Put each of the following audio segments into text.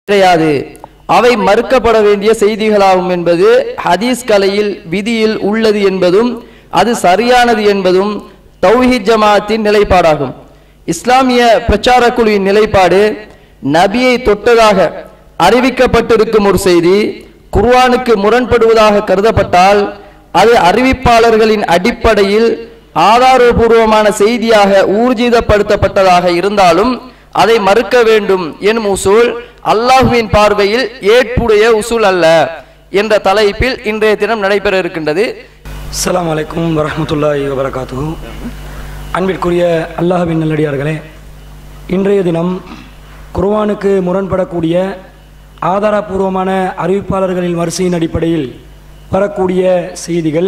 கிடையாது அவை மறுக்கப்பட வேண்டிய செய்திகளாகும் என்பது ஹதீஸ் கலையில் விதியில் உள்ளது என்பதும் அது சரியானது என்பதும் தௌஹீத் ஜமாஅத்தின் நிலைப்பாடாகும் இஸ்லாமிய பிரச்சார குழுவின் நிலைப்பாடு நபியை தொட்டதாக அறிவிக்கப்பட்டிருக்கும் ஒரு செய்தி குர்ஆனுக்கு முரண்படுவதாக கருதப்பட்டால் அது அறிவிப்பாளர்களின் அடிப்படையில் ஆதாரபூர்வமான செய்தியாக ஊர்ஜிதப்படுத்தப்பட்டதாக இருந்தாலும் அதை மறுக்க வேண்டும் எனும் உசூல் அல்லாஹுவின் பார்வையில் ஏற்புடைய உசூல் அல்ல என்ற தலைப்பில் இன்றைய தினம் நடைபெற இருக்கின்றது அஸ்ஸலாமு அலைக்கும் வரஹ்மத்துல்லாஹி வபரகாத்துஹு அன்பிற்குரிய அல்லாஹ்வின் நல்லடியார்களே இன்றைய தினம் குர்ஆனுக்கு முரண்படக்கூடிய ஆதாரபூர்வமான அறிவிப்பாளர்களின் வரிசையின் அடிப்படையில் வரக்கூடிய செய்திகள்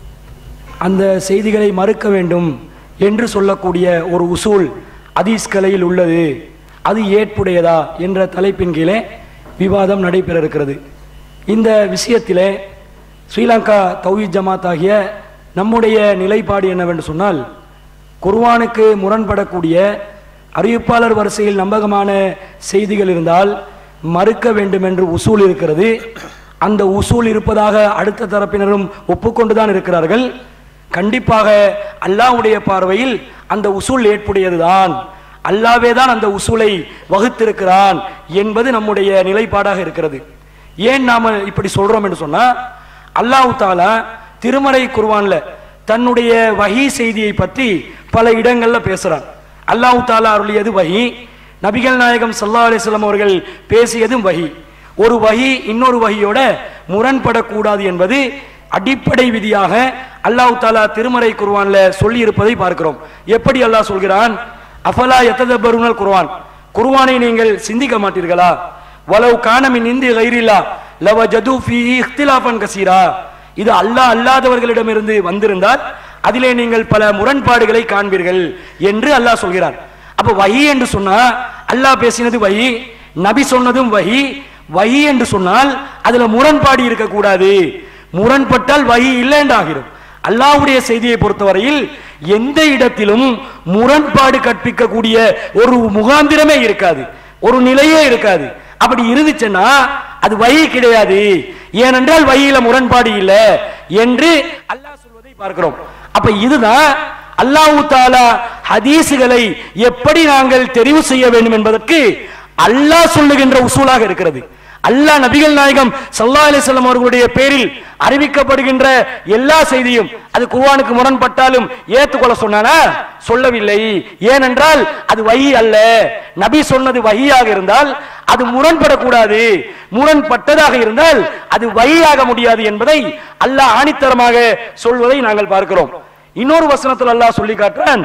அந்த செய்திகளை மறுக்க வேண்டும் என்று சொல்லக்கூடிய ஒரு உசூல் அதீஸ் கலையில் உள்ளது அது ஏற்புடையதா என்ற தலைப்பின் கீழே விவாதம் நடைபெற இருக்கிறது இந்த விஷயத்திலே ஸ்ரீலங்கா தௌஹீத் ஜமாத் ஆகிய நம்முடைய நிலைப்பாடு என்னவென்று சொன்னால் குர்ஆனுக்கு முரண்படக்கூடிய அறிவிப்பாளர் வரிசையில் நம்பகமான செய்திகள் இருந்தால் மறுக்க வேண்டும் என்று உசூல் இருக்கிறது அந்த உசூல் இருப்பதாக அடுத்த தரப்பினரும் ஒப்புக்கொண்டுதான் இருக்கிறார்கள் கண்டிப்பாக அல்லாஹ்வுடைய பார்வையில் அந்த உசூல் ஏற்புடையதுதான் அல்லாவே தான் அந்த உசூலை வகுத்திருக்கிறான் என்பது நம்முடைய நிலைப்பாடாக இருக்கிறது ஏன் நாம இப்படி சொல்றோம் என்று சொன்னா அல்லாஹ் தாலா திருமறை குர்ஆன்ல தன்னுடைய வஹி செய்தியை பற்றி பல இடங்கள்ல பேசுறான் அல்லாஹ் தாலா அருளியது வஹி நபிகள் நாயகம் ஸல்லல்லாஹு அலைஹி வஸல்லம் அவர்கள் பேசியதும் வஹி ஒரு வஹி இன்னொரு வஹியோட முரண்படக்கூடாது என்பது அடிப்படை விதியாக அல்லாஹ் தாலா திருமறை குர்ஆன்ல சொல்லி இருப்பதை பார்க்கிறோம் எப்படி அல்லாஹ் சொல்கிறான் அஃபலா யத்ததப்பருனல் குர்ஆன் குர்ஆனை நீங்கள் சிந்திக்க மாட்டீர்களா வலவ் கானமின் இந்தி கைரில்லா லவ ஜது ஃபீ இஃப்திலாஃபன் கசீரா இது அல்லாஹ் அல்லாதவர்களிடமிருந்து வந்திருந்தால் அதிலே நீங்கள் பல முரண்பாடுகளை காண்பீர்கள் என்று அல்லாஹ் சொல்கிறான் அப்ப வஹி என்று சொன்னா அல்லாஹ் பேசினது வஹி நபி சொன்னதும் வஹி வஹி என்று சொன்னால் அதுல முரண்பாடு இருக்கக்கூடாது முரண்பட்டால் வஹி இல்லை என்று ஆகிரும் அல்லாஹ்வுடைய செய்தியை பொறுத்தவரையில் எந்த இடத்திலும் முரண்பாடு கற்பிக்கக்கூடிய ஒரு முகாந்திரமே இருக்காது ஒரு நிலையே இருக்காது அப்படி இருந்துச்சுன்னா அது வழி கிடையாது ஏனென்றால் வழியில முரண்பாடு இல்லை என்று அல்லாஹ் சொல்வதை பார்க்கிறோம் அப்ப இதுதான் அல்லாஹு தாலா ஹதீசுகளை எப்படி நாங்கள் தெரிவு செய்ய வேண்டும் என்பதற்கு அல்லாஹ் சொல்லுகின்ற உசூலாக இருக்கிறது அல்லாஹ் நபிகள் நாயகம் ஸல்லல்லாஹு அலைஹி வஸல்லம் அவர்களுடைய பேரில் அறிவிக்கப்படுகின்ற எல்லா செய்தியும் அது குர்ஆனுக்கு முரண்பட்டாலும் ஏத்துக்கொள்ள சொன்னானா சொல்லவில்லை ஏனென்றால் அது வஹி அல்ல நபி சொன்னது வஹியாக இருந்தால் அது முரண்படக்கூடாது முரண்பட்டதாக இருந்தால் அது வஹியாக முடியாது என்பதை அல்லாஹ் ஆணித்தரமாக சொல்வதை நாங்கள் பார்க்கிறோம் இன்னொரு வசனத்தில் அல்லாஹ் சொல்லி காட்டுறான்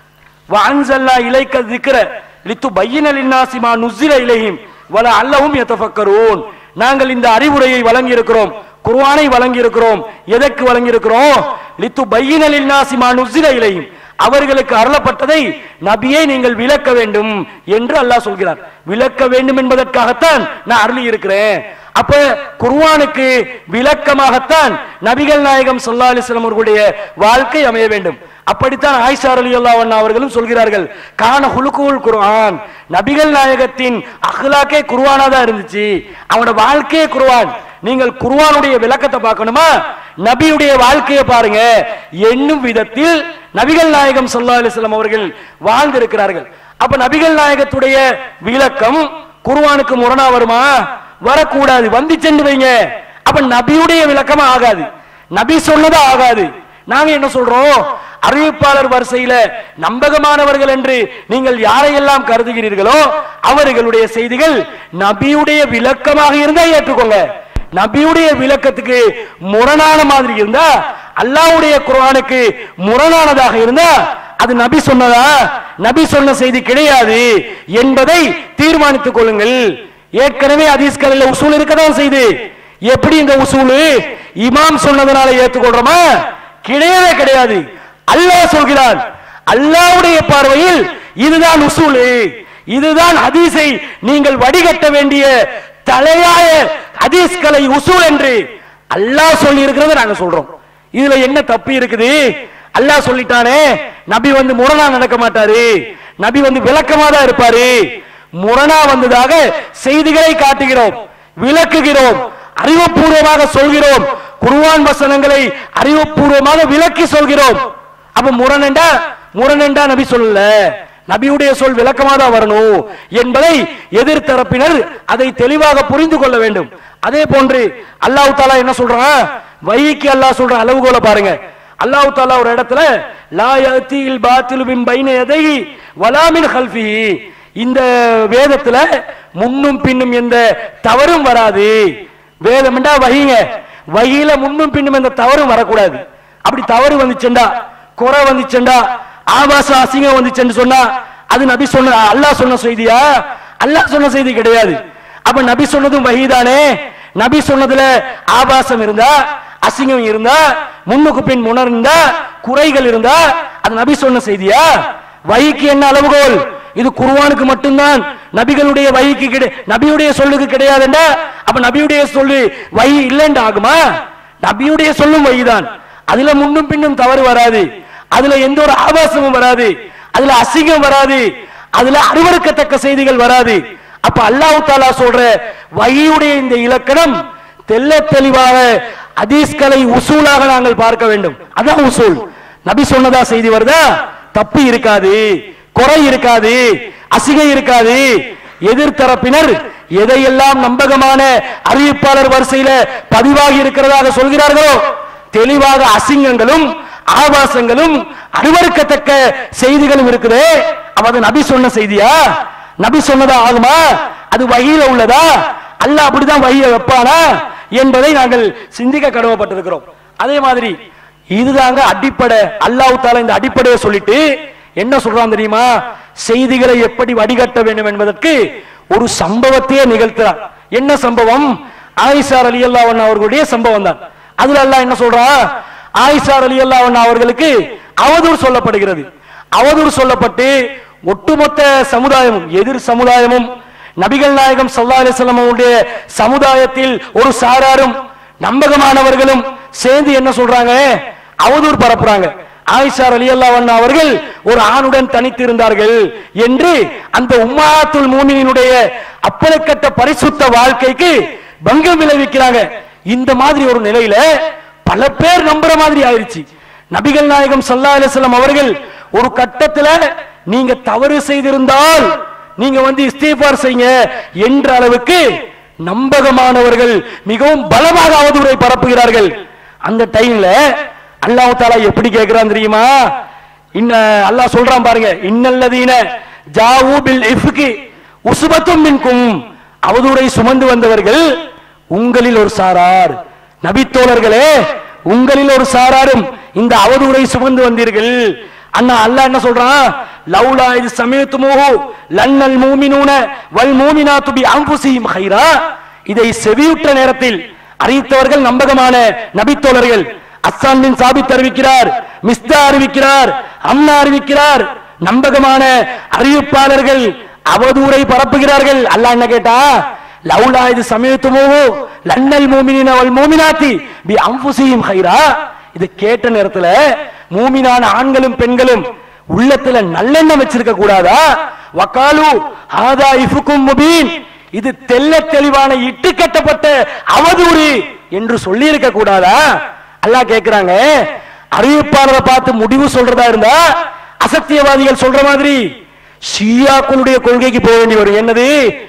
வஅன்சல்லா இலைக்க திக்ர லித்து பையின லின்னாசி மா நுஸ்ஸில இலைஹிம் வல அல்லஹும் யதஃபக்கரூன் நாங்கள் இந்த அறிவுரையை வழங்கி இருக்கிறோம் குர்ஆனை வழங்கி இருக்கிறோம் எதற்கு வழங்கி இருக்கிறோம் லித்து பையின லின்னாசி மா நுஸ்ஸில இலைஹிம் அவர்களுக்கு அருளப்பட்டதை நபியை நீங்கள் விளக்க வேண்டும் என்று அல்லாஹ் சொல்கிறார் விளக்க வேண்டும் என்பதற்காகத்தான் நான் அருளி இருக்கிறேன் அப்ப குர்ஆனுக்கு விளக்கமாகத்தான் நபிகள் நாயகம் ஸல்லல்லாஹு அலைஹி வஸல்லம் அவர்களுடைய வாழ்க்கை அமைய வேண்டும் அப்படித்தான் ஆயிஷா ரலியல்லாஹு அன்ஹா அவர்களும் சொல்கிறார்கள் கான ஹுலுகுல் குர்ஆன் நபிகள் நாயகத்தின் அஹ்லாக்கே குர்ஆனா தான் இருந்துச்சு அவனோட வாழ்க்கையே குர்ஆன் நீங்கள் குர்ஆனுடைய விளக்கத்தை பார்க்கணுமா நபியுடைய வாழ்க்கையை பாருங்க என்னும் விதத்தில் நபிகள் நாயகம் ஸல்லல்லாஹு அலைஹி வஸல்லம் அவர்கள் வாழ்ந்திருக்கிறார்கள் அப்ப நபிகள் நாயகத்துடைய விளக்கம் குர்ஆனுக்கு முரணா வருமா வரக்கூடாது வந்து சென்று வைங்க அப்ப நபியுடைய விளக்கமா ஆகாது நபி சொன்னதா ஆகாது நாங்க என்ன சொல்றோம் அறிவிப்பாளர் வரிசையில நம்பகமானவர்கள் என்று நீங்கள் யாரையெல்லாம் கருதுகிறீர்களோ அவர்களுடைய செய்திகள் நபியுடைய விளக்கமாக இருந்தா ஏற்றுக்கோங்க நபியுடைய விளக்கத்துக்கு முரணான மாதிரி இருந்தா அல்லாஹ்வுடைய குர்ஆனுக்கு முரணானதாக இருந்தா அது நபி சொன்னதா நபி சொன்ன செய்தி கிடையாது என்பதை தீர்மானித்துக் கொள்ளுங்கள் ஏற்கனவே ஹதீஸ்களில் உசூல் இருக்கதான் செய்து எப்படி இந்த உசூலு இமாம் சொன்னதனால ஏற்றுக்கொள்றோமா கிடையவே கிடையாது அல்லாஹ் சொல்கிறான் அல்லாஹ்வுடைய பார்வையில் இதுதான் உசூலு இதுதான் ஹதீஸை நீங்கள் வடிகட்ட வேண்டிய தலையாய ஹதீஸ்களை உசூல் என்று அல்லாஹ் சொல்லி இருக்கிறத நாங்க சொல்றோம் இதுல என்ன தப்பு இருக்குது அல்லாஹ் சொல்லிட்டானே நபி வந்து முரணா நடக்க மாட்டாரு நபி வந்து விளக்கமா தான் இருப்பாரு முரணா வந்ததாக செய்திகளை காட்டுகிறோம் விளக்குகிறோம் அறிவுபூர்வமாக சொல்கிறோம் குர்ஆன் வசனங்களை அறிவுபூர்வமாக விளக்கி சொல்கிறோம் அப்ப முரணண்டா முரணண்டா நபி சொல்லல நபியுடைய சொல் விளக்கமா தான் வரணும் என்பதை எதிர்த்தரப்பினர் அதை தெளிவாக புரிந்து கொள்ள வேண்டும் அதே போன்று அல்லாஹ் தாலா என்ன சொல்றான் வைக்கு அல்லாஹ் சொல்ற அளவுகோலை பாருங்க அல்லாஹ் தாலா ஒரு இடத்துல லா யத்தில் பாத்திலு மின் பைன யதைஹி வலா மின் கல்ஃபிஹி இந்த வேதத்துல முன்னும் பின்னும் எந்த தவறும் வராது வேதம்டா வகிங்க வகியில முன்னும் பின்னும் எந்த தவறும் வரக்கூடாது அப்படி தவறு வந்துச்சுண்டா குறை வந்துச்சுண்டா ஆபாச அசிங்கம் வந்துச்சுன்னு சொன்னா அது நபி சொன்ன அல்லாஹ் சொன்ன செய்தியா அல்லாஹ் சொன்ன செய்தி கிடையாது அப்ப நபி சொன்னதும் வகிதானே நபி சொன்னதுல ஆபாசம் இருந்தா அசிங்கம் இருந்தா முன்னுக்கு பின் முன்னர் இருந்தா குறைகள் இருந்தா அது நபி சொன்ன செய்தியா வகிக்கு என்ன அளவுகோல் இது குர்ஆனுக்கு மட்டும்தான் நபிகளுடைய வழிக்கு கிடை நபியுடைய சொல்லுக்கு கிடையாதுண்டா அப்ப நபியுடைய சொல்லு வழி இல்லைன்னு ஆகுமா நபியுடைய சொல்லும் வழிதான் அதுல முன்னும் பின்னும் தவறு வராது அதுல எந்த ஒரு ஆபாசமும் வராது அதுல அசிங்கம் வராது அதுல அருவருக்கத்தக்க செய்திகள் வராது அப்ப அல்லாஹ் தாலா சொல்ற வழியுடைய இந்த இலக்கணம் தெல்ல தெளிவாக ஹதீஸ்களை உசூலாக நாங்கள் பார்க்க வேண்டும் அதான் உசூல் நபி சொன்னதா செய்தி வருதா தப்பு இருக்காது குறை இருக்காது அசிகை இருக்காது எதிர்த்தரப்பினர் எதையெல்லாம் நம்பகமான அறிவிப்பாளர் வரிசையில பதிவாகி இருக்கிறதாக சொல்கிறார்களோ தெளிவாக அசிங்கங்களும் ஆபாசங்களும் அருவருக்கத்தக்க செய்திகளும் இருக்குது அப்ப அது நபி சொன்ன செய்தியா நபி சொன்னதா ஆகுமா அது வகையில உள்ளதா அல்ல அப்படிதான் வகையை வைப்பானா என்பதை நாங்கள் சிந்திக்க கடமைப்பட்டிருக்கிறோம் அதே மாதிரி இதுதாங்க அடிப்படை அல்லாஹ் தாலா இந்த அடிப்படையை சொல்லிட்டு என்ன சொல்றான் தெரியுமா செய்திகளை எப்படி வடிகட்ட வேண்டும் என்பதற்கு ஒரு சம்பவத்தையே நிகழ்த்துறார் என்ன சம்பவம் ஆயிஷார் அலி அல்லாஹ் அவர்களுடைய சம்பவம் தான் அதுல அல்லாஹ் என்ன சொல்றான் ஆயிஷார் அலி அல்லாஹ் அவர்களுக்கு அவதூறு சொல்லப்படுகிறது அவதூறு சொல்லப்பட்டு ஒட்டுமொத்த சமுதாயமும் எதிர் சமுதாயமும் நபிகள் நாயகம் சல்லா அலிஸ்லாம் அவருடைய சமுதாயத்தில் ஒரு சாராரும் நம்பகமானவர்களும் சேர்ந்து என்ன சொல்றாங்க அவதூறு பரப்புறாங்க ஆயிஷா அலி அல்லாஹ் அவர்கள் ஒரு ஆணுடன் தனித்து இருந்தார்கள் என்று அந்த உம்மாத்துல் மூமினினுடைய அப்பலக்கட்ட பரிசுத்த வாழ்க்கைக்கு பங்கம் விளைவிக்கிறாங்க இந்த மாதிரி ஒரு நிலையில பல பேர் நம்புற மாதிரி ஆயிருச்சு நபிகள் நாயகம் சல்லா அலிஸ்லாம் அவர்கள் ஒரு கட்டத்துல நீங்க தவறு செய்திருந்தால் நீங்க வந்து இஸ்தீஃபார் செய்யுங்க என்ற அளவுக்கு நம்பகமானவர்கள் மிகவும் பலமாக அவதூறை பரப்புகிறார்கள் அந்த டைம்ல அல்லாஹ் தாலா எப்படி கேட்கிறான் தெரியுமா இன்ன அல்லாஹ் சொல்றான் பாருங்க இன்னல்லதீன ஜாவு பில் இஃப்கி உசுபத்தும் மின்கும் அவதூறை சுமந்து வந்தவர்கள் உங்களில் ஒரு சாரார் நபித்தோழர்களே உங்களில் ஒரு சாராரும் இந்த அவதூறை சுமந்து வந்தீர்கள் அண்ணா அல்லாஹ் என்ன சொல்றான் லவ்லா இது சமயத்துமோஹு லன்னல் மூமினூன வல் மூமினாத்து பி அன்புசியும் ஹைரா இதை செவியுற்ற நேரத்தில் அறிவித்தவர்கள் நம்பகமான நபித்தோழர்கள் அஸ்ஸான் பின் சாபித் அறிவிக்கிறார் மிஸ்தா அறிவிக்கிறார் அம்னா அறிவிக்கிறார் நம்பகமான அறிவிப்பாளர்கள் அவதூறை பரப்புகிறார்கள் அல்லாஹ் என்ன கேட்டா லவ்லா இது சமயத்துமோ லன்னல் மூமினின வல் மூமினாத்தி பி அன்புசியும் ஹைரா இது கேட்ட நேரத்துல மூமினான ஆண்களும் பெண்களும் உள்ளத்துல நல்லெண்ணம் வச்சிருக்க கூடாதா வக்காலு ஆதா இஃபுக்கும் முபீன் இது தெல்ல தெளிவான இட்டு கட்டப்பட்ட அவதூறு என்று சொல்லி இருக்க கூடாதா அல்லாஹ் கேக்குறாங்க அறிவிப்பாளரை பார்த்து முடிவு சொல்றதா இருந்தா அசத்தியவாதிகள் சொல்ற மாதிரி ஷியாக்களுடைய கொள்கைக்கு போக வேண்டி வரும் என்னது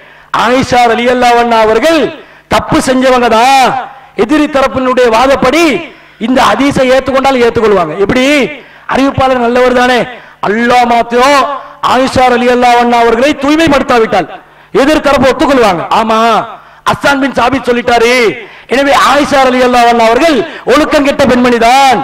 ஆயிஷா அலி அல்லாவண்ணா அவர்கள் தப்பு செஞ்சவங்க தான் எதிரி தரப்பினுடைய வாதப்படி இந்த ஹதீஸை ஏத்துக்கொண்டால் ஏத்துக்கொள்வாங்க எப்படி அறிவிப்பாளர் நல்லவர் தானே அல்லாஹ் மாத்திரம் ஆயிஷா அலி அல்லாவண்ணா அவர்களை தூய்மைப்படுத்தாவிட்டால் எதிர்த்தரப்பு ஒத்துக்கொள்வாங்க ஆமா அஸ்ஸான் பின் சாபித் சொல்லிட்டாரு எனவே ஆயிஷா அலி அல்லாஹ் அவர்கள் ஒழுக்கம் கெட்ட பெண்மணி தான்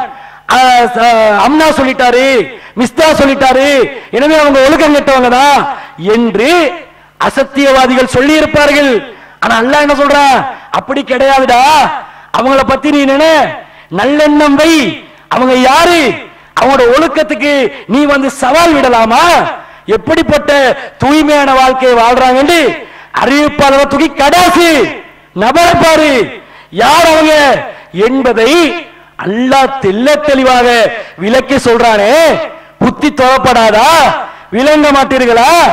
அம்னா சொல்லிட்டாரு மிஸ்தா சொல்லிட்டாரு எனவே அவங்க ஒழுக்கம் கெட்டவங்க தான் என்று அசத்தியவாதிகள் சொல்லி இருப்பார்கள் ஆனா அல்லாஹ் என்ன சொல்றா அப்படி கிடையாதுடா அவங்கள பத்தி நீ நினை நல்லெண்ணம் வை அவங்க யாரு அவங்களோட ஒழுக்கத்துக்கு நீ வந்து சவால் விடலாமா எப்படிப்பட்ட தூய்மையான வாழ்க்கையை வாழ்றாங்கன்னு அறிவிப்பாளரை தூக்கி கடாசு நபரை பாரு யார் அவங்க என்பதை அல்லாஹ் தெல்ல தெளிவாக விளக்கி சொல்றானே புத்தி தொழப்படாதா விளங்க மாட்டீர்களா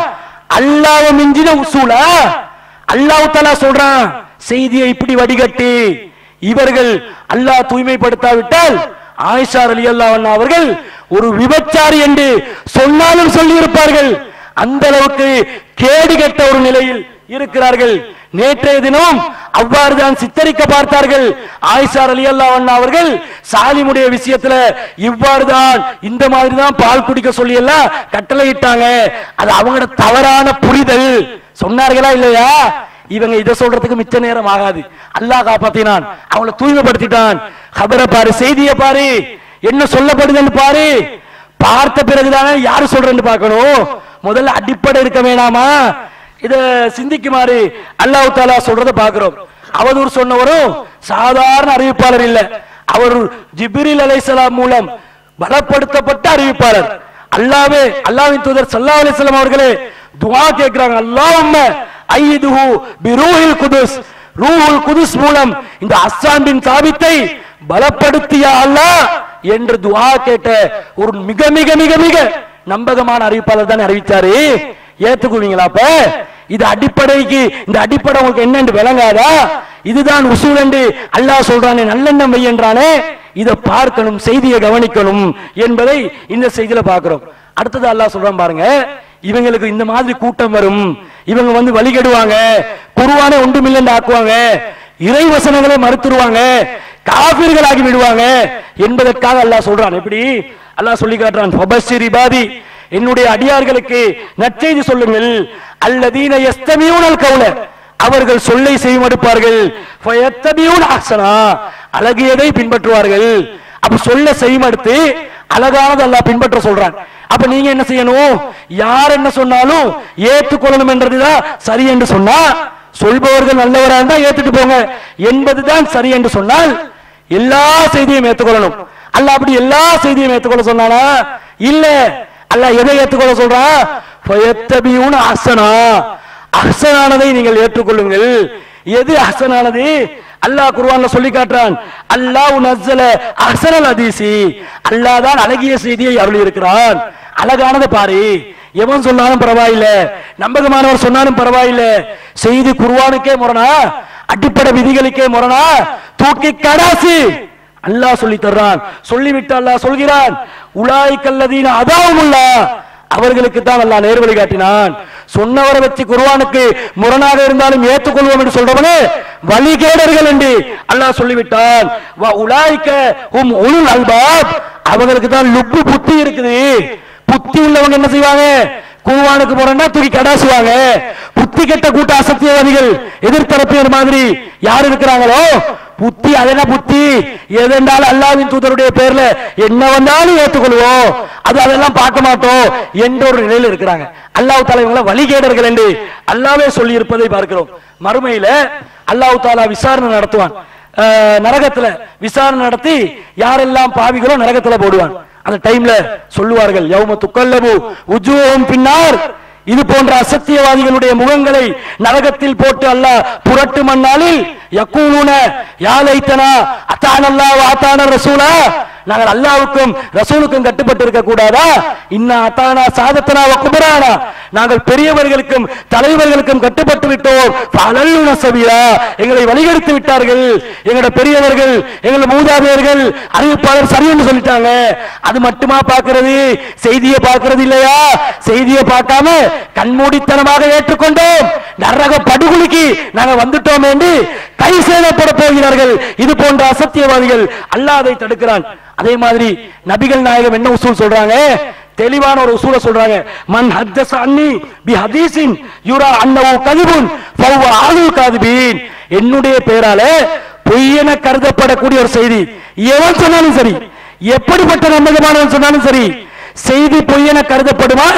அல்லாஹ் மிஞ்சின உசூலா அல்லாஹ் தஆலா சொல்றான் செய்தியை இப்படி வடிகட்டி இவர்கள் அல்லாஹ் தூய்மைப்படுத்தாவிட்டால் ஆயிஷா ரலியல்லாஹு அன்ஹா அவர்கள் ஒரு விபச்சாரி என்று சொன்னாலும் சொல்லி இருப்பார்கள் அந்த அளவுக்கு கேடு கெட்ட ஒரு நிலையில் இருக்கிறார்கள் நேற்றைய தினம் அவ்வாறு தான் சித்தரிக்க பார்த்தார்கள் ஆயிஷா ரலியல்லாஹு அன்ஹா அவர்கள் சாலிமுடைய விஷயத்துல இவ்வாறு தான் இந்த மாதிரி தான் பால் குடிக்க சொல்லி எல்லாம் கட்டளையிட்டாங்க அது அவங்களோட தவறான புரிதல் சொன்னார்களா இல்லையா இவங்க இதை சொல்றதுக்கு மிச்ச நேரம் ஆகாது அல்லாஹ் காப்பாத்தினான் அவங்கள தூய்மைப்படுத்திட்டான் கபரை பாரு செய்தியை பாரு என்ன சொல்லப்படுதுன்னு பாரு பார்த்த பிறகுதானே யாரு சொல்றேன்னு பார்க்கணும் முதல்ல அடிப்படை இருக்க வேணாமா இத சிந்திக்குமாறு அல்லாஹ் தாலா சொல்றத பார்க்கிறோம் அவதூறு சொன்னவரும் சாதாரண அறிவிப்பாளர் இல்ல அவர் ஜிப்ரில் அலைஹிஸ்ஸலாம் மூலம் பலப்படுத்தப்பட்ட அறிவிப்பாளர் அல்லாவே அல்லாஹ்வின் தூதர் ஸல்லல்லாஹு அலைஹி வஸல்லம் அவர்களே துஆ கேக்குறாங்க அல்லாஹும்ம ஐதுஹு பிரூஹில் குதுஸ் ரூஹுல் குதுஸ் மூலம் இந்த அஸ்ஸான் பின் சாபித்தை பலப்படுத்தியா அல்லாஹ் என்று துஆ கேட்ட ஒரு மிக மிக மிக மிக நம்பகமான அறிவிப்பாளர் தானே அறிவிச்சாரு ஏத்துக்குவீங்களா அப்ப இது அடிப்படைக்கு இந்த அடிப்படை உங்களுக்கு என்னன்னு விளங்காதா இதுதான் உசூல் என்று அல்லாஹ் சொல்றானே நல்லெண்ணம் வை என்றானே இதை பார்க்கணும் செய்தியை கவனிக்கணும் என்பதை இந்த செய்தியில பார்க்கிறோம் அடுத்தது அல்லாஹ் சொல்றான் பாருங்க இவங்களுக்கு இந்த மாதிரி கூட்டம் வரும் இவங்க வந்து வழிகெடுவாங்க குருவானே ஒன்றுமில்லைன்னு ஆக்குவாங்க இறை வசனங்களை மறுத்துருவாங்க காபிர்களாகி விடுவாங்க என்பதற்காக அல்லாஹ் சொல்றான் எப்படி அல்லாஹ் சொல்லி காட்டுறான் ஃபபஷிர் இபாதி என்னுடைய அடியார்களுக்கு நற்செய்தி சொல்லுங்கள் அல்லதீன யஸ்தமியூனல் கவுல அவர்கள் சொல்லை செய்மடுப்பார்கள் ஃபயத்தபியூன அஹ்சனா அழகியதை பின்பற்றுவார்கள் அப்ப சொல்ல செய்மடுத்து அழகானது அல்லாஹ் பின்பற்ற சொல்றான் அப்ப நீங்க என்ன செய்யணும் யார் என்ன சொன்னாலும் ஏற்றுக்கொள்ளணும் என்றதுதான் சரி என்று சொன்னா சொல்பவர்கள் நல்லவரா இருந்தா ஏத்துட்டு போங்க என்பதுதான் சரி என்று சொன்னால் எல்லா செய்தியும் ஏற்றுக்கொள்ளணும் அல்லாஹ் அப்படி எல்லா செய்தியும் ஏற்றுக்கொள்ள சொன்னானா இல்ல அல்லாஹ் எதை ஏற்றுக்கொள்ள சொல்றான் ஃபயத்தபியூன அஹ்சனா அஹ்சனானதை நீங்கள் ஏற்றுக்கொள்ளுங்கள் எது அஹ்சனானது அல்லாஹ் குர்ஆன்ல சொல்லி காட்டுறான் அல்லாஹ் நஸ்ஸல அஹ்சனல் ஹதீசி அல்லாஹ் தான் அழகிய செய்தியை அருளி இருக்கிறான் அழகானதை பாரு எவன் சொன்னாலும் பரவாயில்ல நம்பகமானவர் சொன்னாலும் பரவாயில்ல செய்தி குர்ஆனுக்கே முரணா அடிப்படை விதிகளுக்கே முரணா தூக்கி கடாசு அல்லாஹ் சொல்லி தர்றான் சொல்லிவிட்டு அல்லாஹ் சொல்கிறான் உலாய் கல்லதீன அதாவுமுல்லா அவர்களுக்கு தான் அல்லாஹ் நேர்வழி காட்டினான் சொன்னவரை வச்சு குர்ஆனுக்கு முரணாக இருந்தாலும் ஏற்றுக்கொள்வோம் என்று சொல்றவனே வழிகேடர்கள் என்று அல்லாஹ் சொல்லிவிட்டான் வ உலாய்க்க ஹும் உலுல் அல்பாப் அவங்களுக்கு தான் லுப்பு புத்தி இருக்குது புத்தி உள்ளவங்க என்ன செய்வாங்க குருவானுக்கு முரணா தூக்கி கடாசுவாங்க புத்தி கெட்ட கூட்ட அசத்தியவாதிகள் எதிர்த்தரப்பினர் மாதிரி யார் இருக்கிறாங்களோ புத்தி அதென்ன புத்தி எதென்றாலும் அல்லாவின் தூதருடைய பேர்ல என்ன வந்தாலும் ஏற்றுக்கொள்வோம் அது அதெல்லாம் பார்க்க மாட்டோம் என்ற ஒரு நிலையில இருக்கிறாங்க அல்லாஹ் தாலா இவங்களை வழிகேடர்கள் என்று அல்லாவே சொல்லி இருப்பதை பார்க்கிறோம் மறுமையில அல்லாஹ் தாலா விசாரணை நடத்துவான் அஹ், நரகத்துல விசாரணை நடத்தி யாரெல்லாம் பாவிகளோ நரகத்துல போடுவான் அந்த டைம்ல சொல்லுவார்கள் யௌம துக்கல்லபு உஜூஹும் பின்னார் இது போன்ற அசத்தியவாதிகளுடைய முகங்களை நரகத்தில் போட்டு அல்லாஹ் புரட்டு மண்ணாலில் யக்கூலுன யாலைத்தனா அத்தானல்லா வாத்தான ரசூலா நாங்கள் அல்லாவுக்கும் ரசூலுக்கும் கட்டுப்பட்டு இருக்க கூடாதா இன்ன அத்தானா சாதத்தனா குபரானா நாங்கள் பெரியவர்களுக்கும் தலைவர்களுக்கும் கட்டுப்பட்டு விட்டோம் பலல்லுன சபியா எங்களை வழிகெடுத்து விட்டார்கள் எங்களோட பெரியவர்கள் எங்கள் மூதாதையர்கள் அறிவிப்பாளர் சரி என்று சொல்லிட்டாங்க அது மட்டுமா பார்க்கிறது செய்தியை பார்க்கிறது இல்லையா செய்தியை பார்க்காம கண்மூடித்தனமாக ஏற்றுக்கொண்டோம் நரக படுகொலிக்கு நாங்க வந்துட்டோம் என்று கை சேதப்பட போகிறார்கள் இது போன்ற அசத்தியவாதிகள் அல்லாஹ் அதை தடுக்கிறான் அதே மாதிரி நபிகள் நாயகம் என்ன உசூல் சொல்றாங்க தெளிவான ஒரு உசூல சொல்றாங்க மன் ஹத்தஸ அன்னி பி ஹதீஸின் யுரா அன்னஹு கதிபுன் ஃபஹுவ ஆலுல் காதிபீன் என்னுடைய பேரால பொய்யென கருதப்படக்கூடிய ஒரு செய்தி எவன் சொன்னாலும் சரி எப்படிப்பட்ட நம்பகமானவன் சொன்னாலும் சரி செய்தி பொய்யென கருதப்படுமா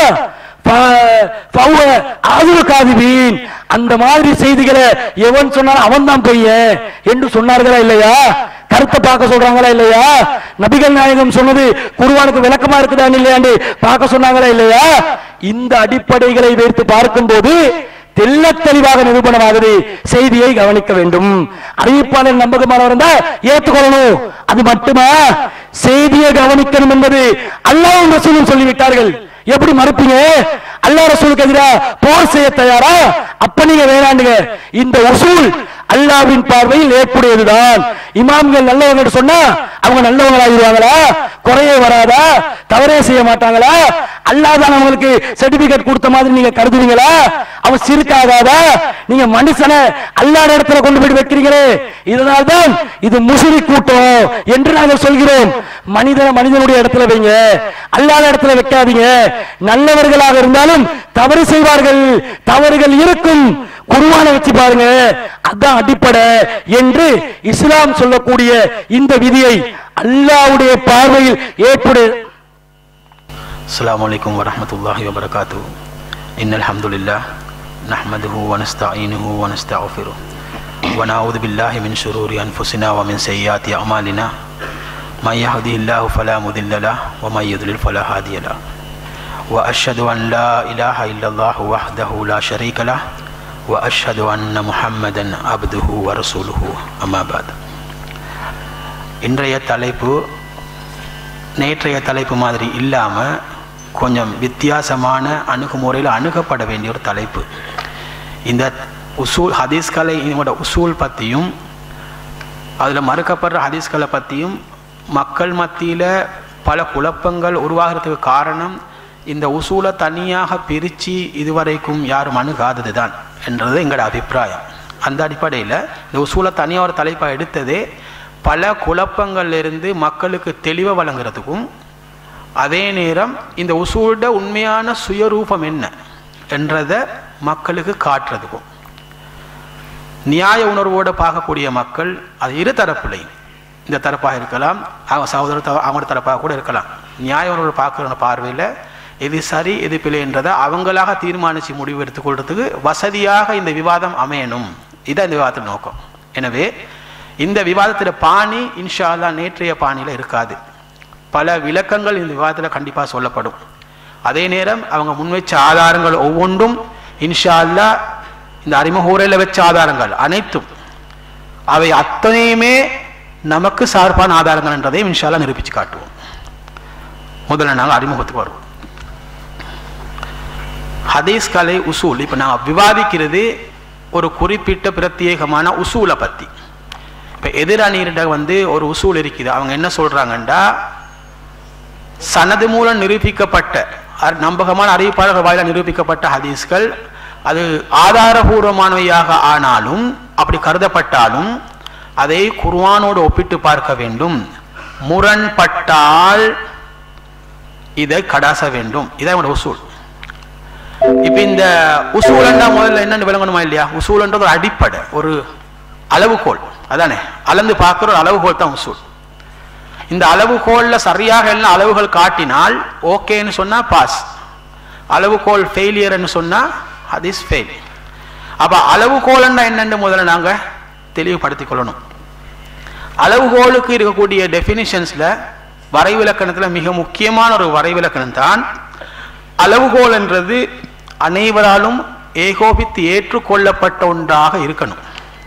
ஃப- ஃபஹுவ ஆலுல் காதிபீன் அந்த மாதிரி செய்திகளை எவன் சொன்னாலும் அவன் தான் பொய்யன் என்று சொன்னார்களா இல்லையா கருத்தை பார்க்க சொல்றாங்களா இல்லையா நபிகள் நாயகம் சொன்னது குருவானுக்கு விளக்கமா இருக்குதா இல்லையாண்டு பார்க்க சொன்னாங்களா இல்லையா இந்த அடிப்படைகளை வைத்து பார்க்கும்போது தெள்ளத் தெளிவாக நிரூபணமாகுது செய்தியை கவனிக்க வேண்டும் அறிவிப்பாளர் நம்பகமானவர் இருந்தா ஏற்றுக்கொள்ளணும் அது மட்டுமா செய்தியை கவனிக்கணும் என்பது அல்லாஹ் ரசூலும் சொல்லிவிட்டார்கள் எப்படி மறுப்பீங்க அல்லாஹ் ரசூலுக்கு எதிராக போர் செய்ய தயாரா அப்ப நீங்க வேணாண்டுங்க இந்த உசூல் அல்லாஹ்வின் பார்வையில் ஏற்புடையதுதான் இமாம்கள் நல்லவங்க சொன்னா அவங்க நல்லவங்க ஆகிடுவாங்களா குறையே வராதா தவறே செய்ய மாட்டாங்களா அல்லாஹ் தான் அவங்களுக்கு சர்டிபிகேட் கொடுத்த மாதிரி நீங்க கருதுவீங்களா அவன் சிறுக்காகாதா நீங்க மனுஷனை அல்லாத இடத்துல கொண்டு போய் வைக்கிறீங்களே இதனால் தான் இது முசிறி கூட்டம் என்று நாங்கள் சொல்கிறோம் மனிதனை மனிதனுடைய இடத்துல வைங்க அல்லாத இடத்துல வைக்காதீங்க நல்லவர்களாக இருந்தாலும் தவறு செய்வார்கள் தவறுகள் இருக்கும் குருவான வச்சு பாருங்க அதான் அடிப்படை என்று இஸ்லாம் சொல்லக்கூடிய இந்த விதியை அல்லாஹ்வுடைய பார்வையில் ஏற்படு السلام عليكم ورحمة الله وبركاته إن الحمد لله نحمده ونستعينه ونستغفره ونعوذ بالله من شرور أنفسنا ومن سيئات أعمالنا من يهده الله فلا مضل له ومن يضلل فلا هادي له وأشهد أن لا إله إلا الله وحده لا شريك له وأشهد أن محمدا عبده ورسوله أما بعد இன்றைய தலைப்பு நேற்றைய தலைப்பு மாதிரி இல்லாமல் கொஞ்சம் வித்தியாசமான அணுகுமுறையில் அணுகப்பட வேண்டிய ஒரு தலைப்பு இந்த உசூல் ஹதீஸ்கலை இதோட உசூல் பற்றியும் அதில் மறுக்கப்படுற ஹதீஸ்களை பற்றியும் மக்கள் மத்தியில் பல குழப்பங்கள் உருவாகிறதுக்கு காரணம் இந்த உசூலை தனியாக பிரித்து இதுவரைக்கும் யாரும் அணுகாதது தான் என்றது எங்களோட அபிப்பிராயம் அந்த அடிப்படையில் இந்த உசூலை தனியாக ஒரு தலைப்பாக எடுத்ததே பல குழப்பங்கள்லேருந்து மக்களுக்கு தெளிவை வழங்குறதுக்கும் அதே நேரம் இந்த உசூலோட உண்மையான சுயரூபம் என்ன என்றதை மக்களுக்கு காட்டுறதுக்கும் நியாய உணர்வோடு பார்க்கக்கூடிய மக்கள் அது இரு தரப்புலையும் இந்த தரப்பாக இருக்கலாம் அவங்க சகோதர த- அவங்களோட தரப்பாக கூட இருக்கலாம் நியாய உணர்வோடு பார்க்குற பார்வையில் எது சரி எது பிழைன்றதை அவங்களாக தீர்மானித்து முடிவு எடுத்துக்கொள்றதுக்கு வசதியாக இந்த விவாதம் அமையணும் இதான் இந்த விவாதத்தின் நோக்கம் எனவே இந்த விவாதத்தில் பாணி இன்ஷா அல்லாஹ் நேற்றைய பாணியில் இருக்காது பல விளக்கங்கள் இந்த விவாதத்தில் கண்டிப்பாக சொல்லப்படும் அதே நேரம் அவங்க முன்வைச்ச ஆதாரங்கள் ஒவ்வொன்றும் இன்ஷா அல்லாஹ் இந்த அறிமுகூரையில் வச்ச ஆதாரங்கள் அனைத்தும் அவை அத்தனையுமே நமக்கு சார்பான ஆதாரங்கள் என்றதையும் இன்ஷா அல்லாஹ் நிரூபித்து காட்டுவோம் முதல்ல நாங்கள் அறிமுகத்துக்கு வருவோம் ஹதீஸ் கலை உசூல் இப்போ நான் விவாதிக்கிறது ஒரு குறிப்பிட்ட பிரத்யேகமான உசூலை பற்றி இப்போ எதிரணியிட்ட வந்து ஒரு உசூல் இருக்குது அவங்க என்ன சொல்றாங்கண்டா சனது மூலம் நிரூபிக்கப்பட்ட அர்- நம்பகமான அறிவிப்பாளர்கள் வாயிலாக நிரூபிக்கப்பட்ட ஹதீஸ்கள் அது ஆதாரபூர்வமானவையாக ஆனாலும் அப்படி கருதப்பட்டாலும் அதை குர்ஆனோடு ஒப்பிட்டு பார்க்க வேண்டும் முரண்பட்டால் இதை கடாச வேண்டும் இதான் என்னோட உசூல் இப்ப இந்த உசூலண்டா முதல்ல என்னன்னு விளங்கணுமா இல்லையா உசூலன்றது ஒரு அடிப்படை ஒரு அளவுகோல் அதானே அளந்து பார்க்குற ஒரு அளவுகோல் தான் உசூல் இந்த அளவுகோல்ல சரியாக எல்லாம் அளவுகள் காட்டினால் ஓகேன்னு சொன்னா பாஸ் அளவுகோல் ஃபெயிலியர்னு சொன்னா ஹதீஸ் ஃபெயில் அப்ப அளவுகோல்னா என்னன்னு முதல்ல நாங்க தெளிவுபடுத்திக் கொள்ளணும் அளவுகோலுக்கு இருக்கக்கூடிய டெஃபினிஷன்ஸ்ல வரைவிலக்கணத்துல மிக முக்கியமான ஒரு வரைவிலக்கணம் தான் அளவுகோல் என்றது அனைவராலும் ஏகோபித்து ஏற்றுக்கொள்ளப்பட்ட ஒன்றாக இருக்கணும்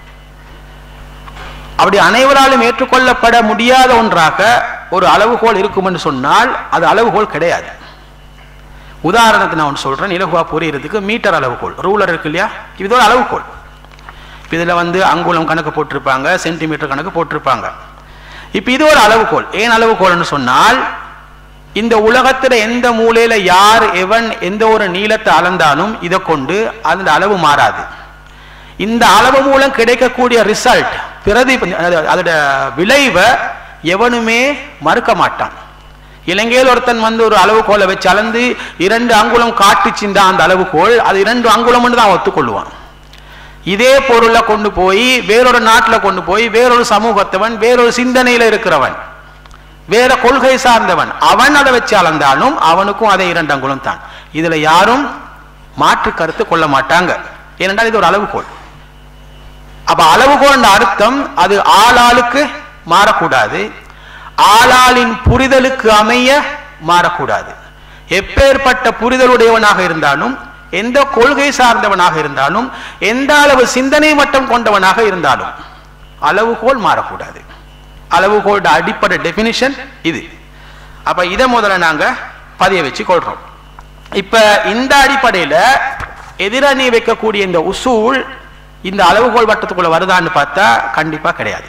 அப்படி அனைவராலும் ஏற்றுக்கொள்ளப்பட முடியாத ஒன்றாக ஒரு அளவுகோல் இருக்கும் என்று சொன்னால் அது அளவுகோல் கிடையாது உதாரணத்தை நான் ஒன்று சொல்றேன் இலகுவா புரியறதுக்கு மீட்டர் அளவுகோல் ரூலர் இருக்கு இல்லையா இது ஒரு அளவுகோல் இதில் வந்து அங்குலம் கணக்கு போட்டிருப்பாங்க சென்டிமீட்டர் கணக்கு போட்டிருப்பாங்க இப்போ இது ஒரு அளவுகோல் ஏன் அளவுகோல்னு சொன்னால் இந்த உலகத்துல எந்த மூலையில யார் எவன் எந்த ஒரு நீளத்தை அளந்தாலும் இதை கொண்டு அந்த அளவு மாறாது இந்த அளவு மூலம் கிடைக்கக்கூடிய ரிசல்ட் பிரதி அதாவது அதோட விளைவை எவனுமே மறுக்க மாட்டான் இலங்கையில் ஒருத்தன் வந்து ஒரு அளவுகோலை வச்சு அளந்து இரண்டு அங்குலம் காட்டுச்சிந்தா அந்த அளவுகோல் அது இரண்டு அங்குலம்னு தான் ஒத்துக்கொள்ளுவான் இதே பொருளை கொண்டு போய் வேறொரு நாட்டில் கொண்டு போய் வேறொரு சமூகத்தவன் வேறொரு சிந்தனையில இருக்கிறவன் வேற கொள்கை சார்ந்தவன் அவன் அதை வச்சு அளந்தாலும் அவனுக்கும் அதே இரண்டு அங்குலம் தான் இதுல யாரும் மாற்று கருத்து கொள்ள மாட்டாங்க ஏனென்றால் இது ஒரு அளவுகோல் அப்ப அளவுகோல் அர்த்தம் அது ஆளாளுக்கு மாறக்கூடாது ஆளாளின் புரிதலுக்கு அமைய மாறக்கூடாது எப்பேற்பட்ட புரிதலுடையவனாக இருந்தாலும் எந்த கொள்கை சார்ந்தவனாக இருந்தாலும் எந்த அளவு சிந்தனை மட்டம் கொண்டவனாக இருந்தாலும் அளவுகோல் மாறக்கூடாது அளவுகோலோட அடிப்படை டெபினிஷன் இது அப்ப இதை முதல்ல நாங்க பதிய வச்சு கொள்றோம் இப்ப இந்த அடிப்படையில எதிரணி வைக்கக்கூடிய இந்த உசூல் இந்த அளவுகோல் வட்டத்துக்குள்ள வருதான்னு பார்த்தா கண்டிப்பா கிடையாது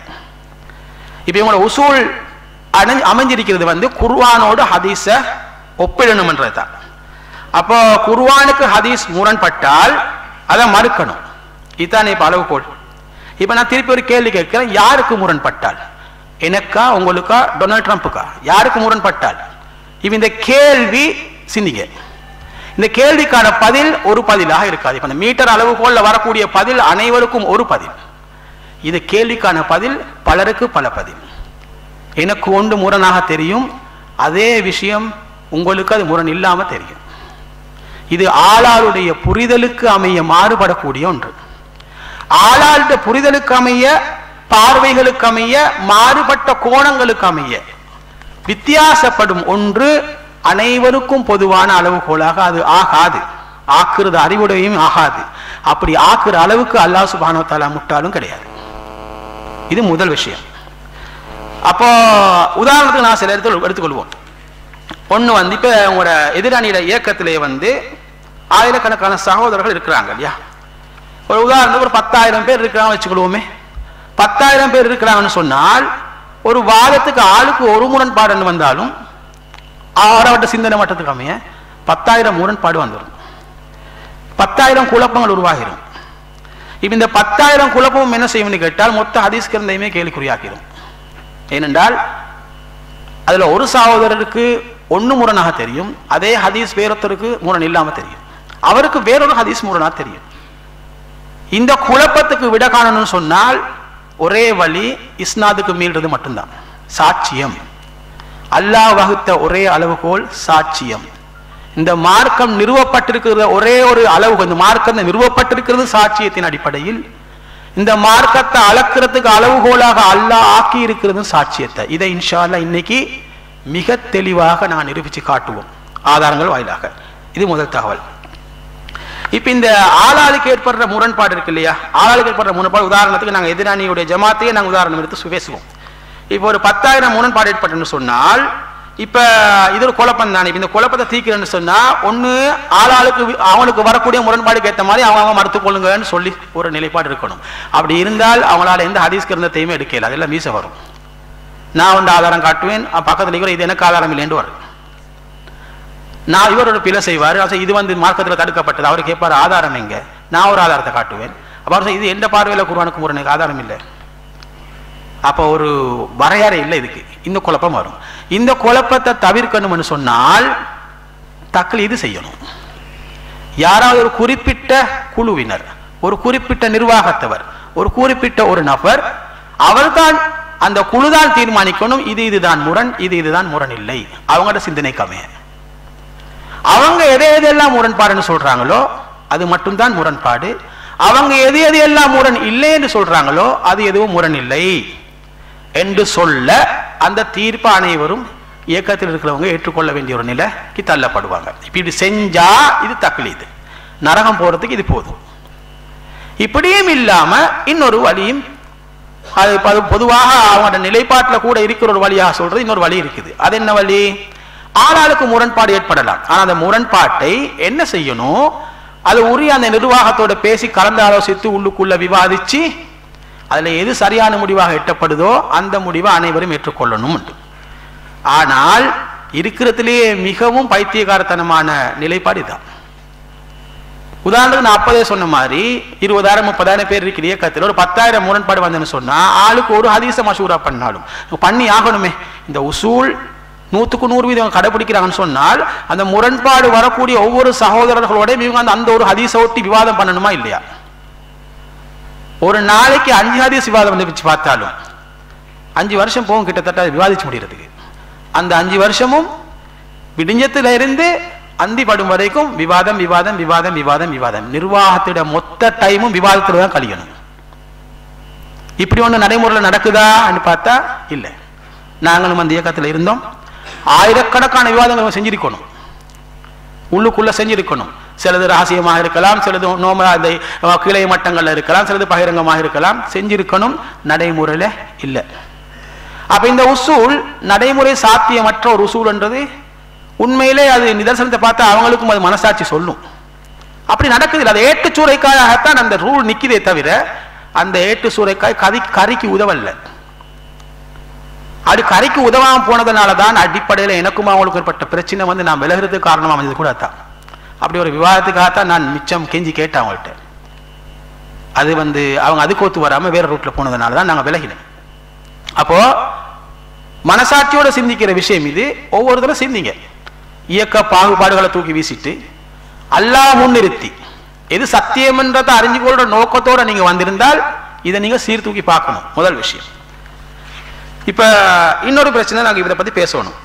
இப்ப இவங்களோட உசூல் அணை- அமைஞ்சிருக்கிறது வந்து குர்ஆனோடு ஹதீஸ ஒப்பிடணும்ன்றது தான் அப்போ குர்ஆனுக்கு ஹதீஸ் முரண்பட்டால் அதை மறுக்கணும் இதுதான் இப்ப அளவுகோல் இப்ப நான் திருப்பி ஒரு கேள்வி கேட்கிறேன் யாருக்கு முரண்பட்டால் எனக்கா உங்களுக்கா டொனால்ட் ட்ரம்ப்புக்கா யாருக்கு முரண்பட்டால் இப்ப இந்த கேள்வி சிந்திங்க இந்த கேள்விக்கான பதில் ஒரு பதிலாக இருக்காது இப்ப இந்த மீட்டர் அளவுகோல்ல வரக்கூடிய பதில் அனைவருக்கும் ஒரு பதில் இது கேள்விக்கான பதில் பலருக்கு பல பதில் எனக்கு ஒன்று முரணாக தெரியும் அதே விஷயம் உங்களுக்கு அது முரண் இல்லாம தெரியும் இது ஆளாளுடைய புரிதலுக்கு அமைய மாறுபடக்கூடிய ஒன்று ஆளாளுடைய புரிதலுக்கு அமைய பார்வைகளுக்கு அமைய மாறுபட்ட கோணங்களுக்கு அமைய வித்தியாசப்படும் ஒன்று அனைவருக்கும் பொதுவான அளவுகோலாக அது ஆகாது ஆக்குறது அறிவுடையும் ஆகாது அப்படி ஆக்குற அளவுக்கு அல்லாஹ் சுபானோ தாலா முட்டாலும் கிடையாது இது முதல் விஷயம் அப்போ உதாரணத்துக்கு நான் சில இடத்துல எடுத்துக்கொள்வோம் ஒண்ணு வந்து இப்ப உங்களோட எதிரணியில இயக்கத்திலே வந்து ஆயிரக்கணக்கான சகோதரர்கள் இருக்கிறாங்க இல்லையா ஒரு உதாரணத்துக்கு ஒரு பத்தாயிரம் பேர் இருக்கிறாங்க வச்சுக்கொள்வோமே பத்தாயிரம் பேர் இருக்கிறாங்கன்னு சொன்னால் ஒரு வாதத்துக்கு ஆளுக்கு ஒரு முரண்பாடுன்னு வந்தாலும் அவரவட்ட சிந்தனை மட்டத்துக்கு அமைய பத்தாயிரம் முரண்பாடு வந்துடும் பத்தாயிரம் குழப்பங்கள் உருவாகிடும் இப்ப இந்த பத்தாயிரம் குழப்பமும் என்ன செய்யும்னு கேட்டால் மொத்த ஹதீஸ் கிரந்தையுமே கேள்விக்குறியாக்கிடும் ஏனென்றால் அதுல ஒரு சகோதரருக்கு ஒண்ணு முரணாக தெரியும் அதே ஹதீஸ் வேறொருத்தருக்கு முரண் இல்லாம தெரியும் அவருக்கு வேறொரு ஹதீஸ் முரணா தெரியும் இந்த குழப்பத்துக்கு விட காணணும்னு சொன்னால் ஒரே வழி இஸ்னாதுக்கு மீள்றது மட்டும்தான் சாட்சியம் அல்லாஹ் வகுத்த ஒரே அளவுகோல் சாட்சியம் இந்த மார்க்கம் நிறுவப்பட்டிருக்கிற ஒரே ஒரு அளவு இந்த மார்க்கம் நிறுவப்பட்டிருக்கிறது சாட்சியத்தின் அடிப்படையில் இந்த மார்க்கத்தை அளக்கிறதுக்கு அளவுகோலாக அல்லாஹ் ஆக்கி இருக்கிறது சாட்சியத்தை இதை இன்ஷா அல்லாஹ் இன்னைக்கு மிக தெளிவாக நான் நிரூபிச்சு காட்டுவோம் ஆதாரங்கள் வாயிலாக இது முதல் தகவல் இப்ப இந்த ஆளாளுக்கு ஏற்படுற முரண்பாடு இருக்கு இல்லையா ஆளாளுக்கு ஏற்படுற முரண்பாடு உதாரணத்துக்கு நாங்க எதிரானியுடைய ஜமாத்தையே நாங்க உதாரணம் எடுத்து சு- பேசுவோம் இப்போ ஒரு பத்தாயிரம் முரண்பாடு ஏற்பட்டுன்னு சொன்னால் இப்ப இது ஒரு குழப்பம் தானே இப்ப இந்த குழப்பத்தை தீக்கிறேன்னு சொன்னா ஒண்ணு ஆளாளுக்கு வி- அவனுக்கு வரக்கூடிய முரண்பாடுக்கு ஏற்ற மாதிரி அவங்க அவங்க மறுத்துக் கொள்ளுங்கன்னு சொல்லி ஒரு நிலைப்பாடு இருக்கணும் அப்படி இருந்தால் அவங்களால எந்த ஹதீஸ் கிரந்தத்தையுமே எடுக்கல அதெல்லாம் மீச வரும் நான் வந்து ஆதாரம் காட்டுவேன் அஹ் பக்கத்துல இருக்கிற இது எனக்கு ஆதாரம் இல்லைன்னு வரும் நான் இவர் ஒரு பிழை செய்வார் அப்ப இது வந்து மார்க்கத்தில் தடுக்கப்பட்டது அவர் கேட்பார் ஆதாரம் எங்க நான் ஒரு ஆதாரத்தை காட்டுவேன் அப்ப அவர் சொல்ல, இது எந்த பார்வையில் குருவானுக்கு முரண் ஆதாரம் இல்லை அப்போ ஒரு வரையறை இல்லை இதுக்கு இந்த குழப்பம் வரும் இந்த குழப்பத்தை தவிர்க்கணும்னு சொன்னால் தக்லீது செய்யணும் யாராவது ஒரு குறிப்பிட்ட குழுவினர் ஒரு குறிப்பிட்ட நிர்வாகத்தவர் ஒரு குறிப்பிட்ட ஒரு நபர் அவர்தான் அந்த குழுதான் தீர்மானிக்கணும் இது இதுதான் முரண் இது இதுதான் முரண் இல்லை அவங்களோட சிந்தனைக்கு அமைய அவங்க எதை எதெல்லாம் முரண்பாடுன்னு சொல்றாங்களோ அது மட்டும்தான் முரண்பாடு அவங்க எது எது எல்லாம் முரண் இல்லை என்று சொல்றாங்களோ அது எதுவும் முரண் இல்லை என்று சொல்ல அந்த தீர்ப்பு அனைவரும் இயக்கத்தில் இருக்கிறவங்க ஏற்றுக்கொள்ள வேண்டிய ஒரு நிலைக்கு தள்ளப்படுவாங்க இப்ப இப்படி செஞ்சா இது தக்லீது நரகம் போறதுக்கு இது போதும் இப்படியும் இல்லாம இன்னொரு வழியும் அது ப- பொதுவாக அவங்களோட நிலைப்பாட்டுல கூட இருக்கிற ஒரு வழியாக சொல்றது இன்னொரு வழி இருக்குது அது என்ன வழி ஆளாளுக்கு முரண்பாடு ஏற்படலாம் ஆனா அந்த முரண்பாட்டை என்ன செய்யணும் அது உரிய அந்த நிர்வாகத்தோட பேசி கலந்து ஆலோசித்து உள்ளுக்குள்ள விவாதிச்சு அதுல எது சரியான முடிவாக எட்டப்படுதோ அந்த முடிவை அனைவரும் ஏற்றுக்கொள்ளணும் உண்டு. ஆனால் இருக்கிறதுலேயே மிகவும் பைத்தியகாரத்தனமான நிலைப்பாடு இதுதான் உதாரணத்துக்கு நான் அப்பதே சொன்ன மாதிரி இருபதாயிரம் முப்பதாயிரம் பேர் இருக்கிற இயக்கத்தில் ஒரு பத்தாயிரம் முரண்பாடு வந்தேன்னு சொன்னா ஆளுக்கு ஒரு ஹதீஸ மசூரா பண்ணாலும் பண்ணி ஆகணுமே இந்த உசூல் நூத்துக்கு நூறு வீதம் கடைபிடிக்கிறாங்கன்னு சொன்னால் அந்த முரண்பாடு வரக்கூடிய ஒவ்வொரு சகோதரர்களோட இவங்க அந்த அந்த ஒரு ஹதீஸை ஒட்டி விவாதம் பண்ணணுமா இல்லையா ஒரு நாளைக்கு அஞ்சு ஹதீஸ் விவாதம் வந்து வச்சு பார்த்தாலும் அஞ்சு வருஷம் போகும் கிட்டத்தட்ட அதை விவாதிச்சு முடியறதுக்கு அந்த அஞ்சு வருஷமும் விடிஞ்சத்துல இருந்து அந்தி படும் வரைக்கும் விவாதம் விவாதம் விவாதம் விவாதம் விவாதம் நிர்வாகத்திட மொத்த டைமும் விவாதத்துல தான் கழியணும் இப்படி ஒண்ணு நடைமுறையில் நடக்குதான்னு பார்த்தா இல்லை நாங்களும் அந்த இயக்கத்தில் இருந்தோம் ஆயிரக்கணக்கான விவாதங்கள் செஞ்சிருக்கணும் உள்ளுக்குள்ள செஞ்சிருக்கணும் சிலது ரகசியமாக இருக்கலாம் சிலது நோம அந்த அஹ், கிளை மட்டங்கள்ல இருக்கலாம் சிலது பகிரங்கமாக இருக்கலாம் செஞ்சிருக்கணும் நடைமுறையில இல்லை அப்ப இந்த உசூல் நடைமுறை சாத்தியமற்ற ஒரு உசூல் என்றது உண்மையிலே அது நிதர்சனத்தை பார்த்தா அவங்களுக்கும் அது மனசாட்சி சொல்லும் அப்படி நடக்குது இல்லை. அது ஏட்டு சூறைக்காயாகத்தான் அந்த ரூல் நிக்குதே தவிர அந்த ஏட்டு சூறைக்காய் கறி கறிக்கு உதவல்ல அது கறிக்கு உதவாம போனதுனால தான் அடிப்படையில் எனக்கும் அவங்களுக்கு ஏற்பட்ட பிரச்சனை வந்து நான் விலகிறதுக்கு காரணமாக அமைஞ்சது கூட தான் அப்படி ஒரு விவாதத்துக்காகத்தான் நான் மிச்சம் கெஞ்சி கேட்டேன் அவங்கள்ட்ட அது வந்து அவங்க அதுக்கு ஒத்து வராம வேற ரூட்ல போனதுனால தான் நாங்கள் விலகினோம் அப்போ மனசாட்சியோட சிந்திக்கிற விஷயம் இது ஒவ்வொருத்தரும் சிந்திங்க இயக்க பாகுபாடுகளை தூக்கி வீசிட்டு அல்லாஹ் முன்னிறுத்தி எது சத்தியம்ன்றதை அறிஞ்சு கொள்ற நோக்கத்தோட நீங்க வந்திருந்தால் இதை நீங்க சீர்தூக்கி பார்க்கணும் முதல் விஷயம் இப்ப இன்னொரு பிரச்சனை நாங்க இதை பத்தி பேசணும்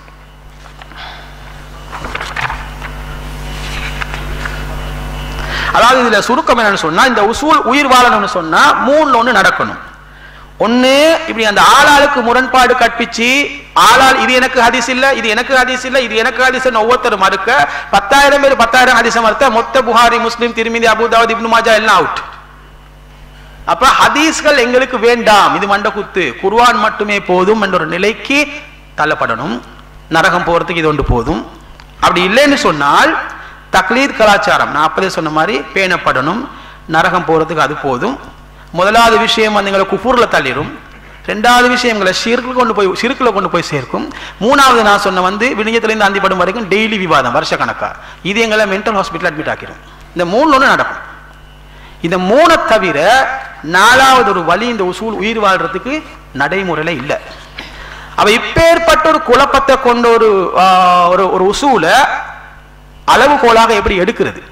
அதாவது இதுல சுருக்கம் என்னன்னு சொன்னா இந்த உசூல் உயிர் வாழணும்னு சொன்னா மூணுல ஒண்ணு நடக்கணும் ஒண்ணு இப்படி அந்த ஆளாளுக்கு முரண்பாடு கற்பிச்சு ஆளாள் இது எனக்கு ஹதீஸ் இல்ல இது எனக்கு ஹதீஸ் இல்ல இது எனக்கு ஹதீஸ் ஒவ்வொருத்தர் மறுக்க பத்தாயிரம் பேர் பத்தாயிரம் ஹதீஸை மறுத்த மொத்த புகாரி முஸ்லிம் திருமிதி அபுதாவத் இப்னு மாஜா எல்லாம் அவுட் அப்ப ஹதீஸ்கள் எங்களுக்கு வேண்டாம் இது மண்டகுத்து குர்ஆன் மட்டுமே போதும் என்ற ஒரு நிலைக்கு தள்ளப்படணும் நரகம் போறதுக்கு இது ஒன்று போதும் அப்படி இல்லைன்னு சொன்னால் தக்லீத் கலாச்சாரம் நான் அப்பதே சொன்ன மாதிரி பேணப்படணும் நரகம் போறதுக்கு அது போதும் முதலாவது விஷயம் வந்து எங்களை குஃபூர்ல தள்ளிடும் ரெண்டாவது விஷயம் எங்களை சிறுக்குல கொண்டு போய் சிறுக்குல கொண்டு போய் சேர்க்கும் மூணாவது நான் சொன்ன வந்து விழிஞ்சத்திலிருந்து அந்திப்படும் வரைக்கும் டெய்லி விவாதம் வருஷக்கணக்கா இது எங்களை மென்டல் ஹாஸ்பிட்டல் அட்மிட் ஆக்கிடும் இந்த மூணு ஒன்று நடக்கும் இந்த மூணை தவிர நாலாவது ஒரு வழி இந்த உசூல் உயிர் வாழ்றதுக்கு நடைமுறையில இல்லை அவ இப்பேற்பட்ட ஒரு குழப்பத்தை கொண்ட ஒரு ஆஹ், ஒரு ஒரு உசூல அளவுகோலாக எப்படி எடுக்கிறது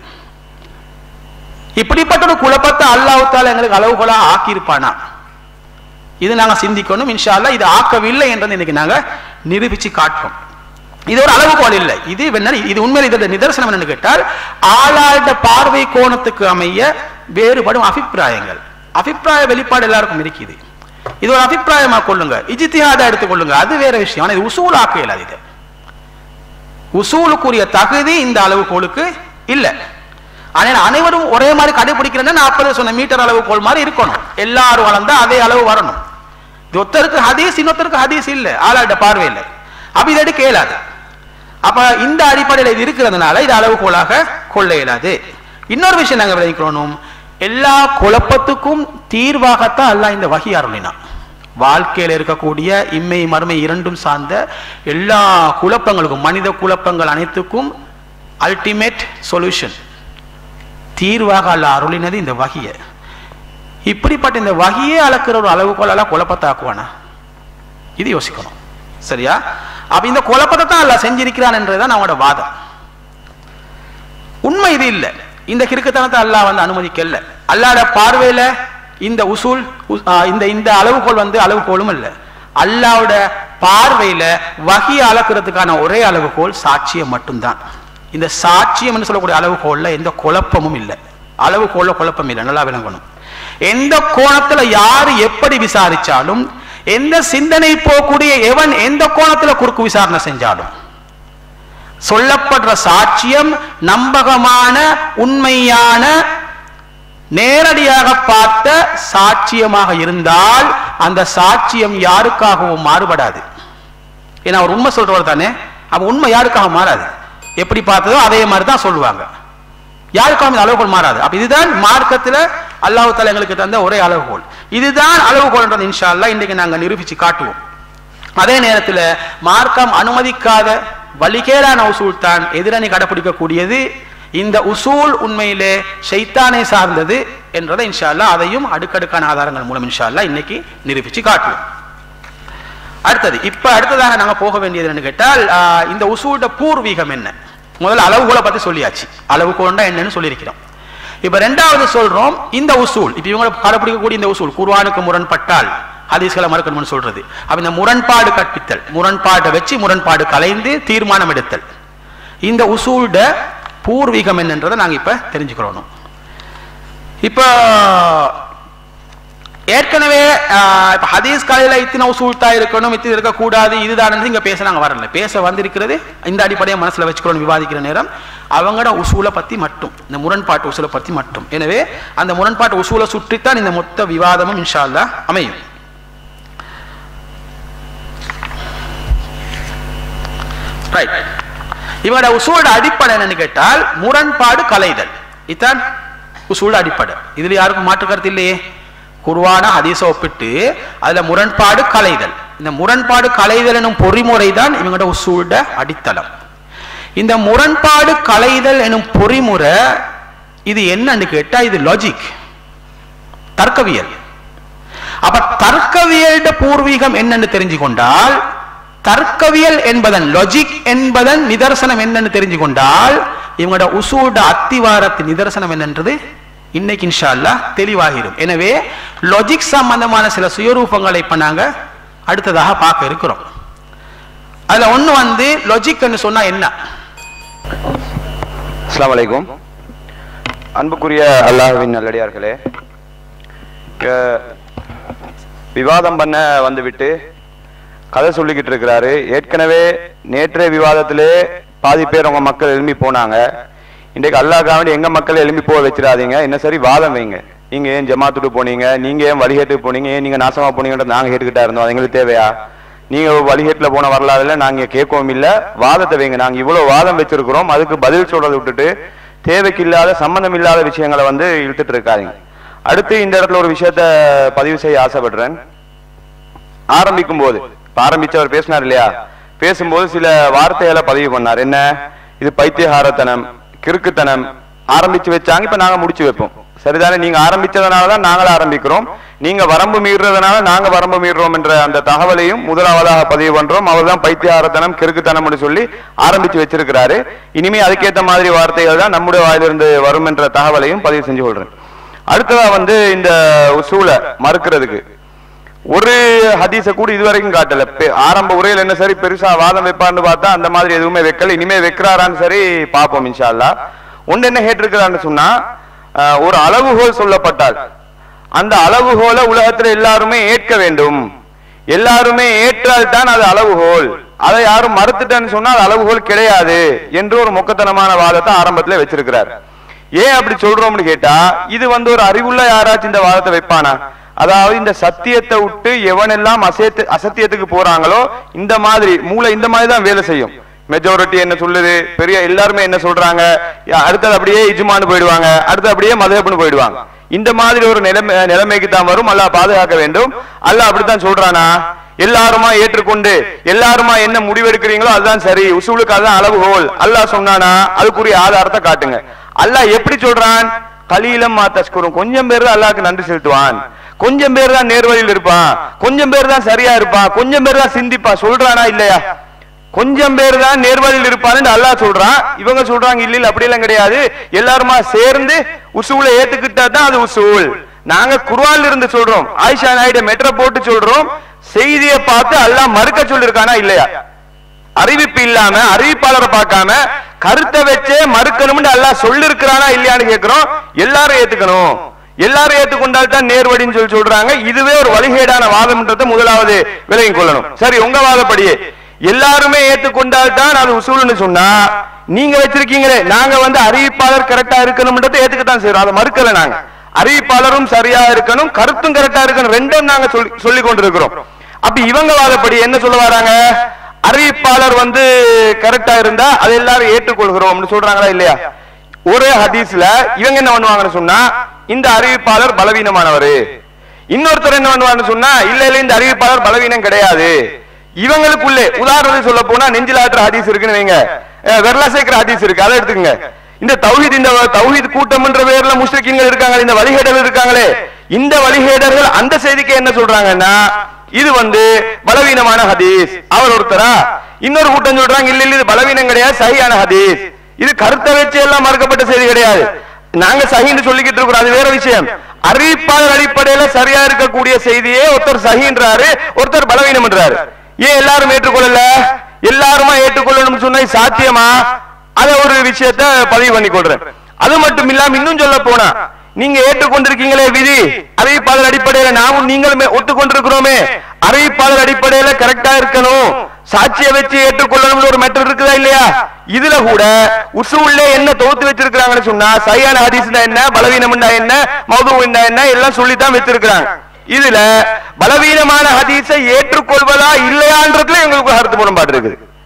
இப்படிப்பட்ட ஒரு குழப்பத்தை அல்லாஹ்தால எங்களுக்கு அளவுகோலாக ஆக்கியிருப்பானா இது நாங்க சிந்திக்கணும் இன்ஷா அல்லாஹ் இது ஆக்கவில்லை என்றதை இன்னைக்கு நாங்க நிரூபிச்சு காட்டுறோம் இது ஒரு அளவுகோல் இல்லை இது என்ன இது உண்மையில் இதோட நிதர்சனம் என்னன்னு கேட்டால் ஆளாழ்ந்த பார்வை கோணத்துக்கு அமைய வேறுபடும் அபிப்பிராயங்கள் அபிப்பிராய வெளிப்பாடு எல்லாருக்கும் இருக்குது இது ஒரு அபிப்பிராயமா கொள்ளுங்க இஜித்தியாத எடுத்துக்கொள்ளுங்க அது வேற விஷயம் ஆனா இது உசூல் ஆக்க இயலாது இது உசூலுக்குரிய தகுதி இந்த அளவுகோலுக்கு இல்லை ஆனால் அனைவரும் ஒரே மாதிரி கடைபிடிக்கிறேன்னா நான் அப்பவே சொன்ன மீட்டர் அளவுகோல் மாதிரி இருக்கணும் எல்லாரும் வளர்ந்தா அதே அளவு வரணும் இது ஒருத்தருக்கு ஹதீஸ் இன்னொருத்தருக்கு ஹதீஸ் இல்லை ஆளாட்ட பார்வை இல்லை அப்ப இதை எடுக்க இயலாது அப்ப இந்த அடிப்படையில் இது இருக்கிறதுனால இது அளவுகோலாக கொள்ள இயலாது இன்னொரு விஷயம் நாங்க விளைவிக்கிறோம் எல்லா குழப்பத்துக்கும் தீர்வாகத்தான் அல்லாஹ் இந்த வகி அருளினான் வாழ்க்கையில் இருக்கக்கூடிய இம்மை மறுமை இரண்டும் சார்ந்த எல்லா குழப்பங்களுக்கும் மனித குழப்பங்கள் அனைத்துக்கும் அல்டிமேட் சொல்யூஷன் தீர்வாக அல்ல அருளினது இந்த வகியை இப்படிப்பட்ட இந்த வகியே அளக்கிற ஒரு அளவுகோலால குழப்பத்தாக்குவானா இது யோசிக்கணும் சரியா அப்ப இந்த குழப்பத்தை தான் அல்ல செஞ்சிருக்கிறான் என்றதுதான் அவனோட வாதம் உண்மை இது இல்லை இந்த கிறுக்குத்தனத்தை அல்லாஹ் வந்து அனுமதிக்கல அல்லாட பார்வையில இந்த உசூல் உ- ஆ, இந்த இந்த அளவுகோல் வந்து அளவுகோலும் இல்லை அல்லாவோட பார்வையில வகி அளக்கிறதுக்கான ஒரே அளவுகோல் சாட்சியம் மட்டும்தான் இந்த சாட்சியம் என்று சொல்லக்கூடிய அளவுகோல்ல எந்த குழப்பமும் இல்லை அளவுகோல்ல குழப்பம் இல்லை நல்லா விளங்கணும் எந்த கோணத்துல யாரு எப்படி விசாரிச்சாலும் எந்த சிந்தனை போகக்கூடிய எவன் எந்த கோணத்துல குறுக்கு விசாரணை செஞ்சாலும் சொல்லப்படுற சாட்சியம் நம்பகமான உண்மையான நேரடியாக பார்த்த சாட்சியமாக இருந்தால் அந்த சாட்சியம் யாருக்காகவும் மாறுபடாது ஏன்னா அவர் உண்மை சொல்றவர் தானே அப்ப உண்மை யாருக்காக மாறாது எப்படி பார்த்ததோ அதே மாதிரி தான் சொல்லுவாங்க யாருக்காகவும் இந்த அளவுகோல் மாறாது அப்ப இதுதான் மார்க்கத்துல அல்லாஹ் தாலா எங்களுக்கு தந்த ஒரே அளவுகோல் இதுதான் அளவுகோல்ன்றது இன்ஷா அல்லாஹ் இன்றைக்கு நாங்க நிரூபிச்சு காட்டுவோம் அதே நேரத்துல மார்க்கம் அனுமதிக்காத வழிகேடான உசூல் தான் எதிரணி கடைபிடிக்கக்கூடியது இந்த உசூல் உண்மையிலே ஷைத்தானை சார்ந்தது என்றதை இன்ஷா அல்லாஹ் அதையும் அடுக்கடுக்கான ஆதாரங்கள் மூலம் இன்ஷா அல்லாஹ் இன்னைக்கு நிரூபிச்சு காட்டுவோம் அடுத்தது இப்ப அடுத்ததாக நாங்க போக வேண்டியது என்னன்னு கேட்டால் ஆஹ், இந்த உசூலோட பூர்வீகம் என்ன முதல்ல அளவுகோலை பத்தி சொல்லியாச்சு அளவுகோல்னா என்னன்னு சொல்லியிருக்கிறோம் இப்ப ரெண்டாவது சொல்றோம் இந்த உசூல் இப்ப இவங்க கடைபிடிக்கக்கூடிய இந்த உசூல் குர்ஆனுக்கு முரண்பட்டால் ஹதீஸ்களை மறுக்கணும்னு சொல்றது அப்ப இந்த முரண்பாடு கற்பித்தல் முரண்பாட்டை வச்சு முரண்பாடு கலைந்து தீர்மானம் எடுத்தல் இந்த உசூல்ட பூர்வீகம் என்னன்றதை நாங்க இப்ப தெரிஞ்சுக்கிறோம் இப்ப ஏற்கனவே ஆஹ், இப்ப ஹதீஸ் கலையில இத்தனை உசூல்தா இருக்கணும் இத்தனை இருக்கக்கூடாது இதுதான் இங்க பேச நாங்க வரல பேச வந்திருக்கிறது இந்த அடிப்படையை மனசுல வச்சுக்கிறோம் விவாதிக்கிற நேரம் அவங்களோட உசூலை பத்தி மட்டும் இந்த முரண்பாட்டு உசூலை பத்தி மட்டும் எனவே அந்த முரண்பாட்டு உசூலை சுற்றித்தான் இந்த மொத்த விவாதமும் இன்ஷா அல்லாஹ் அமையும் ரைட் இவங்களோட உசூலோட அடிப்படை என்னன்னு கேட்டால் முரண்பாடு கலைதல் இதான் உசூலோட அடிப்படை இதுல யாருக்கும் மாற்று கருத்து இல்லையே குருவான ஹதீஸை ஒப்பிட்டு அதுல முரண்பாடு கலைதல் இந்த முரண்பாடு கலைதல் எனும் பொறிமுறை தான் இவங்களோட உசூலோட அடித்தளம் இந்த முரண்பாடு கலைதல் எனும் பொறிமுறை இது என்னன்னு கேட்டா இது லாஜிக் தர்க்கவியல் அப்ப தர்க்கவியல்ட பூர்வீகம் என்னன்னு தெரிஞ்சு கொண்டால் தர்க்கவியல் என்பதன் லாஜிக் என்பதன் நிதர்சனம் என்னன்னு தெரிஞ்சு கொண்டால் இவங்களோட உசூட அத்திவாரத்தின் நிதர்சனம் என்னன்றது இன்னைக்கு இன்ஷா அல்லாஹ் தெளிவாகிடும் எனவே லாஜிக் சம்பந்தமான சில சுயரூபங்களை இப்ப நாங்க அடுத்ததாக பார்க்க இருக்கிறோம் அதுல ஒண்ணு வந்து லாஜிக்னு சொன்னா என்ன அஸ்ஸலாமு அலைக்கும் அன்புக்குரிய அல்லாஹ்வின் நல்லடியார்களே க- விவாதம் பண்ண வந்துவிட்டு கதை சொல்லிக்கிட்டு இருக்கிறாரு ஏற்கனவே நேற்றைய விவாதத்திலே பாதி பேர் உங்க மக்கள் எழும்பி போனாங்க இன்றைக்கு அல்லாஹ்க்காக வேண்டி எங்க மக்களை எழும்பி போக வச்சிடாதீங்க என்ன சரி வாதம் வைங்க நீங்க ஏன் ஜமாத்துட்டு போனீங்க நீங்க ஏன் வழிகேட்டுக்கு போனீங்க ஏன் நீங்க நாசமா போனீங்கன்றது நாங்க கேட்டுக்கிட்டா இருந்தோம் அது எங்களுக்கு தேவையா நீங்க வழிகேட்டுல போன வரலாறுல நாங்க கேட்கவும் இல்ல வாதத்தை வைங்க நாங்க இவ்வளவு வாதம் வச்சிருக்கிறோம் அதுக்கு பதில் சொல்றதை விட்டுட்டு தேவைக்கு இல்லாத சம்பந்தம் இல்லாத விஷயங்களை வந்து இழுத்துட்டு இருக்காதீங்க அடுத்து இந்த இடத்துல ஒரு விஷயத்த பதிவு செய்ய ஆசைப்படுறேன் ஆரம்பிக்கும் போது இப்ப ஆரம்பிச்சவர் பேசினார் இல்லையா பேசும்போது சில வார்த்தைகளை பதிவு பண்ணார் என்ன இது பைத்தியகாரத்தனம் கிறுக்குத்தனம் ஆரம்பிச்சு வச்சாங்க இப்ப நாங்க முடிச்சு வைப்போம் சரிதானே நீங்க ஆரம்பிச்சதுனால தான் நாங்களும் ஆரம்பிக்கிறோம் நீங்க வரம்பு மீறுறதுனால நாங்க வரம்பு மீறுறோம் என்ற அந்த தகவலையும் முதலாவதாக பதிவு பண்றோம் அவர் தான் பைத்தியகாரத்தனம் கிறுக்குத்தனம்னு சொல்லி ஆரம்பிச்சு வச்சிருக்கிறாரு இனிமே அதுக்கேத்த மாதிரி வார்த்தைகள் தான் நம்முடைய வாயிலிருந்து வரும் என்ற தகவலையும் பதிவு செஞ்சு கொள்றேன் அடுத்ததா வந்து இந்த உசூலை மறுக்கிறதுக்கு ஒரு ஹதீஸ கூட இதுவரைக்கும் காட்டல பெ- ஆரம்ப உரையில் என்ன சரி பெருசா வாதம் வைப்பான்னு பார்த்தா அந்த மாதிரி எதுவுமே வைக்கல இனிமே வைக்கிறாரான்னு சரி பார்ப்போம் இன்ஷா அல்லாஹ் ஒன்று என்ன கேட்டிருக்கிறான்னு சொன்னா அஹ், ஒரு அளவுகோல் சொல்லப்பட்டால் அந்த அளவுகோலை உலகத்துல எல்லாருமே ஏற்க வேண்டும் எல்லாருமே ஏற்றால் தான் அது அளவுகோல் அதை யாரும் மறுத்துட்டேன்னு சொன்னா அது அளவுகோல் கிடையாது என்று ஒரு மொக்கத்தனமான வாதத்தை ஆரம்பத்துல வச்சிருக்கிறார் ஏன் அப்படி சொல்றோம்னு கேட்டா இது வந்து ஒரு அறிவுள்ள யாராச்சும் இந்த வாதத்தை வைப்பானா அதாவது இந்த சத்தியத்தை விட்டு எவனெல்லாம் அசத்திய அசத்தியத்துக்கு போறாங்களோ இந்த மாதிரி மூளை இந்த மாதிரி தான் வேலை செய்யும் மெஜாரிட்டி என்ன சொல்லுது பெரிய எல்லாருமே என்ன சொல்றாங்க யா, அடுத்தது அப்படியே இஜுமான்னு போயிடுவாங்க அடுத்து அப்படியே மதஹப்னு போயிடுவாங்க இந்த மாதிரி ஒரு நிலைமை நிலைமைக்கு தான் வரும் அல்லாஹ் பாதுகாக்க வேண்டும் அல்லாஹ் அப்படித்தான் சொல்றானா எல்லாருமா ஏற்றுக்கொண்டு எல்லாருமா என்ன முடிவெடுக்கிறீங்களோ அதுதான் சரி உசூலுக்கு அதுதான் அளவுகோல் அல்லாஹ் சொன்னானா அதுக்குரிய ஆதாரத்தை காட்டுங்க அல்லாஹ் எப்படி சொல்றான் கலீலம் மா தஸ்குரும் கொஞ்சம் பேர் தான் அல்லாஹ்க்கு நன்றி செலுத்துவான் கொஞ்சம் பேர் தான் நேர்வழியில் இருப்பான் கொஞ்சம் பேர் தான் சரியா இருப்பான் கொஞ்சம் பேர் தான் சிந்திப்பான் சொல்றானா இல்லையா கொஞ்சம் பேர் தான் நேர்வழியில் இருப்பான்னு அல்லாஹ் சொல்றான் இவங்க சொல்றாங்க இல்ல இல்ல அப்படி எல்லாம் கிடையாது எல்லாருமா சேர்ந்து உசூலை ஏத்துக்கிட்டா தான் அது உசூல் நாங்க குர்ஆன்ல இருந்து சொல்றோம் ஆயிஷா நாயுடு மெட்ரோ போட்டு சொல்றோம் செய்தியை பார்த்து அல்லாஹ் மறுக்க சொல்லிருக்கானா இல்லையா அறிவிப்பு இல்லாம அறிவிப்பாளரை பார்க்காம கருத்தை வச்சே மறுக்கணும்னு அல்லாஹ் சொல்லிருக்கிறானா இல்லையான்னு கேக்குறோம் எல்லாரும் ஏத்துக்கணும் எல்லாரும் ஏத்துக்கொண்டால் தான் நேர்வழின்னு சொல்லி சொல்றாங்க இதுவே ஒரு வழிகேடான வாதம்ன்றதை முதலாவது விலகிக் கொள்ளணும் சரி உங்க வாதப்படியே எல்லாருமே ஏத்துக்கொண்டால் தான் அது உசூல்னு சொன்னா நீங்க வச்சிருக்கீங்களே நாங்க வந்து அறிவிப்பாளர் கரெக்டா இருக்கணும்ன்றதை ஏத்துக்கத்தான் செய்யறோம் அதை மறுக்கல நாங்க அறிவிப்பாளரும் சரியா இருக்கணும் கருத்தும் கரெக்டா இருக்கணும் ரெண்டும் நாங்க சொல்லி சொல்லி கொண்டிருக்கிறோம் அப்ப இவங்க வாதப்படி என்ன சொல்ல வராங்க அறிவிப்பாளர் வந்து கரெக்டா இருந்தா அது எல்லாரும் ஏற்றுக்கொள்கிறோம்னு சொல்றாங்களா இல்லையா ஒரே ஹதீஸ்ல இவங்க என்ன பண்ணுவாங்கன்னு சொன்னா இந்த அறிவிப்பாளர் பலவீனமானவர் இன்னொருத்தர் என்ன பண்ணுவாருன்னு சொன்னா இல்ல இல்ல இந்த அறிவிப்பாளர் பலவீனம் கிடையாது இவங்களுக்குள்ளே உதாரணத்துக்கு சொல்ல போனா நெஞ்சில் ஆட்டுற ஹதீஸ் இருக்குன்னு வைங்க அஹ் விரல சேர்க்கிற ஹதீஸ் இருக்கு அதை எடுத்துக்கங்க இந்த தௌஹீத் இந்த தௌஹீத் கூட்டம் என்ற பேர்ல முஸ்லிக்கீன்கள் இருக்காங்க இந்த வழிகேடர்கள் இருக்காங்களே இந்த வழிகேடர்கள் அந்த செய்திக்கு என்ன சொல்றாங்கன்னா இது வந்து பலவீனமான ஹதீஸ் அவர் ஒருத்தரா இன்னொரு கூட்டம் சொல்றாங்க இல்ல இல்ல இது பலவீனம் கிடையாது சரியான ஹதீஸ் இது கருத்தை வச்சு எல்லாம் மறுக்கப்பட்ட செய்தி கிடையாது நாங்க சஹின்னு சொல்லிக்கிட்டு இருக்கிறோம் அது வேற விஷயம் அறிவிப்பாளர் அடிப்படையில சரியா இருக்கக்கூடிய செய்தியே ஒருத்தர் சஹின்றாரு ஒருத்தர் பலவீனம்ன்றாரு ஏன் எல்லாரும் ஏற்றுக்கொள்ளல எல்லாருமா ஏற்றுக்கொள்ளணும்னு சொன்னா இது சாத்தியமா அத ஒரு விஷயத்த பதிவு பண்ணி கொள்றேன் அது மட்டும் இல்லாம இன்னும் சொல்ல போனா நீங்க ஏற்றுக்கொண்டிருக்கீங்களே விதி அறிவிப்பாளர் அடிப்படையில நாமும் நீங்களுமே ஒத்துக்கொண்டிருக்கிறோமே அறிவிப்பாளர் அடிப்படையில கரெக்டா இருக்கணும் சாட்சியை வச்சு ஏற்றுக்கொள்ளணும்னு ஒரு மெட்டர் இருக்குதா இல்லையா இதுல கூட உசூல்ல என்ன தொகுத்து வச்சிருக்காங்கன்னு சொன்னா சரியான ஹதீஸ்னா என்ன பலவீனம்னா என்ன மௌதுவம்னா என்ன எல்லாம் சொல்லித்தான் வச்சிருக்காங்க இதுல பலவீனமான ஹதீஸை ஏற்றுக்கொள்வதா இல்லையான்றதுல எங்களுக்கு கருத்து முரண்பாடு இருக்குது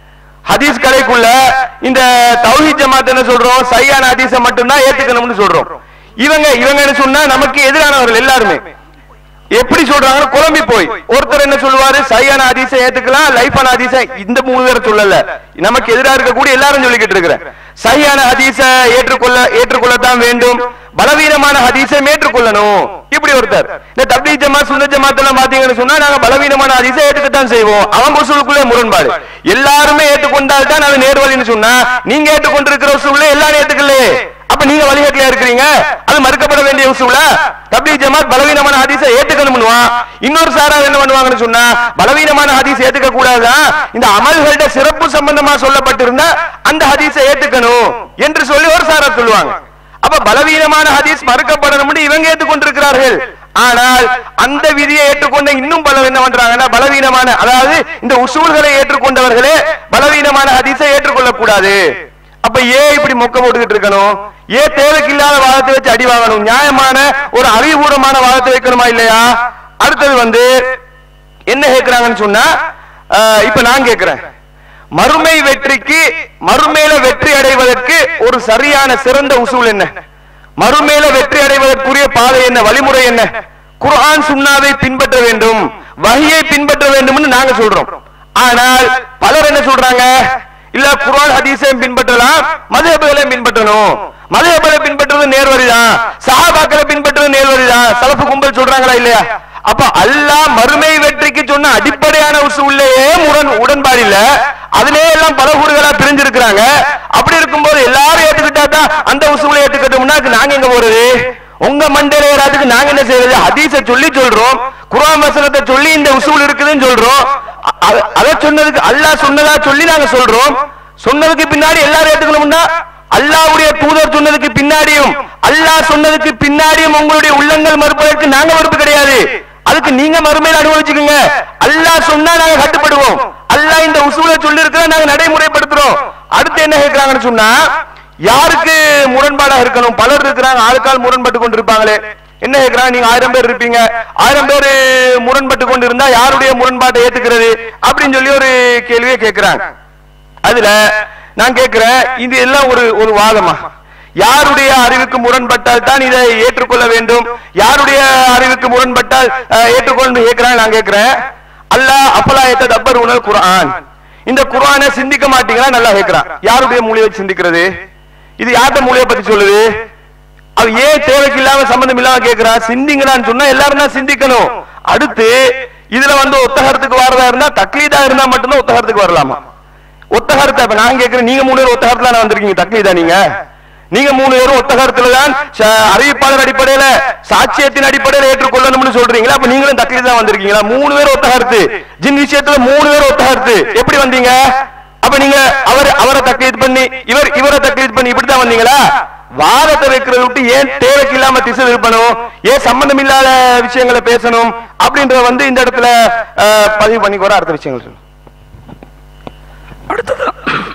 ஹதீஸ் கலைக்குள்ள இந்த தௌஹீத் ஜமாத் என்ன சொல்றோம் சரியான ஹதீஸை மட்டும்தான் ஏத்துக்கணும்னு சொல்றோம் இவங்க இவங்க என்ன சொன்னா நமக்கு எதிரானவர்கள் எல்லாருமே எப்படி சொல்றாங்க குழம்பி போய் ஒருத்தர் என்ன சொல்லுவாரு சரியான ஹதீஸை ஏத்துக்கலாம் லைஃபான ஹதீஸை இந்த மூணு பேரை சொல்லல நமக்கு எதிராக இருக்கக்கூடிய எல்லாரும் சொல்லிக்கிட்டு இருக்கிறேன் சரியான ஹதீஸை ஏற்றுக்கொள்ள ஏற்றுக்கொள்ளத்தான் வேண்டும் பலவீனமான ஹதீஸை ஏற்றுக்கொள்ளணும் இப்படி ஒருத்தர் இந்த தப்லீக் ஜமாத் சுன்ன ஜமாத் எல்லாம் பாத்தீங்கன்னு சொன்னா நாங்க பலவீனமான ஹதீஸை ஏற்றுக்கத்தான் செய்வோம் அவங்க உசூலுக்குள்ளே முரண்பாடு எல்லாருமே ஏற்றுக்கொண்டால் தான் அது நேர்வழின்னு சொன்னா நீங்க ஏற்றுக்கொண்டிருக்கிற உசூல எல்லாரும் ஏத்துக்கலையே அப்ப நீங்க வழிகாட்டியா இருக்கிறீங்க அது மறுக்கப்பட வேண்டிய உசூல தப்லீக் ஜமாத் பலவீனமான ஹதீஸை ஏத்துக்கணும்னுவா இன்னொரு சாரார் என்ன பண்ணுவாங்கன்னு சொன்னா பலவீனமான ஹதீஸ் ஏத்துக்க கூடாதுதான் இந்த அமல்களோட சிறப்பு சம்பந்தமா சொல்லப்பட்டிருந்த அந்த ஹதீஸை ஏத்துக்கணும் என்று சொல்லி ஒரு சாரார் சொல்லுவாங்க அப்ப பலவீனமான ஹதீஸ் மறுக்கப்படணும் இவங்க ஏற்றுக்கொண்டிருக்கிறார்கள் ஆனால் அந்த விதியை ஏற்றுக்கொண்ட இன்னும் பல என்ன பண்றாங்கன்னா பலவீனமான அதாவது இந்த உசூல்களை ஏற்றுக்கொண்டவர்களே பலவீனமான ஹதீஸை ஏற்றுக்கொள்ளக் கூடாது அப்ப ஏன் இப்படி மொக்க போட்டுக்கிட்டு இருக்கணும் ஏன் தேவைக்கில்லாத வாதத்தை வச்சு அடி வாங்கணும் நியாயமான ஒரு அறிவுபூர்வமான வாதத்தை வைக்கணுமா இல்லையா அடுத்தது வந்து என்ன கேட்கிறாங்கன்னு சொன்னா அஹ், இப்ப நான் கேட்கிறேன் மறுமை வெற்றிக்கு மறுமையில வெற்றி அடைவதற்கு ஒரு சரியான சிறந்த உசூல் என்ன மறுமையில வெற்றி அடைவதற்குரிய பாதை என்ன வழிமுறை என்ன குர்ஆன் சுன்னாவை பின்பற்ற வேண்டும் வஹியை பின்பற்ற வேண்டும்னு நாங்க சொல்றோம் ஆனால் பலர் என்ன சொல்றாங்க இல்ல குர்ஆன் ஹதீஸையும் பின்பற்றலாம் மதுஹபுகளையும் பின்பற்றணும் மதுஹபுகளை பின்பற்றுறது நேர்வழிதான் சஹாபாக்களை பின்பற்றுறது நேர்வழிதான் சலஃபு கும்பல் சொல்றாங்களா இல்லையா அப்ப அல்லாஹ் மறுமை வெற்றிக்கு சொன்ன அடிப்படையான உசூல்லையே முரண் உடன்பாடு இல்ல அதிலே எல்லாம் பல ஊர்களா பிரிஞ்சிருக்கிறாங்க அப்படி இருக்கும்போது எல்லாரும் ஏத்துக்கிட்டா தான் அந்த உசூலை ஏத்துக்கிட்டோம்னா அதுக்கு நாங்க எங்க போறது உங்க மண்டையில ஏறாதுக்கு நாங்க என்ன செய்யறது ஹதீஸை சொல்லி சொல்றோம் குர்ஆன் வசனத்தை சொல்லி இந்த உசூல் இருக்குதுன்னு சொல்றோம் அ- அ- அதை சொன்னதுக்கு அல்லாஹ் சொன்னதா சொல்லி நாங்க சொல்றோம் சொன்னதுக்கு பின்னாடி எல்லாரும் ஏத்துக்கணும்னா அல்லாஹ்வுடைய தூதர் சொன்னதுக்கு பின்னாடியும் அல்லாஹ் சொன்னதுக்கு பின்னாடியும் உங்களுடைய உள்ளங்கள் மறுப்பதற்கு நாங்க மறுப்பு கிடையாது அதுக்கு நீங்க மறுமையில அனுபவிச்சுக்கோங்க அல்லாஹ் சொன்னா நாங்க கட்டுப்படுவோம் அல்லாஹ் இந்த உசூலை சொல்லி இருக்கிற நாங்க நடைமுறைப்படுத்துறோம் அடுத்து என்ன கேட்கிறாங்கன்னு சொன்னா யாருக்கு முரண்பாடா இருக்கணும் பலர் இருக்கிறாங்க ஆளுக்கால் முரண்பட்டு கொண்டு இருப்பாங்களே என்ன கேட்கிறாங்க நீங்க ஆயிரம் பேர் இருப்பீங்க ஆயிரம் பேர் முரண்பட்டு கொண்டு இருந்தா யாருடைய முரண்பாட்டை ஏத்துக்கிறது அப்படின்னு சொல்லி ஒரு கேள்வியை கேட்கிறாங்க அதுல நான் கேட்கிறேன் இது எல்லாம் ஒரு ஒரு வாதமா யாருடைய அறிவுக்கு முரண்பட்டால் தான் இதை ஏற்றுக்கொள்ள வேண்டும் யாருடைய அறிவுக்கு முரண்பட்டால் அஹ், ஏற்றுக்கொண்டு கேட்கிறேன் நான் கேட்கிறேன் அல்லாஹ் அப்பலாயத்தை தப்பர் உணர் குர்ஆன் இந்த குர்ஆனை சிந்திக்க மாட்டீங்களா நல்லா கேட்கிறான் யாருடைய மூலியை வச்சு சிந்திக்கிறது இது யார்கிட்ட மூலியை பத்தி சொல்லுது அவ ஏன் தேவைக்கு இல்லாம சம்பந்தம் இல்லாம கேக்குறா சிந்திங்களான்னு சொன்னா எல்லாரும் தான் சிந்திக்கணும் அடுத்து இதுல வந்து ஒத்தகரத்துக்கு வரதா இருந்தா தக்லீதா இருந்தா மட்டும்தான் ஒத்தகரத்துக்கு வரலாமா ஒத்தகரத்தை இப்ப நான் கேக்குறேன் நீங்க மூணு பேர் ஒத்தகரத்துல நான் வந்திருக்கீங்க தக்லீதா நீங்க நீங்க மூணு பேரும் ஒத்தகரத்துல தான் ச- அறிவிப்பாளர் அடிப்படையில சாட்சியத்தின் அடிப்படையில ஏற்றுக்கொள்ளணும்னு சொல்றீங்களா அப்ப நீங்களும் தக்லீதா தான் வந்திருக்கீங்களா மூணு பேர் ஒத்தகரத்து ஜின் விஷயத்துல மூணு பேர் ஒத்தகரத்து எப்படி வந்தீங்க அப்ப நீங்க அவர் அவரை தக்லீத் பண்ணி இவர் இவரை தக்லீத் பண்ணி இப்படித்தான் வந்தீங்களா வாதத்தை வைக்கிறத விட்டு ஏன் தேவைக்கு இல்லாம திசை திருப்பணும் ஏன் சம்பந்தம் இல்லாத விஷயங்களை பேசணும் அப்படின்றத வந்து இந்த இடத்துல அஹ், பதிவு பண்ணி கூட அடுத்த விஷயங்கள் சொல்லு அடுத்ததா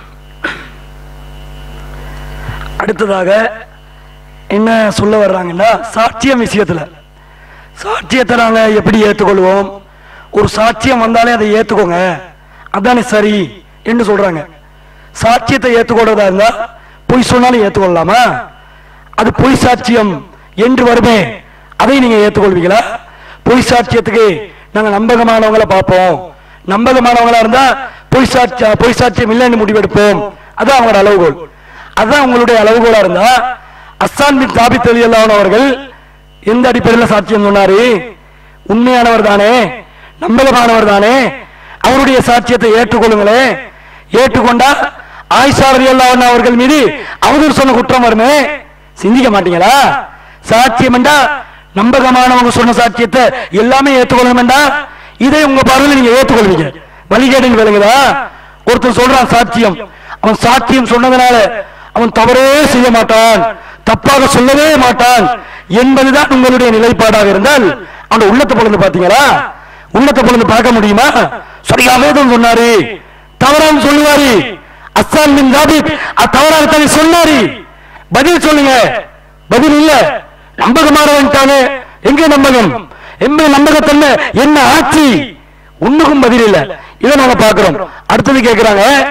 அடுத்ததாக என்ன சொல்ல வர்றாங்கன்னா சாட்சியம் விஷயத்துல சாட்சியத்தை நாங்க எப்படி ஏற்றுக்கொள்வோம் ஒரு சாட்சியம் வந்தாலே அதை ஏத்துக்கோங்க அதானே சரி என்று சொல்றாங்க சாட்சியத்தை ஏற்றுக்கொள்றதா இருந்தா பொய் சொன்னாலும் ஏற்றுக்கொள்ளலாமா அது பொய் சாட்சியம் என்று வருமே அதை நீங்க ஏற்றுக்கொள்வீங்களா பொய் சாட்சியத்துக்கு நாங்க நம்பகமானவங்களை பார்ப்போம் நம்பகமானவங்களா இருந்தா பொய் சாட்சியா பொய் சாட்சியம் இல்லைன்னு முடிவெடுப்போம் அதான் அவங்களோட அளவுகோல் அதான் உங்களுடைய அளவுகோலா இருந்தா அஸ்ஸான் பின் தாபித் அலி அவர்கள் எந்த அடிப்படையில் சாட்சியம் சொன்னாரு உண்மையானவர் தானே நம்பகமானவர் தானே அவருடைய சாட்சியத்தை ஏற்றுக்கொள்ளுங்களே ஏற்றுக்கொண்டா ஆயிஷா ரலியல்லாஹு அவர்கள் மீது அவதூறு சொன்ன குற்றம் வருமே சிந்திக்க மாட்டீங்களா சாட்சியம் என்றா நம்பகமானவங்க சொன்ன சாட்சியத்தை எல்லாமே ஏற்றுக்கொள்ளணும்டா இதை உங்க பார்வையில் நீங்க ஏற்றுக்கொள்வீங்க வழிகேடுன்னு விளங்குதா ஒருத்தன் சொல்றான் சாட்சியம் அவன் சாட்சியம் சொன்னதுனால அவன் தவறே செய்ய மாட்டான் தப்பாக சொல்லவே மாட்டான் என்பதுதான் உங்களுடைய நிலைப்பாடாக இருந்தால் அந்த உள்ளத்தை பொழுது பாத்தீங்களா உள்ளத்தை பொழுது பார்க்க முடியுமா சரியாவே தான் சொன்னாரு தவறான்னு சொல்லுவாரு அஸ்ஸான் பின் தாபித் அது தவறாகத்தானே சொன்னாரு பதில் சொல்லுங்க பதில் இல்ல நம்பகமானவன்ட்டானே எங்க நம்பகம் எங்க நம்பகத்தன்மை என்ன ஆட்சி உண்ணுக்கும் பதில் இல்ல இதை நாங்க பாக்குறோம் அடுத்தது கேக்குறாங்க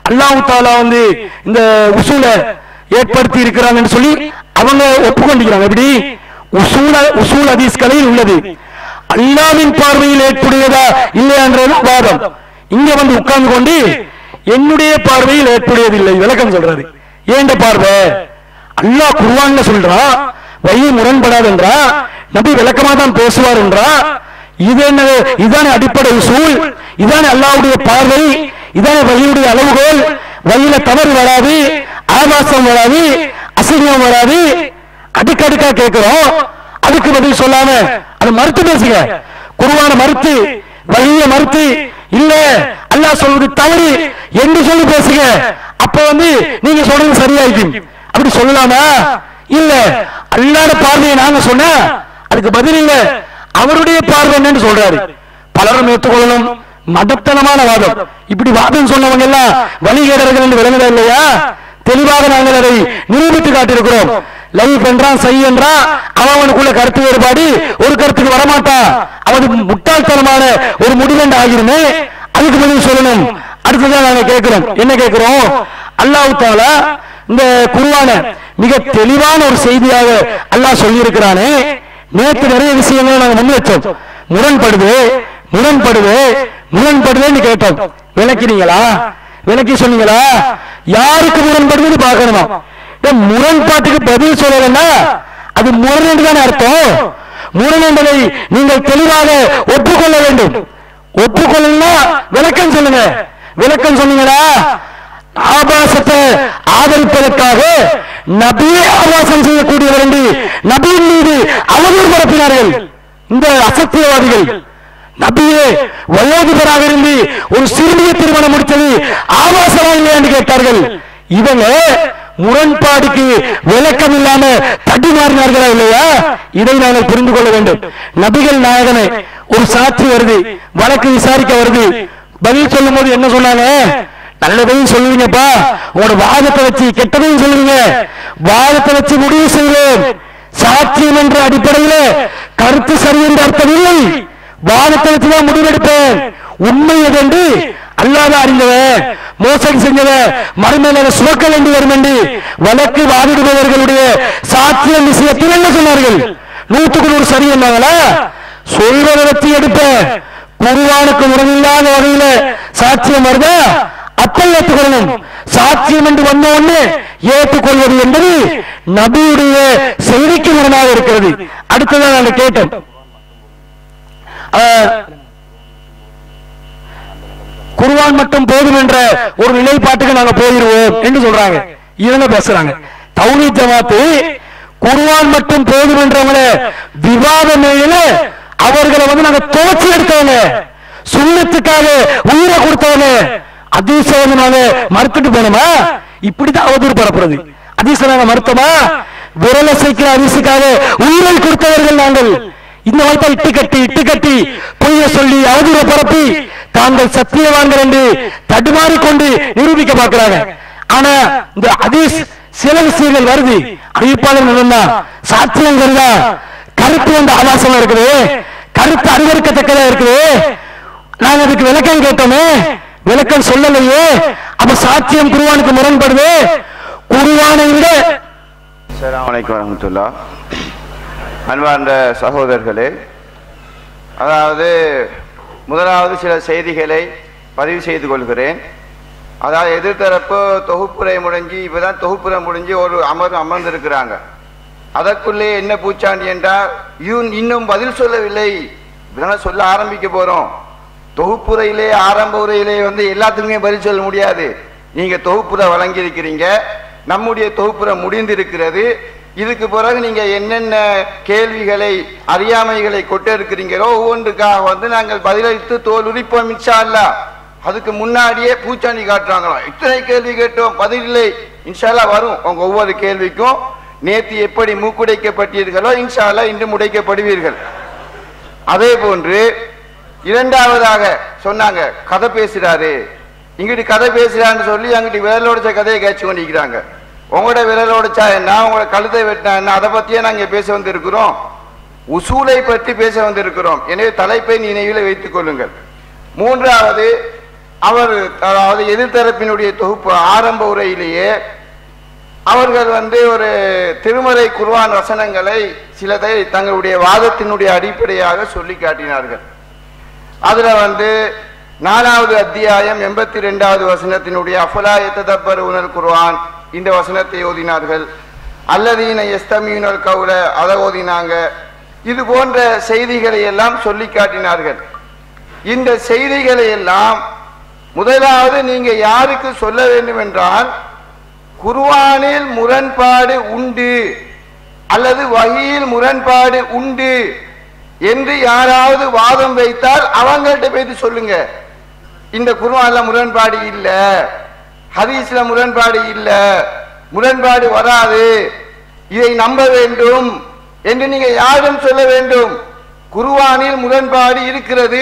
அல்லாஹ் தாலா வந்து இந்த உசூல ஏற்படுத்தி இருக்கிறாங்கன்னு சொல்லி அவங்க ஒப்புக்கொண்டிருக்கிறாங்க எப்படி உசூல உசூல் ஹதீஸ் கலையில் உள்ளது அல்லாவின் பார்வையில் ஏற்புடையதா இல்லையான்றது வாதம் இங்க வந்து உட்கார்ந்து கொண்டு என்னுடைய பார்வையில் ஏற்புடையதில்லை விளக்கம் சொல்றாரு ஏண்ட பார்வை அல்லாஹ் குர்ஆன்ல சொல்றா வழி முரண்படாதுன்றா நபி விளக்கமா தான் பேசுவார் என்றா இது என்ன இதான அடிப்படை உசூல் இதான அல்லாஹ்வுடைய பார்வை இதான வழியுடைய அளவுகோல் வழியில தவறு வராது ஆபாசம் வராது அசிங்கம் வராது அடுக்கடுக்கா கேட்கிறோம் அதுக்கு பதில் சொல்லாம அதை மறுத்து பேசுங்க குருவான மறுத்து வழிய மறுத்து இல்ல அல்லாஹ் சொல்வது தவறு என்று சொல்லி பேசுங்க அப்ப வந்து நீங்க சொல்றது சரியாയിരിക്കും அப்படி சொல்லலாமா இல்ல அல்லாத பார்வையை நாங்க சொன்னா அதுக்கு பதில் இல்ல அவருடைய பார்வை என்னன்னு சொல்றாரு பலரும் ஏற்றுக்கொள்ளணும் மதத்தனமான வாதம் இப்படி வாதம் சொன்னவங்க எல்லாம் வழிகேடர்கள் என்று விளங்குதா இல்லையா தெளிவாக நாங்கள் அதை நிரூபித்து காட்டியிருக்கிறோம் லைஃப் என்றான் செய் என்றான் அவனுக்குள்ள கருத்து வேறுபாடு ஒரு கருத்துக்கு வரமாட்டான் அவன் முட்டாள்தனமான ஒரு முடிவென்று ஆகிருமே அதுக்கு பதில் சொல்லணும் அடுத்ததான் நாங்க கேட்கிறோம் என்ன கேட்கிறோம் அல்லாஹ் தாலா இந்த குருவான மிக தெளிவான ஒரு செய்தியாக அல்லாஹ் சொல்லி இருக்கிறானே நேற்று நிறைய விஷயங்களை நாங்க முன் வச்சோம் முரண்படுது முரண்படுது முரண்படுதுன்னு கேட்டோம் விளக்கிறீங்களா விளக்கி சொன்னீங்களா யாருக்கு முரண்படுதுன்னு பார்க்கணுமா ஏன் முரண்பாட்டுக்கு பதில் சொல்லலைன்னா அது முரண் என்று தானே அர்த்தம் முரண் என்பதை நீங்கள் தெளிவாக ஒப்புக்கொள்ள வேண்டும் ஒப்புக்கொள்ளா விளக்கம் சொல்லுங்க விளக்கம் சொன்னீங்களா ஆபாசத்தை ஆதரிப்பதற்காக நபியே ஆபாசம் செய்யக்கூடியவர் என்று நபியின் மீது அவதூறு பரப்பினார்கள் இந்த அசத்தியவாதிகள் நபியே வயோதிபராக இருந்து ஒரு சிறுமிய திருமணம் முடித்தது ஆபாசமா இல்லையா என்று கேட்டார்கள் இவங்க முரண்பாடுக்கு விளக்கம் இல்லாம தடுமாறினார்களா இல்லையா இதை நாங்கள் புரிந்து கொள்ள வேண்டும் நபிகள் நாயகனே ஒரு சாட்சி வருது வழக்கு விசாரிக்க வருது பதில் சொல்லும் போது என்ன சொன்னாங்க நல்லதையும் சொல்லுவீங்கப்பா உங்களோட வாதத்தை வச்சு கெட்டதையும் சொல்லுவீங்க வாதத்தை வச்சு முடிவு செய்வேன் சாட்சியம் என்ற அடிப்படையில் கருத்து சரி என்ற அர்த்தம் இல்லை வாதத்தை வச்சுதான் முடிவெடுப்பேன் உண்மை எதென்று அல்லாத அறிந்தவன் மோசடி செஞ்சவன் மறுமையில சுமக்க வேண்டி வரும் என்று வழக்கு வாதிடுபவர்களுடைய சாத்தியம் விஷயத்தில் என்ன சொன்னார்கள் நூற்றுக்கு நூறு சரி என்னங்களா சொல்வதை வச்சு எடுப்பேன் குருவானுக்கு முரணில்லாத வகையில சாட்சியம் வருதா அப்பல் ஏற்றுக்கொள்ளணும் சாட்சியம் என்று வந்த உடனே ஏற்றுக்கொள்வது என்பது நபியுடைய செய்திக்கு முரணாக இருக்கிறது அடுத்ததான் நாங்கள் கேட்டோம் ஆஹ், குர்ஆன் மட்டும் போதும் என்ற ஒரு நிலைப்பாட்டுக்கு நாங்க போயிருவோம் என்று சொல்றாங்க இவங்க பேசுறாங்க தௌஹீத் ஜமாத்து குர்ஆன் மட்டும் போதும் என்றவங்கள விவாத மேல அவர்களை வந்து நாங்க துவச்சி எடுத்தவங்க சுண்ணத்துக்காக உயிரை கொடுத்தவங்க அதீச வந்து நாங்க மறுத்துட்டு போனோமா இப்படிதான் அவதூறு பரப்புறது அதீச நாங்க மறுத்தோமா விரல சைக்கிற அரிசிக்காக உயிரை கொடுத்தவர்கள் நாங்கள் இந்த வாய்ப்பை இட்டு கட்டி இட்டு கட்டி பொய்ய சொல்லி அவதூற பரப்பி தாங்கள் சத்தியவான்கள் என்று தடுமாறிக்கொண்டு நிரூபிக்க பார்க்கிறாங்க ஆனா இந்த அதீஸ் சில விஷயங்கள் வருது அறிவிப்பாளர் நடந்தா சாத்தியம் வருதா கருத்து வந்து ஆபாசமா இருக்குது கருத்து அறிவறுக்கத்தக்கதா இருக்குது நாங்க அதுக்கு விளக்கம் கேட்டோமே விளக்கம் சொல்லலையே அப்ப சாத்தியம் குருவானுக்கு முரண்படுது குருவானை விட அஸ்ஸலாமு அலைக்கும் வரஹ்மத்துல்லா அன்பார்ந்த சகோதரர்களே அதாவது முதலாவது சில செய்திகளை பதிவு செய்து கொள்கிறேன் அதாவது எதிர்த்தரப்பு தொகுப்புரை முடிஞ்சு இப்பதான் தொகுப்புரை முடிஞ்சு ஒரு அமர் அமர்ந்திருக்கிறாங்க அதற்குள்ளே என்ன பூச்சாண்டி என்றால் இவன் இன்னும் பதில் சொல்லவில்லை இதனால சொல்ல ஆரம்பிக்க போறோம் தொகுப்புரையிலே ஆரம்ப உரையிலே வந்து எல்லாத்துக்குமே பதில் சொல்ல முடியாது நீங்க தொகுப்புரை வழங்கியிருக்கிறீங்க நம்முடைய தொகுப்புரை முடிந்திருக்கிறது இதுக்கு பிறகு நீங்க என்னென்ன கேள்விகளை அறியாமைகளை கொண்டு இருக்கிறீங்களோ ஒவ்வொன்றுக்காக வந்து நாங்கள் பதிலளித்து தோல் உரிப்போம் இன்ஷா அல்லாஹ் அதுக்கு முன்னாடியே பூச்சாண்டி காட்டுறாங்களாம் இத்தனை கேள்வி கேட்டோம் பதில் இல்லை இன்ஷா அல்லாஹ் வரும் உங்க ஒவ்வொரு கேள்விக்கும் நேத்து எப்படி மூக்குடைக்கப்பட்டீர்களோ இன்ஷா அல்லாஹ் இன்று முடைக்கப்படுவீர்கள் அதே போன்று இரண்டாவதாக சொன்னாங்க கதை பேசுறாரு இங்கிட்டு கதை பேசுறான்னு சொல்லி அங்கிட்டு விரலோடச்ச கதையை கேட்சி கொண்டிருக்கிறாங்க உங்களோட விரலோடச்சா என்ன உங்களோட கழுத்தை வெட்டினா என்ன அதை பத்தியே நாங்க பேச வந்திருக்கிறோம் உசூலை பற்றி பேச வந்திருக்கிறோம் எனவே தலைப்பை நினைவில் வைத்துக் கொள்ளுங்கள் மூன்றாவது அவர் அதாவது எதிர்த்தரப்பினுடைய தொகுப்பு ஆரம்ப உரையிலேயே அவர்கள் வந்து ஒரு திருமறை குர்ஆன் வசனங்களை சிலதை தங்களுடைய வாதத்தினுடைய அடிப்படையாக சொல்லி காட்டினார்கள் அதுல வந்து நாலாவது அத்தியாயம் எண்பத்தி ரெண்டாவது வசனத்தினுடைய அஃபலா எத்ததப்பர் உணர் குர்ஆன் இந்த வசனத்தை ஓதினார்கள் அல்லதீன எஸ்தமீனல் கவுல அதை ஓதினாங்க இது போன்ற செய்திகளை எல்லாம் சொல்லி காட்டினார்கள் இந்த செய்திகளை எல்லாம் முதலாவது நீங்க யாருக்கு சொல்ல வேண்டும் என்றால் குர்ஆனில் முரண்பாடு உண்டு அல்லது வகையில் முரண்பாடு உண்டு என்று யாராவது வாதம் வைத்தால் அவங்கள்ட்ட போய் சொல்லுங்க இந்த குர்ஆன்ல முரண்பாடு இல்ல ஹதீஸ்ல முரண்பாடு இல்ல முரண்பாடு வராது இதை நம்ப வேண்டும் என்று நீங்க யாரும் சொல்ல வேண்டும் குர்ஆனில் முரண்பாடு இருக்கிறது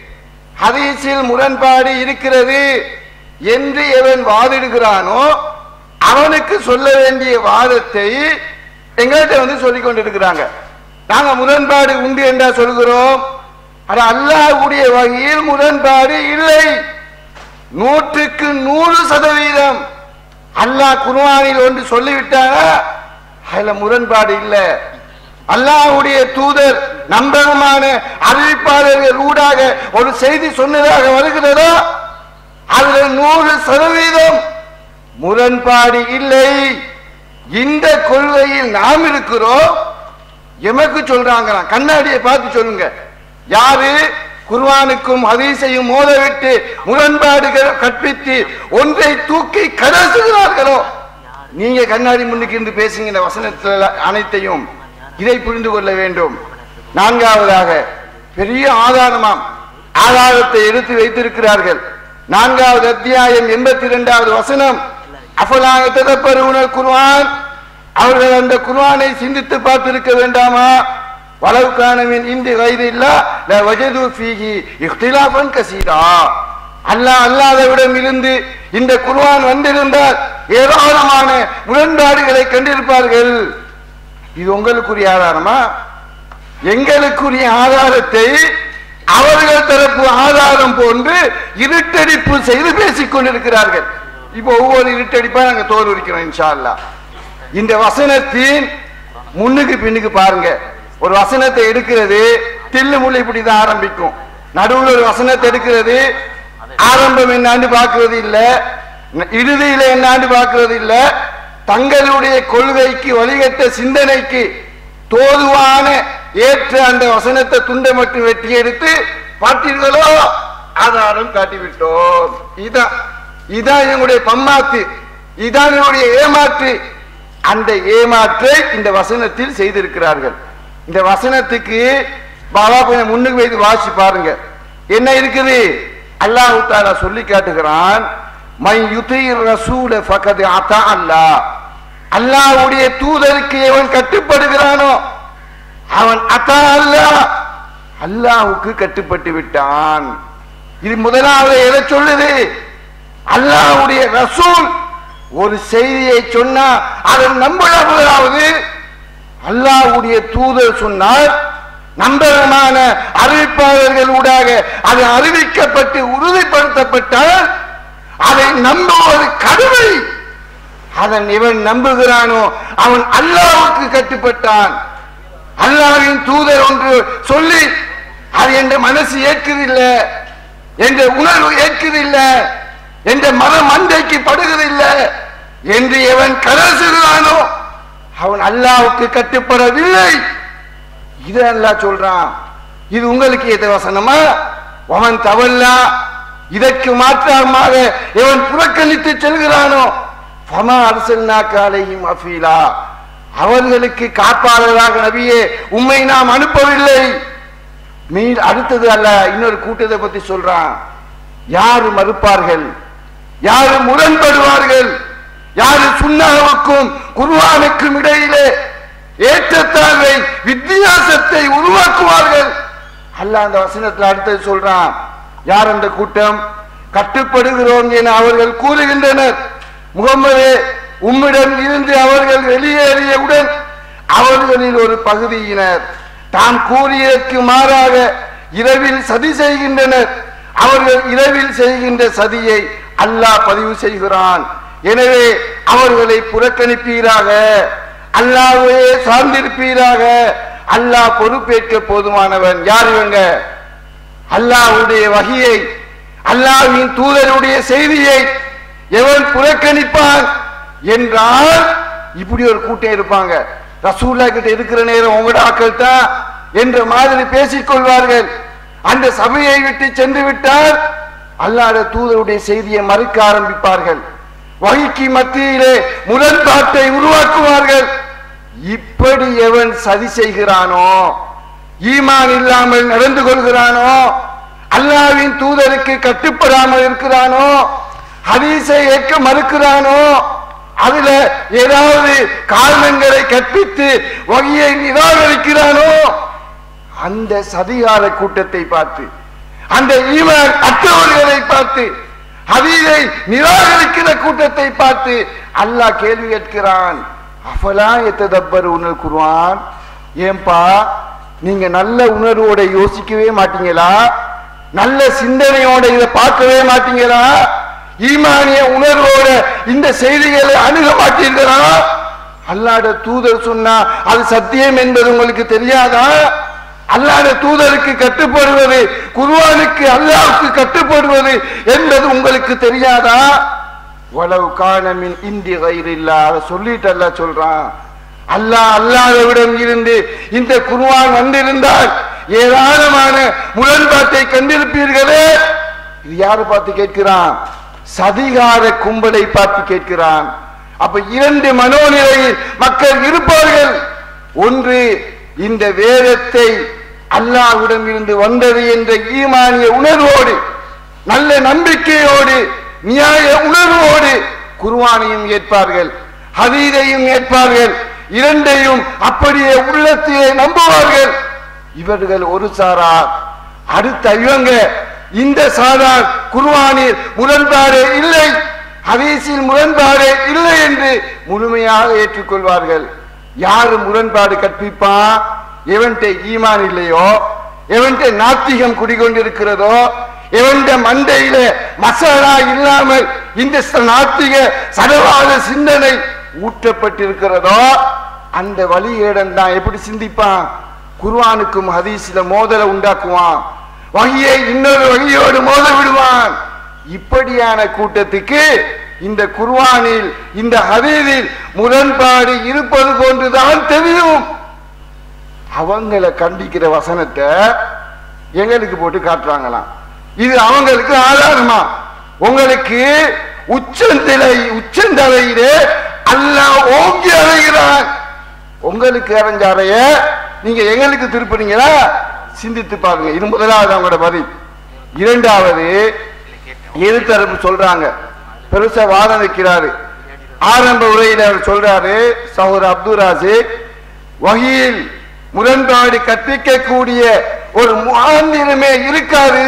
ஹதீஸில் முரண்பாடு இருக்கிறது என்று எவன் வாதிடுகிறானோ அவனுக்கு சொல்ல வேண்டிய வாதத்தை எங்கள்கிட்ட வந்து சொல்லிக் கொண்டிருக்கிறாங்க நாங்க முரண்பாடு உண்டு என்றா சொல்கிறோம் அது அல்லாஹ்வுடைய வகையில் முரண்பாடு இல்லை நூற்றுக்கு நூறு சதவீதம் அல்லாஹ் குர்ஆனில் ஒன்று சொல்லிவிட்டாங்க அதுல முரண்பாடு இல்லை அல்லாஹ்வுடைய தூதர் நம்பகமான அறிவிப்பாளர்கள் ஊடாக ஒரு செய்தி சொன்னதாக வருகிறதோ அதுல நூறு சதவீதம் முரண்பாடு இல்லை இந்த கொள்கையில் நாம் இருக்கிறோம் எமக்கு சொல்றாங்க கண்ணாடியை பார்த்து சொல்லுங்க யாரு குர்ஆனுக்கும் ஹதீஸையும் மோதவிட்டு முரண்பாடுகள் கற்பித்து ஒன்றை தூக்கி கடைசுகிறார்களோ நீங்க கண்ணாடி முன்னுக்கு இருந்து பேசுங்க இந்த வசனத்தில் அனைத்தையும் இதை புரிந்து கொள்ள வேண்டும் நான்காவதாக பெரிய ஆதாரமாம் ஆதாரத்தை எடுத்து வைத்திருக்கிறார்கள் நான்காவது அத்தியாயம் எண்பத்தி இரண்டாவது வசனம் அஃபலாக ததப்பருவனர் குர்ஆன் அவர்கள் அந்த குர்ஆனை சிந்தித்து பார்த்திருக்க வேண்டாமா வலவு காணவின் இந்தி கைது இல்ல வஜது ஃபீஹி இஃப்திலாஃபன் கசீரா அல்லாஹ் அல்லாதவிடம் இருந்து இந்த குர்ஆன் வந்திருந்தால் ஏராளமான முரண்பாடுகளை கண்டிருப்பார்கள் இது உங்களுக்குரிய ஆதாரமா எங்களுக்குரிய ஆதாரத்தை அவர்கள் தரப்பு ஆதாரம் போன்று இருட்டடிப்பு செய்து பேசிக் கொண்டிருக்கிறார்கள் இப்போ ஒவ்வொரு இருட்டடிப்பா நாங்க தோல் உரிக்கிறோம் இன்ஷா அல்லாஹ் இந்த வசனத்தின் முன்னுக்கு பின்னுக்கு பாருங்க ஒரு வசனத்தை எடுக்கிறது தில்லு முள்ளு இப்படி தான் ஆரம்பிக்கும் நடுவுல ஒரு வசனத்தை எடுக்கிறது ஆரம்பம் என்னான்னு பார்க்கிறது இல்ல இறுதியில என்னான்னு பார்க்கிறது இல்ல தங்களுடைய கொள்கைக்கு வழிகட்ட சிந்தனைக்கு தோதுவான ஏற்ற அந்த வசனத்தை துண்டை மட்டும் வெட்டி எடுத்து பார்த்தீர்களோ ஆதாரம் காட்டிவிட்டோம் இதான் இதான் எங்களுடைய பம்மாத்து இதான் என்னுடைய ஏமாற்று அந்த ஏமாற்றை இந்த வசனத்தில் செய்திருக்கிறார்கள் இந்த வசனத்துக்கு பாபா கொஞ்சம் முன்னுக்கு வைத்து வாசி பாருங்க என்ன இருக்குது அல்லாஹ் தாலா சொல்லி காட்டுகிறான் மை யுதீர் ரசூல ஃபகத் அத்தா அல்லாஹ் அல்லாஹ்வுடைய தூதருக்கு எவன் கட்டுப்படுகிறானோ அவன் அத்தா அல்லாஹ் அல்லாஹ்வுக்கு கட்டுப்பட்டு விட்டான் இது முதலாவது எதை சொல்லுது அல்லாஹ்வுடைய ரசூல் ஒரு செய்தியை சொன்னா அதை நம்பல முதலாவது அல்லாஹ்வுடைய தூதர் சொன்னால் நம்பகமான அறிவிப்பாளர்கள் ஊடாக அது அறிவிக்கப்பட்டு உறுதிப்படுத்தப்பட்டால் அதை நம்புவது கடுமை அதன் இவன் நம்புகிறானோ அவன் அல்லாஹ்வுக்கு கட்டுப்பட்டான் அல்லாஹ்வின் தூதர் ஒன்று சொல்லி அது என்ற மனசு ஏற்குதில்லை என்ற உணர்வு ஏற்குதில்லை என்ற மன மண்டைக்கு படுகிறதில்லை என்று எவன் கரசுகிறானோ அவன் அல்லாஹ்வுக்கு கட்டுப்படவில்லை இது அல்லாஹ் சொல்றான் இது உங்களுக்கு ஏத்த வசனமா அவன் தவல்லா இதற்கு மாற்றமாக இவன் புறக்கணித்து செல்கிறானோ ஃபமா அரசல்னா காலையும் அஃபீலா அவர்களுக்கு காப்பாளராக நபியே உம்மை நாம் அனுப்பவில்லை மீ அடுத்தது அல்ல இன்னொரு கூட்டத்தை பத்தி சொல்றான் யாரு மறுப்பார்கள் யாரு முரண்படுவார்கள் யாரு சுண்ணாவுக்கும் குர்ஆனுக்கும் இடையிலே ஏற்றத்தாழ்வை வித்தியாசத்தை உருவாக்குவார்கள் அல்லாஹ் அந்த வசனத்தில் அடுத்தது சொல்றான் யார் அந்த கூட்டம் கட்டுப்படுகிறோம் என அவர்கள் கூறுகின்றனர் முகமது உம்மிடம் இருந்து அவர்கள் வெளியேறியவுடன் அவர்களில் ஒரு பகுதியினர் தாம் கூறியதற்கு மாறாக இரவில் சதி செய்கின்றனர் அவர்கள் இரவில் செய்கின்ற சதியை அல்லாஹ் பதிவு செய்கிறான் எனவே அவர்களை புறக்கணிப்பீராக அல்லாஹ்வே சார்ந்திருப்பீராக அல்லாஹ் பொறுப்பேற்க போதுமானவன் யார் இவங்க அல்லாஹ்வுடைய வகியை அல்லாஹ்வின் தூதருடைய செய்தியை எவன் புறக்கணிப்பான் என்றால் இப்படி ஒரு கூட்டம் இருப்பாங்க ரசூல்லா கிட்ட இருக்கிற நேரம் உங்களோட ஆக்கள் தான் என்ற மாதிரி பேசிக் கொள்வார்கள் அந்த சபையை விட்டு சென்று விட்டால் அல்லாத தூதருடைய செய்தியை மறுக்க ஆரம்பிப்பார்கள் வகிக்கு மத்தியிலே முரண்பாட்டை உருவாக்குவார்கள் இப்படி எவன் சதி செய்கிறானோ ஈமான் இல்லாமல் நடந்து கொள்கிறானோ அல்லாவின் தூதருக்கு கட்டுப்படாமல் இருக்கிறானோ ஹதீஸை ஏற்க மறுக்கிறானோ அதுல ஏதாவது காரணங்களை கற்பித்து வகையை நிராகரிக்கிறானோ அந்த சதிகார கூட்டத்தை பார்த்து அந்த ஈமான் அற்றவர்களை பார்த்து ஹதீஸை நிராகரிக்கிற கூட்டத்தை பார்த்து அல்லாஹ் கேள்வி கேட்கிறான் அஃபலா எத்ததப்பர் உணர் குருவான் ஏன்பா நீங்க நல்ல உணர்வோட யோசிக்கவே மாட்டீங்களா நல்ல சிந்தனையோட இதை பார்க்கவே மாட்டீங்களா ஈமானிய உணர்வோட இந்த செய்திகளை அணுக மாட்டீர்களா அல்லாட தூதர் சொன்னா அது சத்தியம் என்பது உங்களுக்கு தெரியாதா அல்லாத தூதருக்கு கட்டுப்படுவது குர்ஆனுக்கு அல்லாஹ்வுக்கு கட்டுப்படுவது என்பது உங்களுக்கு தெரியாதா வலவு காணமின் இந்தி கயிறில்லா அதை சொல்லிட்டு அல்லாஹ் சொல்றான் அல்லாஹ் அல்லாதவிடம் இருந்து இந்த குர்ஆன் வந்திருந்தால் ஏராளமான முரண்பாட்டை கண்டிருப்பீர்களே இது யாரு பார்த்து கேட்கிறான் சதிகார கும்பலை பார்த்து கேட்கிறான் அப்ப இரண்டு மனோநிலையில் மக்கள் இருப்பார்கள் ஒன்று இந்த வேதத்தை அல்லாஹ்விடம் இருந்து வந்தது என்ற ஈமானிய உணர்வோடு நல்ல நம்பிக்கையோடு நியாய உணர்வோடு குர்ஆனையும் ஏற்பார்கள் ஹதீதையும் ஏற்பார்கள் இரண்டையும் அப்படியே உள்ளத்திலே நம்புவார்கள் இவர்கள் ஒரு சாரார் அடுத்த இவங்க இந்த சாரார் குர்ஆனில் முரண்பாடு இல்லை ஹதீஸில் முரண்பாடு இல்லை என்று முழுமையாக ஏற்றுக்கொள்வார்கள் யாரு முரண்பாடு கற்பிப்பான் எவன்கிட்ட ஈமான் இல்லையோ எவன்கிட்ட நாத்திகம் குடிகொண்டிருக்கிறதோ எவன்ட மண்டையில மசாலா இல்லாமல் இந்த ச- நாத்திக சடவாத சிந்தனை ஊற்றப்பட்டிருக்கிறதோ அந்த வழியேடன் தான் எப்படி சிந்திப்பான் குர்ஆனுக்கும் ஹதீஸ்ல மோதலை உண்டாக்குவான் வகையை இன்னொரு வகையோடு மோத விடுவான் இப்படியான கூட்டத்துக்கு இந்த குர்ஆனில் இந்த ஹதீஸில் முரண்பாடு இருப்பது போன்றுதான் தெரியும் அவங்கள கண்டிக்கிற வசனத்தை எங்களுக்கு போட்டு காட்டுறாங்களாம் இது அவங்களுக்கு ஆதாரமா உங்களுக்கு உச்சந்தலை உச்சந்தலையிலே அல்லாஹ் ஓங்கி அறைகிறான் உங்களுக்கு அரைஞ்ச அறைய நீங்க எங்களுக்கு திருப்புறீங்களா சிந்தித்து பாருங்க இது முதலாவது அவங்களோட பதில் இரண்டாவது எதிர்த்தரப்பு சொல்றாங்க பெருசா வாதம் வைக்கிறாரு ஆரம்ப உரையில் அவர் சொல்றாரு சகோதரர் அப்துல் ராசிக் வகையில் முரண்பாடு கற்பிக்கக்கூடிய ஒரு முகாந்திரமே இருக்காது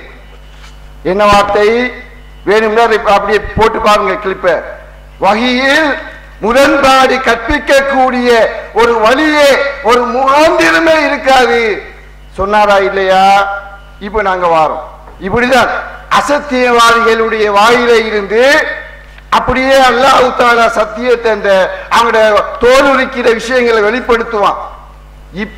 என்ன வார்த்தை வேணும்னா அதை அப்படியே போட்டு பாருங்க கிளிப்ப வகையில் முரண்பாடு கற்பிக்கக்கூடிய ஒரு வழியே ஒரு முகாந்திரமே இருக்காது சொன்னாரா இல்லையா இப்ப நாங்க வாரோம் இப்படிதான் அசத்தியவாதிகளுடைய வாயில இருந்து அப்படியே அல்லாஹ் தாலா சத்தியத்தை அந்த அவங்களோட தோலுரிக்கிற விஷயங்களை வெளிப்படுத்துவான் இப்ப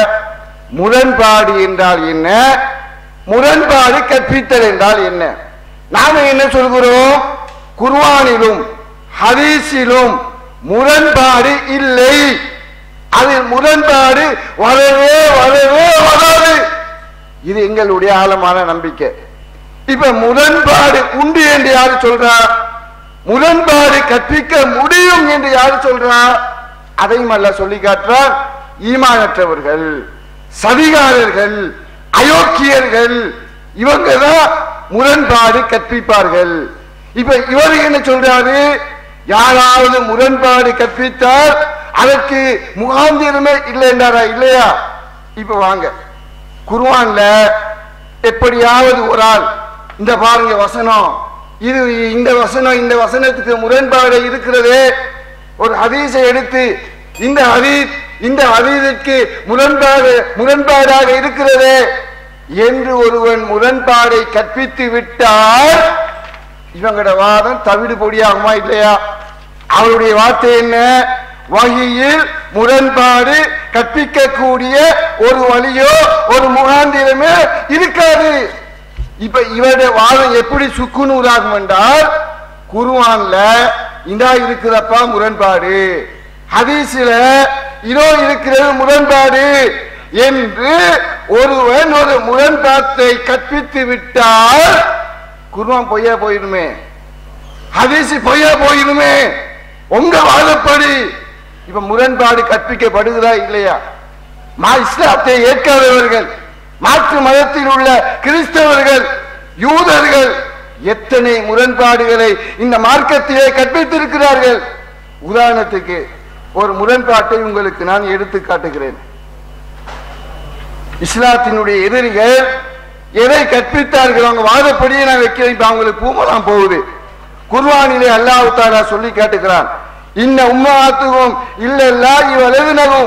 முரண்பாடு என்றால் என்ன முரண்பாடு கற்பித்தல் என்றால் என்ன நாம என்ன சொல்கிறோம் குர்ஆனிலும் ஹதீஸிலும் முரண்பாடு இல்லை அதில் முரண்பாடு வரவே வரவே வராது இது எங்களுடைய ஆழமான நம்பிக்கை இப்ப முரண்பாடு உண்டு என்று யாரு சொல்றா முரண்பாடு கற்பிக்க முடியும் என்று யாரு சொல்றா அதையும் அல்ல சொல்லி காட்டுறார் ஈமானற்றவர்கள் சதிகாரர்கள் அயோக்கியர்கள் இவங்க தான் முரண்பாடு கற்பிப்பார்கள் இப்ப இவர் என்ன சொல்றாரு யாராவது முரண்பாடு கற்பித்தால் அதற்கு முகாந்திரமே இல்லை என்றாரா இல்லையா இப்ப வாங்க குர்ஆன்ல எப்படியாவது ஒரு ஆள் இந்த பாருங்க வசனம் இது இந்த வசனம் இந்த வசனத்துக்கு முரண்பாடு இருக்கிறது ஒரு ஹதீஸை எடுத்து இந்த ஹதீஸ் இந்த ஹதீஸுக்கு முரண்பாடு முரண்பாடாக இருக்கிறது என்று ஒருவன் முரண்பாடை கற்பித்து விட்டால் இவங்களோட வாதம் தவிடு பொடியாகுமா இல்லையா அவருடைய வார்த்தை என்ன வகையில் முரண்பாடு கற்பிக்கக்கூடிய ஒரு வழியோ ஒரு முகாந்திரமே இருக்காது இப்ப இவருடைய வாதம் எப்படி சுக்குநூறாகும் என்றால் குருவான்ல இந்தா இருக்கிறப்பா முரண்பாடு ஹதீஸ்ல இதோ இருக்கிறது முரண்பாடு என்று ஒருவன் ஒரு முரண்பாட்டை கற்பித்து விட்டால் குருவான் பொய்யா போயிருமே ஹதீஸ் பொய்யா போயிருமே உங்க வாதப்படி இப்ப முரண்பாடு கற்பிக்கப்படுகிறா இல்லையா மா இஸ்லாத்தை ஏற்காதவர்கள் மாற்று மதத்தில் உள்ள கிறிஸ்தவர்கள் யூதர்கள் எத்தனை முரண்பாடுகளை இந்த மார்க்கத்திலே கற்பித்திருக்கிறார்கள் உதாரணத்துக்கு ஒரு முரண்பாட்டை உங்களுக்கு நான் எடுத்து காட்டுகிறேன் இஸ்லாத்தினுடைய எதிரிகள் எதை கற்பித்தார்கள் அவங்க வாதப்படியே நான் வைக்கிறேன் இப்ப அவங்களுக்கு பூமலாம் போகுது குர்வானிலே அல்லாஹ் தாலா சொல்லி காட்டுகிறான் இன்ன உம்மாத்துக்கும் இல்லல்லா இவளவினகும்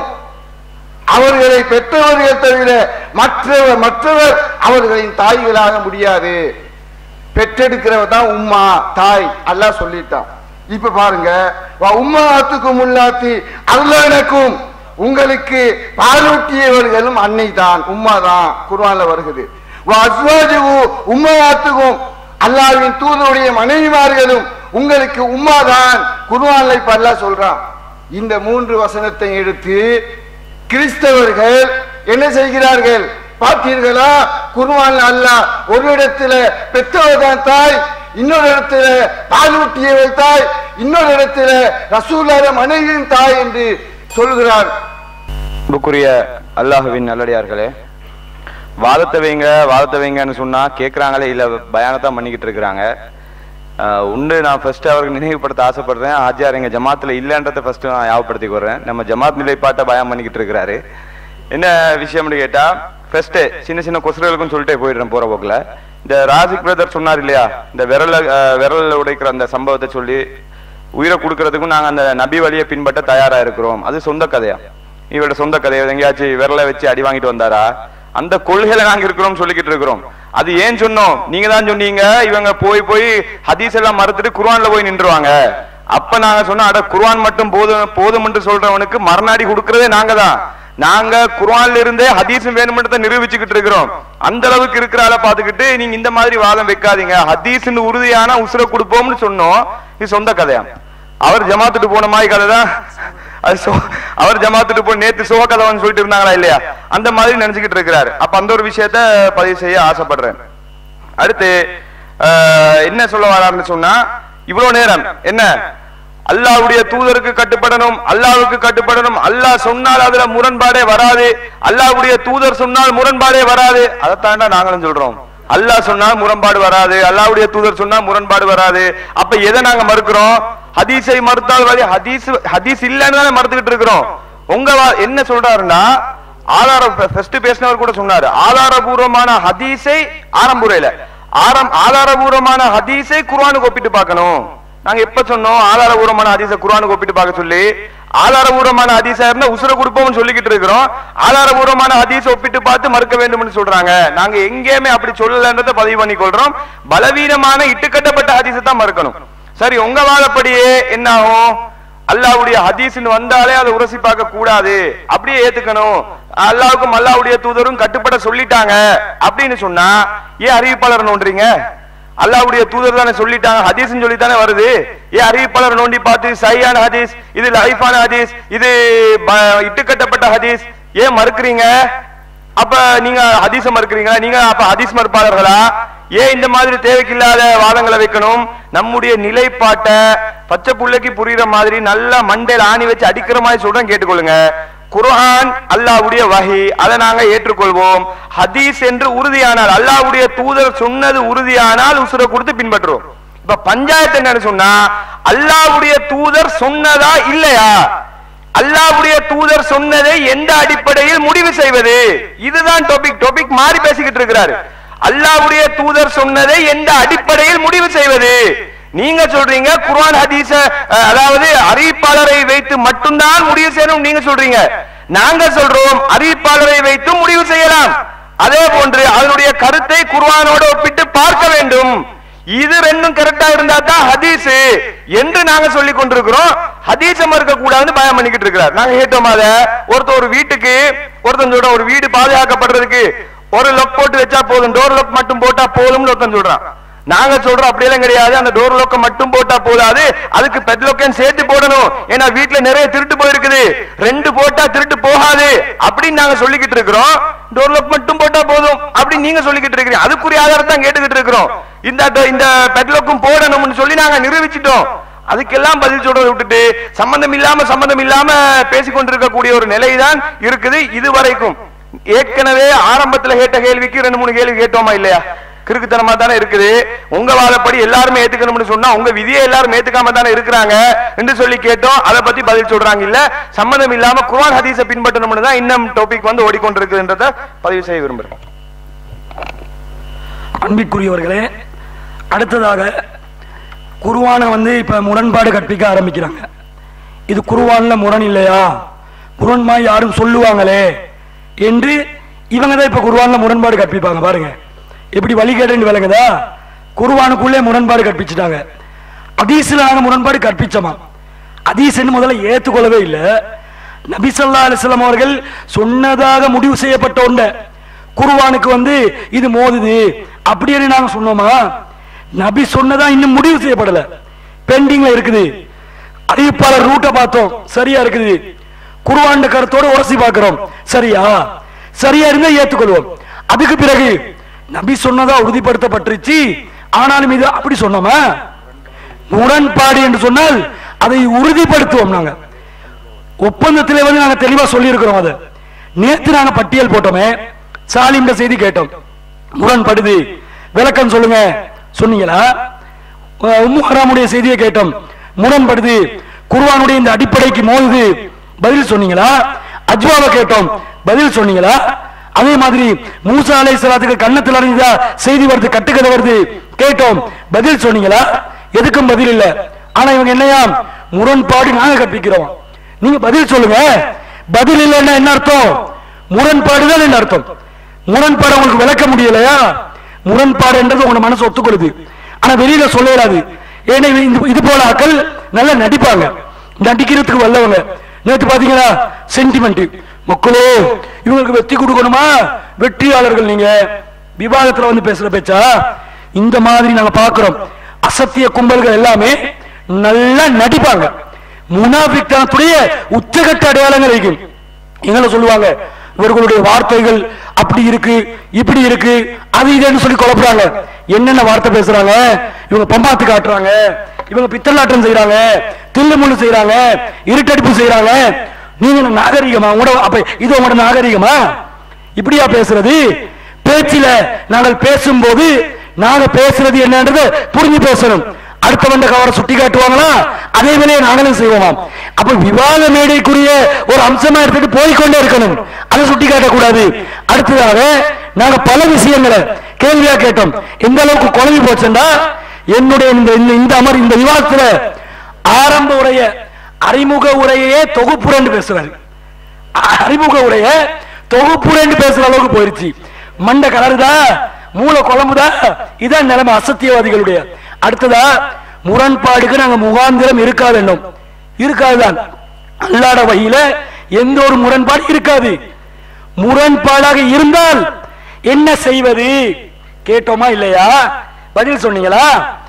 அவர்களை பெற்றவர்கள் தவிர மற்றவர் மற்றவர் அவர்களின் தாய்களாக முடியாது பெற்றெடுக்கிறவ தான் உம்மா தாய் அல்லாஹ் சொல்லிட்டான் இப்ப பாருங்க வா உம்மாத்துக்கும் உள்ளாத்தி அல்லானக்கும் உங்களுக்கு பாலூட்டியவர்களும் அன்னை தான் உம்மா தான் குர்ஆன்ல வருகிறது வா அஸ்வாஜுகு உம்மாத்துக்கும் அல்லாஹ்வின் தூதருடைய மனைவிமார்களும் உங்களுக்கு உம்மா தான் குர்ஆன்ல இப்ப அல்லாஹ் சொல்றான் இந்த மூன்று வசனத்தை எடுத்து கிறிஸ்தவர்கள் என்ன செய்கிறார்கள் பார்த்தீர்களா குருவான் அல்லாஹ் ஒரு இடத்துல பெற்றவர் தான் தாய் இன்னொரு இடத்துல பாலூட்டியவள் தாய் இன்னொரு இடத்துல ரசூலார மனைவியின் தாய் என்று சொல்கிறார் அன்புக்குரிய அல்லாஹுவின் நல்லடியார்களே வாதத்தை வைங்க வாதத்தை வைங்கன்னு சொன்னா கேட்கறாங்களே இல்ல பயானத்தான் பண்ணிக்கிட்டு இருக்கிறாங்க ஆஹ் உண்டு நான் ஃபர்ஸ்ட் அவருக்கு நினைவுபடுத்த ஆசைப்படுறேன் ஆஜியார் எங்க ஜமாத்துல இல்லைன்றதை ஃபர்ஸ்ட் நான் ஞாபகப்படுத்திக்கிறேன் நம்ம ஜமாத் நிலைப்பாட்டை பயம் பண்ணிக்கிட்டு இருக்கிறாரு என்ன விஷயம்னு கேட்டா ஃபர்ஸ்ட் சின்ன சின்ன கொசுகளுக்கும் சொல்லிட்டே போயிடுறேன் போற போக்குல இந்த ராசிக் பிரதர் சொன்னார் இல்லையா இந்த விரல ஆஹ் விரல்ல உடைக்கிற அந்த சம்பவத்தை சொல்லி உயிரை கொடுக்கறதுக்கும் நாங்க அந்த நபி வழியை பின்பற்ற தயாரா இருக்கிறோம் அது சொந்த கதையா இவரோட சொந்த கதையை எங்கேயாச்சும் விரலை வச்சு அடி வாங்கிட்டு வந்தாரா அந்த கொள்கையில நாங்க இருக்கிறோம் சொல்லிக்கிட்டு இருக்கிறோம் அது ஏன் சொன்னோம் நீங்க தான் சொன்னீங்க இவங்க போய் போய் ஹதீஸ் எல்லாம் மறுத்துட்டு குர்ஆன்ல போய் நின்றுவாங்க அப்ப நாங்க சொன்னோம் அட குர்ஆன் மட்டும் போதும் போதும் என்று சொல்றவனுக்கு மரணாடி கொடுக்கறதே நாங்க தான் நாங்க குர்ஆன்ல இருந்தே ஹதீஸும் வேணுமென்றதை நிரூபிச்சுக்கிட்டு இருக்கிறோம் அந்த அளவுக்கு இருக்கிற ஆளை பாத்துக்கிட்டு நீங்க இந்த மாதிரி வாதம் வைக்காதீங்க ஹதீஸ்னு உறுதியான உசுர கொடுப்போம்னு சொன்னோம் இது சொந்த கதையா அவர் ஜமாத்துட்டு போன மாதிரி கதை தான் அது சோ- அவர் ஜமாத்துட்டு போய் நேத்து சோக கதவன் சொல்லிட்டு இருந்தாங்களா இல்லையா அந்த மாதிரி நினைச்சுக்கிட்டு இருக்கிறாரு அப்ப அந்த ஒரு விஷயத்த பதிவு செய்ய ஆசைப்படுறேன் அடுத்து ஆஹ், என்ன சொல்ல வராருன்னு சொன்னா இவ்வளவு நேரம் என்ன அல்லாஹ்வுடைய தூதருக்கு கட்டுப்படணும் அல்லாஹ்வுக்கு கட்டுப்படணும் அல்லாஹ் சொன்னால் அதுல முரண்பாடே வராது அல்லாஹ்வுடைய தூதர் சொன்னால் முரண்பாடே வராது அதைத்தாண்டா நாங்களும் சொல்றோம் அல்லாஹ் சொன்னால் முரண்பாடு வராது அல்லாஹ்வுடைய தூதர் சொன்னா முரண்பாடு வராது அப்ப எதை நாங்க மறுக்கிறோம் ஹதீஸை மறுத்தால் வழி ஹதீஸ் ஹதீஸ் இல்லைன்னு தானே மறுத்துக்கிட்டு இருக்கிறோம் உங்க வா- என்ன சொல்றாருன்னா ஆதார ஃபர்ஸ்ட் பேசினவர் கூட சொன்னாரு ஆதாரபூர்வமான ஹதீஸை ஆரம்புரையில ஆரம் ஆதாரபூர்வமான ஹதீஸை குர்ஆனுக்கு ஒப்பிட்டு பார்க்கணும் நாங்க எப்ப சொன்னோம் ஆதாரபூர்வமான ஹதீஸை குர்ஆனுக்கு ஒப்பிட்டு பார்க்க சொல்லி ஆதாரபூர்வமான ஹதீஸா இருந்தா உசுர கொடுப்போம்னு சொல்லிக்கிட்டு இருக்கிறோம் ஆதாரபூர்வமான ஹதீஸ் ஒப்பிட்டு பார்த்து மறுக்க வேண்டும்னு சொல்றாங்க நாங்க எங்கேயுமே அப்படி சொல்லலன்றதை பதிவு பண்ணி கொள்றோம் பலவீனமான இட்டுக்கட்டப்பட்ட ஹதீஸை தான் மறுக்கணும் சரி உங்க வாழப்படியே என்ன ஆகும் அல்லாஹ்வுடைய ஹதீஸ்னு வந்தாலே அதை உரசி பார்க்க கூடாது அப்படியே ஏத்துக்கணும் அல்லாஹ்வுக்கும் அல்லாஹ்வுடைய தூதரும் கட்டுப்பட சொல்லிட்டாங்க அப்படின்னு சொன்னா ஏன் அறிவிப்பாளர் நோண்டுறீங்க அல்லாஹ்வுடைய தூதர் தானே சொல்லிட்டாங்க ஹதீஸ்னு சொல்லி தானே வருது ஏன் அறிவிப்பாளர் நோண்டி பார்த்து சரியான ஹதீஸ் இது லைஃபான ஹதீஸ் இது ப- இட்டுக்கட்டப்பட்ட ஹதீஸ் ஏன் மறுக்கிறீங்க அப்ப நீங்க ஹதீஸ மறுக்கிறீங்களா நீங்க அப்ப ஹதீஸ் மறுப்பாளர்களா ஏன் இந்த மாதிரி தேவைக்கில்லாத வாதங்களை வைக்கணும் நம்முடைய நிலைப்பாட்டை பச்சை புள்ளைக்கு புரியுற மாதிரி நல்லா மண்டையில ஆணி வச்சு அடிக்கிற மாதிரி சொல்றேன் கேட்டுக்கொள்ளுங்க குர்ஆன் அல்லாஹ்வுடைய வஹி அதை நாங்க ஏற்றுக்கொள்வோம் ஹதீஸ் என்று உறுதியானால் அல்லாஹ்வுடைய தூதர் சொன்னது உறுதியானால் உசுர கொடுத்து பின்பற்றுவோம் இப்ப பஞ்சாயத்து என்னன்னு சொன்னா அல்லாஹ்வுடைய தூதர் சொன்னதா இல்லையா அல்லாஹ்வுடைய தூதர் சொன்னதை எந்த அடிப்படையில் முடிவு செய்வது இதுதான் டாபிக் டாபிக் மாறி பேசிக்கிட்டு இருக்கிறாரு அல்லாஹ்வுடைய தூதர் சொன்னதை எந்த அடிப்படையில் முடிவு செய்வது நீங்க சொல்றீங்க குர்ஆன் ஹதீஸ அஹ், அதாவது அறிவிப்பாளரை வைத்து மட்டும்தான் முடிவு செய்யணும் நீங்க சொல்றீங்க நாங்க சொல்றோம் அறிவிப்பாளரை வைத்து முடிவு செய்யலாம் அதே போன்று அதனுடைய கருத்தை குர்ஆனோட ஒப்பிட்டு பார்க்க வேண்டும் இது ரெண்டும் கரெக்டா இருந்தா தான் ஹதீஸ் என்று நாங்க சொல்லி கொண்டிருக்கிறோம் ஹதீஸ மறுக்க கூடாதுன்னு பயம் பண்ணிக்கிட்டு இருக்கிறார் நாங்க கேட்டோம் அத ஒருத்தர் ஒரு வீட்டுக்கு ஒருத்தன் சொல்றான் ஒரு வீடு பாதுகாக்கப்படுறதுக்கு ஒரு லொக் போட்டு வச்சா போதும் டோர் லொக் மட்டும் போட்டா போதும்னு ஒருத்தன் சொல்றான் நாங்க சொல்றோம் அப்படியெல்லாம் கிடையாது அந்த டோர் லோக்க மட்டும் போட்டா போதாது அதுக்கு பெட் லோக்கன் சேர்த்து போடணும் ஏன்னா வீட்டுல நிறைய திருட்டு போயிருக்குது ரெண்டு போட்டா திருட்டு போகாது அப்படின்னு நாங்க சொல்லிக்கிட்டு இருக்கிறோம் டோர் லோக் மட்டும் போட்டா போதும் அப்படின்னு நீங்க சொல்லிக்கிட்டு இருக்கிறீங்க அதுக்குரிய ஆதாரத்தை தான் கேட்டுக்கிட்டு இருக்கிறோம் இந்த இந்த பெட் லோக்கும் போடணும்னு சொல்லி நாங்க நிரூபிச்சிட்டோம் அதுக்கெல்லாம் பதில் சொல்றதை விட்டுட்டு சம்பந்தம் இல்லாம சம்பந்தம் இல்லாம பேசிக்கொண்டிருக்கக்கூடிய ஒரு நிலைதான் இருக்குது இதுவரைக்கும் ஏற்கனவே ஆரம்பத்துல கேட்ட கேள்விக்கு ரெண்டு மூணு கேள்வி கேட்டோமா இல்லையா கிறுக்குத்தனமா தானே இருக்குது உங்க வாதப்படி எல்லாருமே ஏத்துக்கணும்னு சொன்னா உங்க விதியை எல்லாரும் ஏத்துக்காம தானே இருக்கிறாங்க என்று சொல்லி கேட்டோம் அதை பத்தி பதில் சொல்றாங்க இல்ல சம்மதம் இல்லாம குர்ஆன் ஹதீஸை பின்பற்றணும்னு தான் இன்னும் டாபிக் வந்து ஓடிக்கொண்டிருக்குன்றத பதிவு செய்ய விரும்புறேன் அன்பிற்குரியவர்களே அடுத்ததாக குருவானை வந்து இப்ப முரண்பாடு கற்பிக்க ஆரம்பிக்கிறாங்க இது குருவான்ல முரண் இல்லையா முரண்மா யாரும் சொல்லுவாங்களே என்று இவங்க தான் இப்ப குருவான்ல முரண்பாடு கற்பிப்பாங்க பாருங்க எப்படி வழிகேடுன்னு விளங்குதா குருவானுக்குள்ளே முரண்பாடு கற்பிச்சுட்டாங்க அதீஸ்ல நாங்க முரண்பாடு கற்பிச்சோமா அதீஸ்ன்னு முதல்ல ஏத்துக்கொள்ளவே இல்லை நபி ஸல்லல்லாஹு அலைஹி வஸல்லம் அவர்கள் சொன்னதாக முடிவு செய்யப்பட்ட ஒன்றை குருவானுக்கு வந்து இது மோதுது அப்படின்னு நாங்க சொன்னோமா நபி சொன்னதா இன்னும் முடிவு செய்யப்படல பெண்டிங்ல இருக்குது அறிவிப்பாளர் ரூட்டை பார்த்தோம் சரியா இருக்குது குருவாண்ட கருத்தோட உரசி பார்க்கிறோம் சரியா சரியா இருந்தா ஏத்துக்கொள்வோம் அதுக்கு பிறகு நபி சொன்னதா உறுதிப்படுத்தப்பட்டுருச்சு ஆனாலும் இது அப்படி சொன்னோமா முரண்பாடு என்று சொன்னால் அதை உறுதிப்படுத்துவோம் நாங்க ஒப்பந்தத்திலே வந்து நாங்க தெளிவா சொல்லி இருக்கிறோம் அதை நேத்து நாங்க பட்டியல் போட்டோமே சாலிம்ட செய்தி கேட்டோம் முரண்படுது விளக்கம் சொல்லுங்க சொன்னீங்களா அஹ் உம்மு ஹராமுடைய செய்தியை கேட்டோம் முரண்படுது குர்ஆனுடைய இந்த அடிப்படைக்கு மோதுது பதில் சொன்னீங்களா அஜ்வாவை கேட்டோம் பதில் சொன்னீங்களா அதே மாதிரி மூசா அலை சலாத்துக்கு கண்ணத்தில் அறிஞ்சதா செய்தி வருது கட்டுக்கதை வருது கேட்டோம் பதில் சொன்னீங்களா எதுக்கும் பதில் இல்ல ஆனா இவங்க என்னையா முரண்பாடு நாங்க கற்பிக்கிறோம் நீங்க பதில் சொல்லுங்க பதில் இல்லைன்னா என்ன அர்த்தம் முரண்பாடுதான் என்ன அர்த்தம் முரண்பாடு உங்களுக்கு விளக்க முடியலையா முரண்பாடு என்றது உங்க மனசு ஒத்துக்கொள்ளுது ஆனா வெளியில சொல்ல இயலாது ஏன்னா இது- இந்த- இது போல ஆக்கள் நல்லா நடிப்பாங்க நடிக்கிறதுக்கு வல்லவங்க நேத்து பாத்தீங்களா சென்டிமெண்ட் மக்களே இவங்களுக்கு வெற்றி கொடுக்கணுமா வெற்றியாளர்கள் நீங்க விவாதத்துல வந்து பேசுற பேச்சா இந்த மாதிரி நாங்க பாக்குறோம் அசத்திய கும்பல்கள் எல்லாமே நல்லா நடிப்பாங்க முனாபித்தனத்துடைய உச்சகட்ட அடையாளங்கள் இருக்கும் எங்களை சொல்லுவாங்க இவர்களுடைய வார்த்தைகள் அப்படி இருக்கு இப்படி இருக்கு அது இதுன்னு சொல்லி குழப்புறாங்க என்னென்ன வார்த்தை பேசுறாங்க இவங்க பம்பாத்து காட்டுறாங்க இவங்க பித்தலாட்டம் செய்யறாங்க தில்லு முள்ளு செய்யறாங்க இருட்டடிப்பு செய்யறாங்க நீங்க என்ன நாகரிகமா உங்களோட அப்ப இது உங்களோட நாகரிகமா இப்படியா பேசுறது பேச்சில நாங்கள் பேசும்போது நாங்க பேசுறது என்னன்றது புரிஞ்சு பேசணும் அடுத்தவண்ட கவரை சுட்டி காட்டுவாங்களா அதே வேலையை நாங்களும் செய்வோமாம் அப்ப விவாத மேடைக்குரிய ஒரு அம்சமா எடுத்துட்டு போய்க்கொண்டே இருக்கணும் அதை சுட்டி காட்டக்கூடாது அடுத்ததாக நாங்க பல விஷயங்களை கேள்வியா கேட்டோம் எந்த அளவுக்கு குழம்பி போச்சுண்டா என்னுடைய இந்த இந்த- இந்த அமர் இந்த விவாதத்துல ஆரம்ப உரைய அறிமுக உரையே தொகுப்புரண்டு பேசுறாரு அறிமுக உடைய தொகுப்புரண்டு பேசுற அளவுக்கு போயிருச்சு மண்டை கலருதா மூளை குழம்புதா இதான் நிலைமை அசத்தியவாதிகளுடைய அடுத்ததா முரண்பாடுக்கு நாங்க முகாந்திரம் இருக்கா வேண்டும் இருக்காதுதான் அல்லாட வகையில எந்த ஒரு முரண்பாடு இருக்காது முரண்பாடாக இருந்தால் என்ன செய்வது கேட்டோமா இல்லையா பதில் சொன்னீங்களா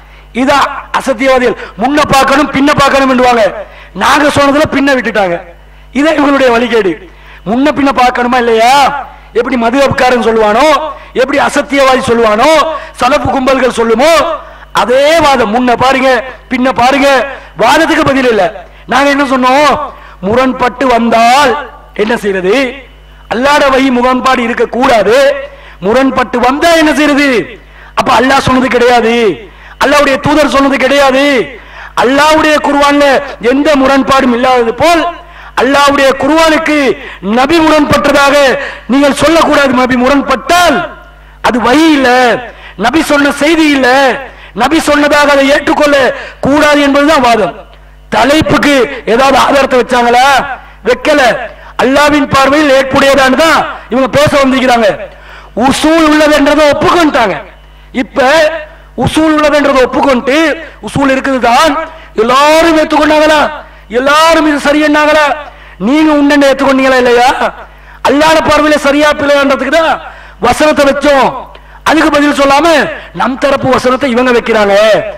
இதா அசத்தியவாதிகள் முன்ன பார்க்கணும் பின்ன பார்க்கணும் என்றுவாங்க நாங்க சொன்னதுல பின்ன விட்டுட்டாங்க இதான் இவங்களுடைய வழிகேடு முன்ன பின்ன பார்க்கணுமா இல்லையா எப்படி மதுவப்காரன் சொல்லுவானோ எப்படி அசத்தியவாதி சொல்லுவானோ சலப்பு கும்பல்கள் சொல்லுமோ அதே வாதம் முன்ன பாருங்க பின்ன பாருங்க வாதத்துக்கு பதில் இல்ல நாங்க என்ன சொன்னோம் முரண்பட்டு வந்தால் என்ன செய்யறது அல்லாட வழி முரண்பாடு இருக்க கூடாது முரண்பட்டு வந்தா என்ன செய்யறது அப்ப அல்லாஹ் சொன்னது கிடையாது அல்லாவுடைய தூதர் சொன்னது கிடையாது அல்லாவுடைய குர்ஆன்ல எந்த முரண்பாடும் இல்லாதது போல் அல்லாவுடைய குர்ஆனுக்கு நபி முரண்பட்டதாக நீங்கள் சொல்லக்கூடாது நபி முரண்பட்டால் அது வழி இல்ல நபி சொன்ன செய்தி இல்ல நபி சொன்னதாக அதை ஏற்றுக்கொள்ள கூடாது என்பதுதான் வாதம் தலைப்புக்கு ஏதாவது ஆதாரத்தை வச்சாங்களா வைக்கல அல்லாவின் பார்வையில் ஏற்புடையதான்னு தான் இவங்க பேச வந்திருக்கிறாங்க உசூல் உள்ளதுன்றதை ஒப்புக்கொண்டாங்க இப்ப உசூல் உள்ளதுன்றதை ஒப்புக்கொண்டு உசூல் இருக்குதுதான் எல்லாரும் ஏத்துக்கொண்டாங்களா எல்லாரும் இது சரி என்னாங்களா நீங்க உண்டை ஏத்துக்கொண்டீங்களா இல்லையா அல்லாத பார்வையில சரியா பிள்ளைன்றதுக்கு தான் வசனத்தை வச்சோம் அதுக்கு பதில் சொல்லாம நம் தரப்பு வசனத்தை இவங்க வைக்கிறாங்க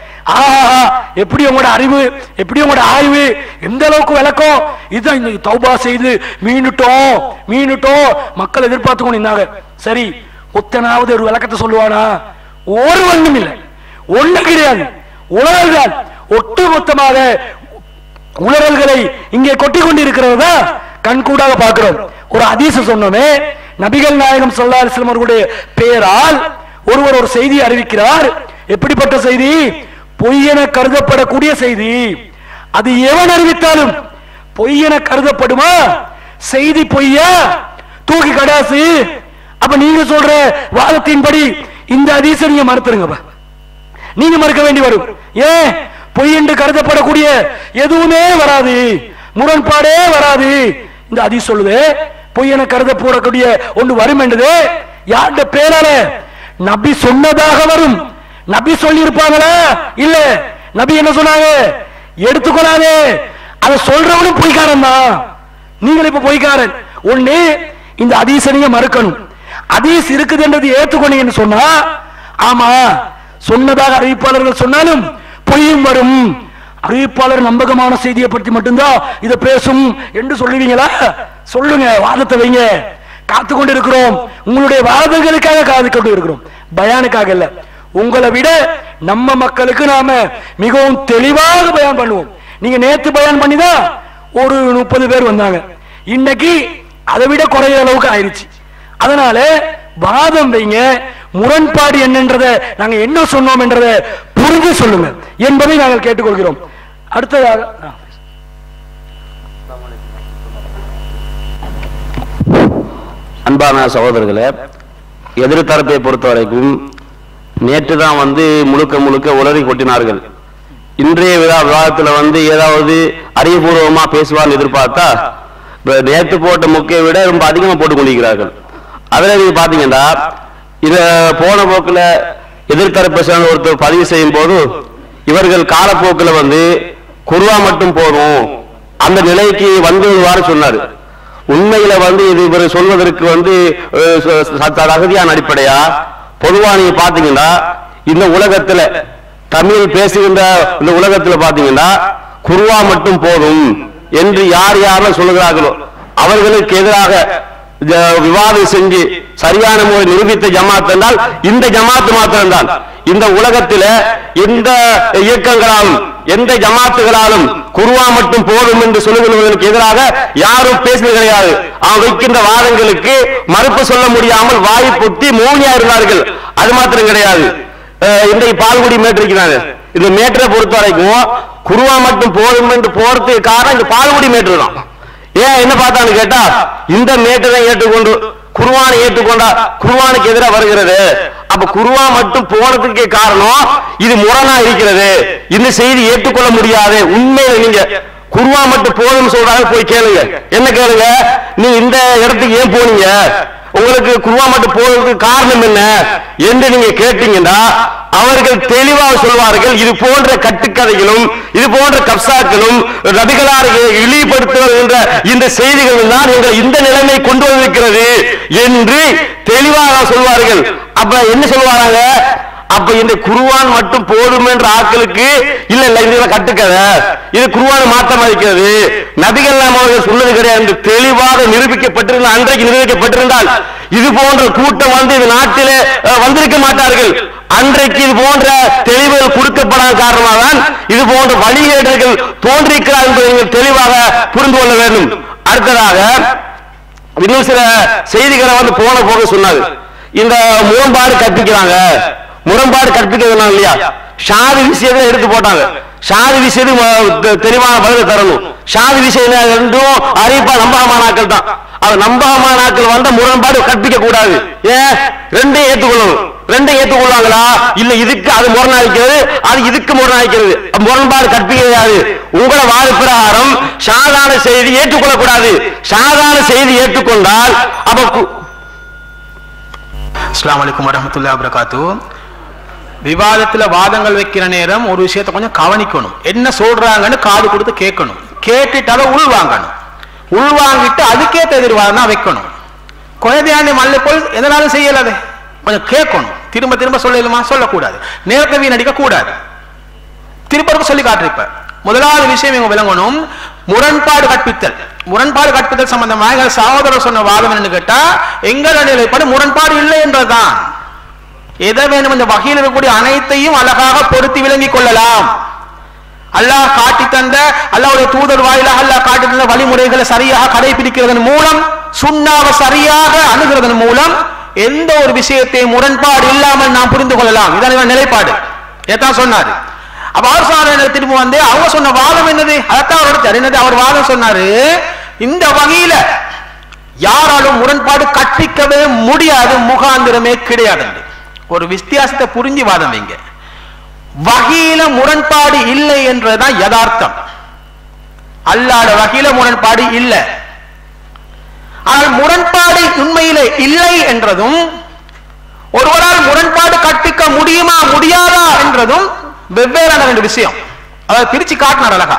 ஆஹா எப்படி உங்களோட அறிவு எப்படி உங்களோட ஆய்வு எந்த அளவுக்கு விளக்கம் இதுதான் இந்த தௌபா செய்து மீண்டுட்டோம் மீண்டுட்டோம் மக்கள் எதிர்பார்த்து கொண்டு இருந்தாங்க சரி ஒத்தனாவது ஒரு விளக்கத்தை சொல்லுவானா ஒரு ஒண்ணும் இல்லை ஒண்ணு கிடையாது உலகங்கள் ஒட்டுமொத்தமாக உணரல்களை இங்கே கொட்டி கொண்டிருக்கிறதா கண்கூடாக பார்க்கிறோம் ஒரு அதிச சொன்னோமே நபிகள் நாயகம் ஸல்லல்லாஹு அலைஹி வஸல்லம் அவர்களுடைய பெயரால் ஒருவர் ஒரு செய்தி அறிவிக்கிறார் எப்படிப்பட்ட செய்தி பொய்யென கருதப்படக்கூடிய செய்தி அது எவன் அறிவித்தாலும் பொய்யென கருதப்படுமா செய்தி பொய்யா தூக்கி கடாசு அப்ப நீங்க சொல்ற வாதத்தின்படி இந்த அதிச நீங்க மறுத்துருங்கப்பா நீங்க மறுக்க வேண்டி வரும் ஏன் பொய் என்று கருதப்படக்கூடிய எதுவுமே வராது முரண்பாடே வராது இந்த அதி சொல்லுது பொய் என கருதப்படக்கூடிய ஒன்று வரும் என்றது யார்கிட்ட பேரால நபி சொன்னதாக வரும் நபி சொல்லி இருப்பாங்களா இல்ல நபி என்ன சொன்னாங்க எடுத்துக்கொள்ளாதே அதை சொல்றவனும் பொய்க்காரன் தான் நீங்கள் இப்ப பொய்க்காரன் ஒண்ணு இந்த அதீச நீங்க மறுக்கணும் அதீஸ் இருக்குதுன்றது ஏத்துக்கொண்டீங்கன்னு சொன்னா ஆமா சொன்னதாக அறிவிப்பாளர்கள் சொன்னாலும் பொய்யும் வரும் அறிவிப்பாளர் நம்பகமான செய்தியை பற்றி மட்டும்தான் இதை பேசும் என்று சொல்லுவீங்களா சொல்லுங்க வாதத்தை வைங்க காத்து கொண்டு இருக்கிறோம் உங்களுடைய வாதங்களுக்காக காத்து கொண்டு இருக்கிறோம் பயானுக்காக இல்ல உங்களை விட நம்ம மக்களுக்கு நாம மிகவும் தெளிவாக பயான் பண்ணுவோம் நீங்க நேத்து பயான் பண்ணிதான் ஒரு முப்பது பேர் வந்தாங்க இன்னைக்கு அதை விட குறைய அளவுக்கு ஆயிருச்சு அதனால வாதம் வைங்க முரண்பாடு என்னன்றதை நாங்க என்ன சொன்னோம் என்றதை புரிஞ்சு சொல்லுங்க என்பதை நாங்கள் கேட்டுக்கொள்கிறோம் அடுத்ததாக ஆ. அன்பான சகோதரர்களே எதிர்த்தரப்பை பொறுத்த வரைக்கும் நேற்று தான் வந்து முழுக்க முழுக்க உளறி கொட்டினார்கள் இன்றைய விழா விவாதத்துல வந்து ஏதாவது அறிவுபூர்வமா பேசுவான்னு எதிர்பார்த்தா இப்ப நேற்று போட்ட முக்கையை விட ரொம்ப அதிகமா போட்டு கொண்டிருக்கிறார்கள் அதுல நீங்க பாத்தீங்கன்னா இத போன போக்குல எதிர்த்தரப்பை சேர்ந்த ஒருத்தர் பதிவு செய்யும் போது இவர்கள் காலப்போக்குல வந்து குருவா மட்டும் போதும் அந்த நிலைக்கு வந்து வருவாரு சொன்னாரு உண்மையில வந்து இது இவர் சொல்வதற்கு வந்து அஹ், ச- ச- தகுதியான அடிப்படையா பொதுவா நீங்க பாத்தீங்கன்னா இந்த உலகத்துல தமிழ் பேசுகின்ற இந்த உலகத்துல பாத்தீங்கன்னா குருவா மட்டும் போதும் என்று யார் யாரெல்லாம் சொல்லுகிறார்களோ அவர்களுக்கு எதிராக ஜ- விவாதம் செஞ்சு சரியான முறை நிரூபித்த ஜமாத் என்றால் இந்த ஜமாத் மாத்திரம்தான் இந்த உலகத்தில எந்த இயக்கங்களாலும் எந்த ஜமாத்துகளாலும் குருவா மட்டும் போதும் என்று சொல்லுகிறவர்களுக்கு எதிராக யாரும் பேசுவது கிடையாது அவன் வைக்கின்ற வாதங்களுக்கு மறுப்பு சொல்ல முடியாமல் வாய் பொத்தி மௌனியா இருந்தார்கள் அது மாத்திரம் கிடையாது அஹ் இன்றைக்கு பால்குடி மேட்டு இருக்கிறாங்க இந்த மேட்டரை பொறுத்த வரைக்கும் குருவா மட்டும் போதும் என்று போறதுக்கு காரணம் இந்த பால்குடி மேட்டு தான் ஏன் என்ன பார்த்தான்னு கேட்டா இந்த மேட்டரை ஏற்றுக்கொண்டு குருவானை ஏற்றுக்கொண்டா குருவானுக்கு எதிராக வருகிறது அப்ப குருவா மட்டும் போனதுக்கு காரணம் இது முரணா இருக்கிறது இந்த செய்தி ஏற்றுக்கொள்ள முடியாது உண்மையில நீங்க குருவா மட்டும் போதும்னு சொல்றாங்க போய் கேளுங்க என்ன கேளுங்க நீ இந்த இடத்துக்கு ஏன் போனீங்க உங்களுக்கு குருவா மட்டும் போறதுக்கு காரணம் என்ன என்று நீங்க கேட்டீங்கன்னா அவர்கள் தெளிவாக சொல்வார்கள் இது போன்ற கட்டுக்கதைகளும் இது போன்ற கப்சாக்களும் நபிகளார் இழிவுபடுத்துகின்ற இந்த செய்திகள் தான் எங்களை இந்த நிலைமை கொண்டு வந்திருக்கிறது என்று தெளிவாக சொல்வார்கள் அப்ப என்ன சொல்வாங்க அப்ப இந்த குருவான் மட்டும் போதும் என்ற ஆட்களுக்கு இல்ல இல்ல இது கட்டுக்கதை இது குருவான் மாற்றம் அளிக்கிறது நபிகள் நாம் அவர்கள் சொன்னது கிடையாது என்று தெளிவாக நிரூபிக்கப்பட்டிருந்த அன்றைக்கு நிரூபிக்கப்பட்டிருந்தால் இது போன்ற கூட்டம் வந்து இந்த நாட்டிலே அஹ், வந்திருக்க மாட்டார்கள் அன்றைக்கு இது போன்ற தெளிவுகள் கொடுக்கப்படாத காரணமாக தான் இது போன்ற வழிகேடுகள் தோன்றியிருக்கிறார் என்பதை நீங்கள் தெளிவாக புரிந்து கொள்ள வேண்டும் அடுத்ததாக இன்னும் சில செய்திகளை வந்து போன போக சொன்னாரு இந்த முரண்பாடு கற்பிக்கிறாங்க முரண்பாடு கற்பிக்கிறது இல்லையா ஷாதி விஷயத்தை எடுத்து போட்டாங்க ஷாதி விஷயத்துக்கு ம- தெ- தெளிவான பதில் தரணும் ஷாதி விஷயம் ரெண்டும் அறிவிப்பா நம்பகமானாக்கள் தான் அது நம்பகமானாக்கள் வந்த முரண்பாடு கற்பிக்க கூடாது ஏன் ரெண்டையும் ஏற்றுக்கொள்ளணும் ரெண்டையும் ஏற்றுக்கொள்வாங்களா இல்ல இதுக்கு அது முரணாய்க்கிறது அது இதுக்கு முரணாய்க்கிறது அப்ப முரண்பாடு கற்பிக்கிறது உங்களோட வாத பிரகாரம் சாதாரண செய்தி ஏற்றுக்கொள்ளக்கூடாது சாதாரண செய்தி ஏற்றுக்கொண்டால் அப்ப கு- அஸ்ஸலாமு அலைக்கும் வரஹ்மத்துல்லாஹி வபரகாத்து விவாதத்துல வாதங்கள் வைக்கிற நேரம் ஒரு விஷயத்தை கொஞ்சம் கவனிக்கணும் என்ன சொல்றாங்கன்னு காது கொடுத்து கேட்கணும் கேட்டுட்டு அதை உள்வாங்கணும் உள்வாங்கிட்டு அதுக்கேற்ற எதிர்வாதம் தான் வைக்கணும் குழந்தையாண்டி மல்லை போல் எதனாலும் செய்யலாது கொஞ்சம் கேட்கணும் திரும்ப திரும்ப சொல்லலுமா சொல்லக்கூடாது நேரத்தை வீணடிக்க கூடாது திரும்ப திரும்ப சொல்லி காட்டுறப்ப முதலாவது விஷயம் இவங்க விளங்கணும் முரண்பாடு கற்பித்தல் முரண்பாடு கற்பித்தல் சம்பந்தமாக எங்கள் சகோதரர் சொன்ன வாதம் என்னன்னு கேட்டா எங்கள் நிலைப்படி முரண்பாடு இல்லை என்பதுதான் எதை வேணும் இந்த வகையில் இருக்கக்கூடிய அனைத்தையும் அழகாக பொருத்தி விளங்கிக் கொள்ளலாம் அல்லாஹ் காட்டி தந்த அல்லாஹ்வுடைய தூதர் வாயிலாக அல்லாஹ் காட்டி தந்த வழிமுறைகளை சரியாக கடைபிடிக்கிறதன் மூலம் சுண்ணாவை சரியாக அணுகிறதன் மூலம் எந்த ஒரு விஷயத்தையும் முரண்பாடு இல்லாமல் நாம் புரிந்து கொள்ளலாம் இதான் இவன் நிலைப்பாடு ஏதான் சொன்னாரு அப்ப அவர் சொன்னாரு திரும்ப வந்து அவங்க சொன்ன வாதம் என்னது அதைத்தான் அவர் எடுத்தார் என்னது அவர் வாதம் சொன்னாரு இந்த வகையில யாராலும் முரண்பாடு கற்பிக்கவே முடியாது முகாந்திரமே கிடையாது ஒரு வித்தியாசத்தை புரிஞ்சு வாதம் வைங்க வகையில முரண்பாடு இல்லை என்றதுதான் யதார்த்தம் அல்லாத வகையில முரண்பாடு இல்லை ஆனால் முரண்பாடு உண்மையிலே இல்லை என்றதும் ஒருவரால் முரண்பாடு கற்பிக்க முடியுமா முடியாதா என்றதும் வெவ்வேறான ரெண்டு விஷயம் அதாவது பிரிச்சு காட்டினார் அழகா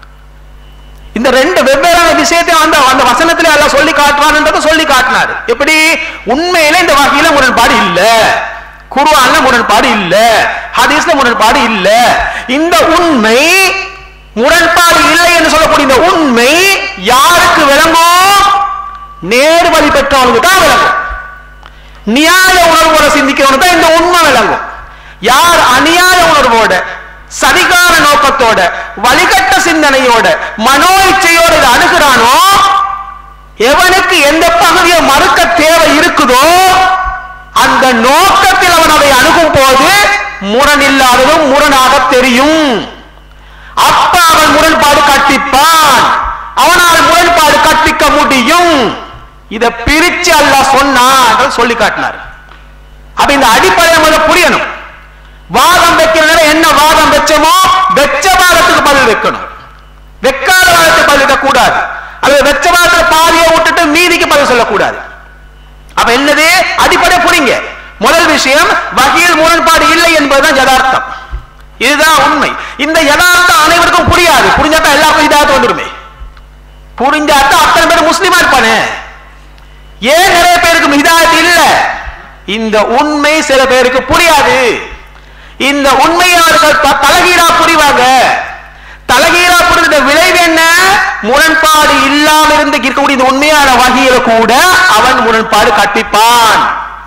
இந்த ரெண்டு வெவ்வேறான விஷயத்தை அந்த அந்த வசனத்திலே அல்ல சொல்லி காட்டுறான்ன்றதை சொல்லி காட்டினார் எப்படி உண்மையில இந்த வகையில முரண்பாடு இல்ல குர்ஆன்ல முரண்பாடு இல்ல ஹதீஸ்ல முரண்பாடு இல்ல இந்த உண்மை முரண்பாடு இல்லை என்று சொல்லக்கூடிய இந்த உண்மை யாருக்கு விளங்கும் நேர் வழி பெற்றவனுக்கு தான் விளங்கும் நியாய உணர்வோட சிந்திக்கிறவனுக்கு தான் இந்த உண்மை விளங்கும் யார் அநியாய உணர்வோட சரிகார நோக்கத்தோட வழிகட்ட சிந்தனையோட மனோ இச்சையோட இதை அணுகிறானோ எவனுக்கு எந்த பகுதியை மறுக்க தேவை இருக்குதோ அந்த நோக்கத்தில் அவன் அதை அணுகும் போது முரண் இல்லாததும் முரணாக தெரியும் அப்ப அவன் முரண்பாடு கற்பிப்பான் அவனால் முரண்பாடு கற்பிக்க முடியும் இதை பிரிச்சு அல்லாஹ் சொன்னான் சொல்லி காட்டினார் அப்ப இந்த அடிப்படை முதல்ல புரியணும் வாதம் வைக்கிற நேரம் என்ன வாதம் வச்சோமோ வெச்ச வாதத்துக்கு பதில் வைக்கணும் வெக்காத வாதத்துக்கு பதில் வைக்க கூடாது அல்லது வெச்ச வாதத்துல பாதியை விட்டுட்டு மீதிக்கு பதில் சொல்லக்கூடாது அப்ப என்னது அடிப்படை புரிங்க முதல் விஷயம் வகையில் முரண்பாடு இல்லை என்பதுதான் யதார்த்தம் இதுதான் உண்மை இந்த யதார்த்தம் அனைவருக்கும் புரியாது புரிஞ்சாதான் எல்லாருக்கும் இதார்த்தம் வந்துருமே புரிஞ்சாதான் அத்தனை பேர் முஸ்லிமா இருப்பானே ஏன் நிறைய பேருக்கு இதாயத்து இல்ல இந்த உண்மை சில பேருக்கு புரியாது இந்த உண்மையை அவர்கள் த- தலகீழா புரிவாங்க தலகீழா புரிந்த விளைவு என்ன முரண்பாடு இல்லாம இருந்து இருக்கக்கூடிய இந்த உண்மையான வகையில கூட அவன் முரண்பாடு கற்பிப்பான்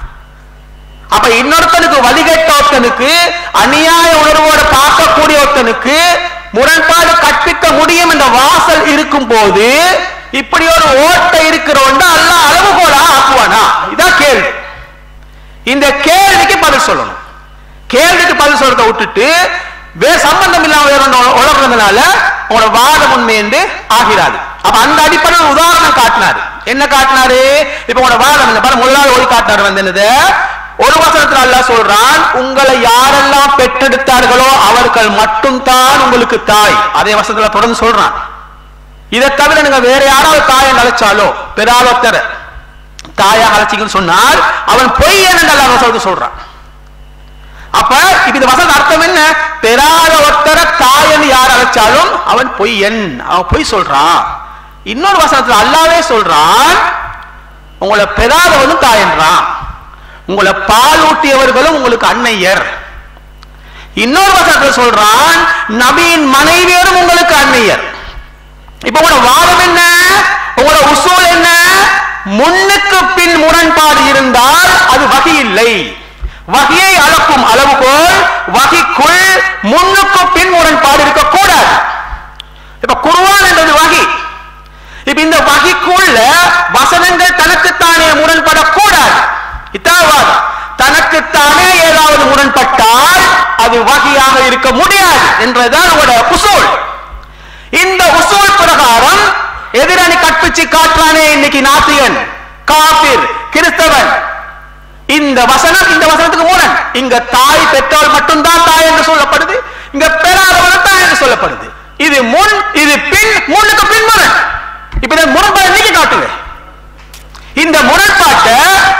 அப்ப இன்னொருத்தனுக்கு வழிகட்ட ஒருத்தனுக்கு அநியாய உணர்வோட பார்க்கக்கூடிய ஒருத்தனுக்கு முரண்பாடு கற்பிக்க முடியும் என்ற வாசல் இருக்கும் போது இப்படி ஒரு ஓட்டை இருக்கிறவன் அல்லாஹ் அளவுகோலா ஆக்குவானா இதான் கேள்வி இந்த கேள்விக்கு பதில் சொல்லணும் கேள்விக்கு பதில் சொல்றதை விட்டுட்டு வே சம்பந்தம் இல்லாம வேற ஒண்ணு உலகிறதுனால உங்களோட வாதம் உண்மை என்று ஆகிறாது அப்ப அந்த அடிப்படையில் உதாரணம் காட்டினாரு என்ன காட்டினாரு இப்ப உங்களோட வாதம் என்ன பாருங்க முதலாவது ஓடி காட்டினாரு வந்து என்னது ஒரு வசனத்துல அல்லாஹ் சொல்றான் உங்களை யாரெல்லாம் பெற்றெடுத்தார்களோ அவர்கள் மட்டும்தான் உங்களுக்கு தாய் அதே வசனத்துல தொடர்ந்து சொல்றான் இதை தவிர நீங்க வேற யாராவது தாயை அழைச்சாலோ பெறாலோத்தர தாயா அழைச்சிங்கன்னு சொன்னால் அவன் பொய் என்று அல்லாஹ் வசனத்தை சொல்றான் அப்ப இப்ப இந்த வசன அர்த்தம் என்ன பெறாத ஒருத்தர தாயன் யார் அழைச்சாலும் அவன் பொய்யன் அவன் பொய் சொல்றான் இன்னொரு வசனத்துல அல்லாவே சொல்றான் உங்களை பெறாதவனும் தாயன்றான் உங்களை பால் ஊட்டியவர்களும் உங்களுக்கு அன்னையர் இன்னொரு வசனத்துல சொல்றான் நபியின் மனைவியரும் உங்களுக்கு அன்னையர் இப்ப உங்களோட வாதம் என்ன உங்களோட உசூல் என்ன முன்னுக்கு பின் முரண்பாடு இருந்தால் அது வகை இல்லை வகையை அளக்கும் அளவுகோல் வகைக்குள் முன்னுக்கு பின் முரண்பாடு இருக்கக்கூடாது இப்ப குர்ஆன் என்றது வகை இப்ப இந்த வகைக்குள்ள வசனங்கள் தனக்குத்தானே முரண்படக்கூடாது இத்தாவாது தனக்குத்தானே ஏதாவது முரண்பட்டால் அது வகையாக இருக்க முடியாது என்றதுதான் உங்களோட உசூல் இந்த உசூல் பிரகாரம் எதிரணி கற்பிச்சு காட்டுறானே இன்னைக்கு நாத்தியன் காபிர் கிறிஸ்தவன் இந்த வசனம் இந்த வசனத்துக்கு மூலன் இங்க தாய் பெற்றோர் மட்டும்தான் தாய் என்று சொல்லப்படுது இங்க பெறாதவன் தாய் என்று சொல்லப்படுது இது முன் இது பின் முன்னுக்கு பின் முரண் இப்ப இந்த முரண்பாடு நீங்க காட்டுங்க இந்த முரண்பாட்டை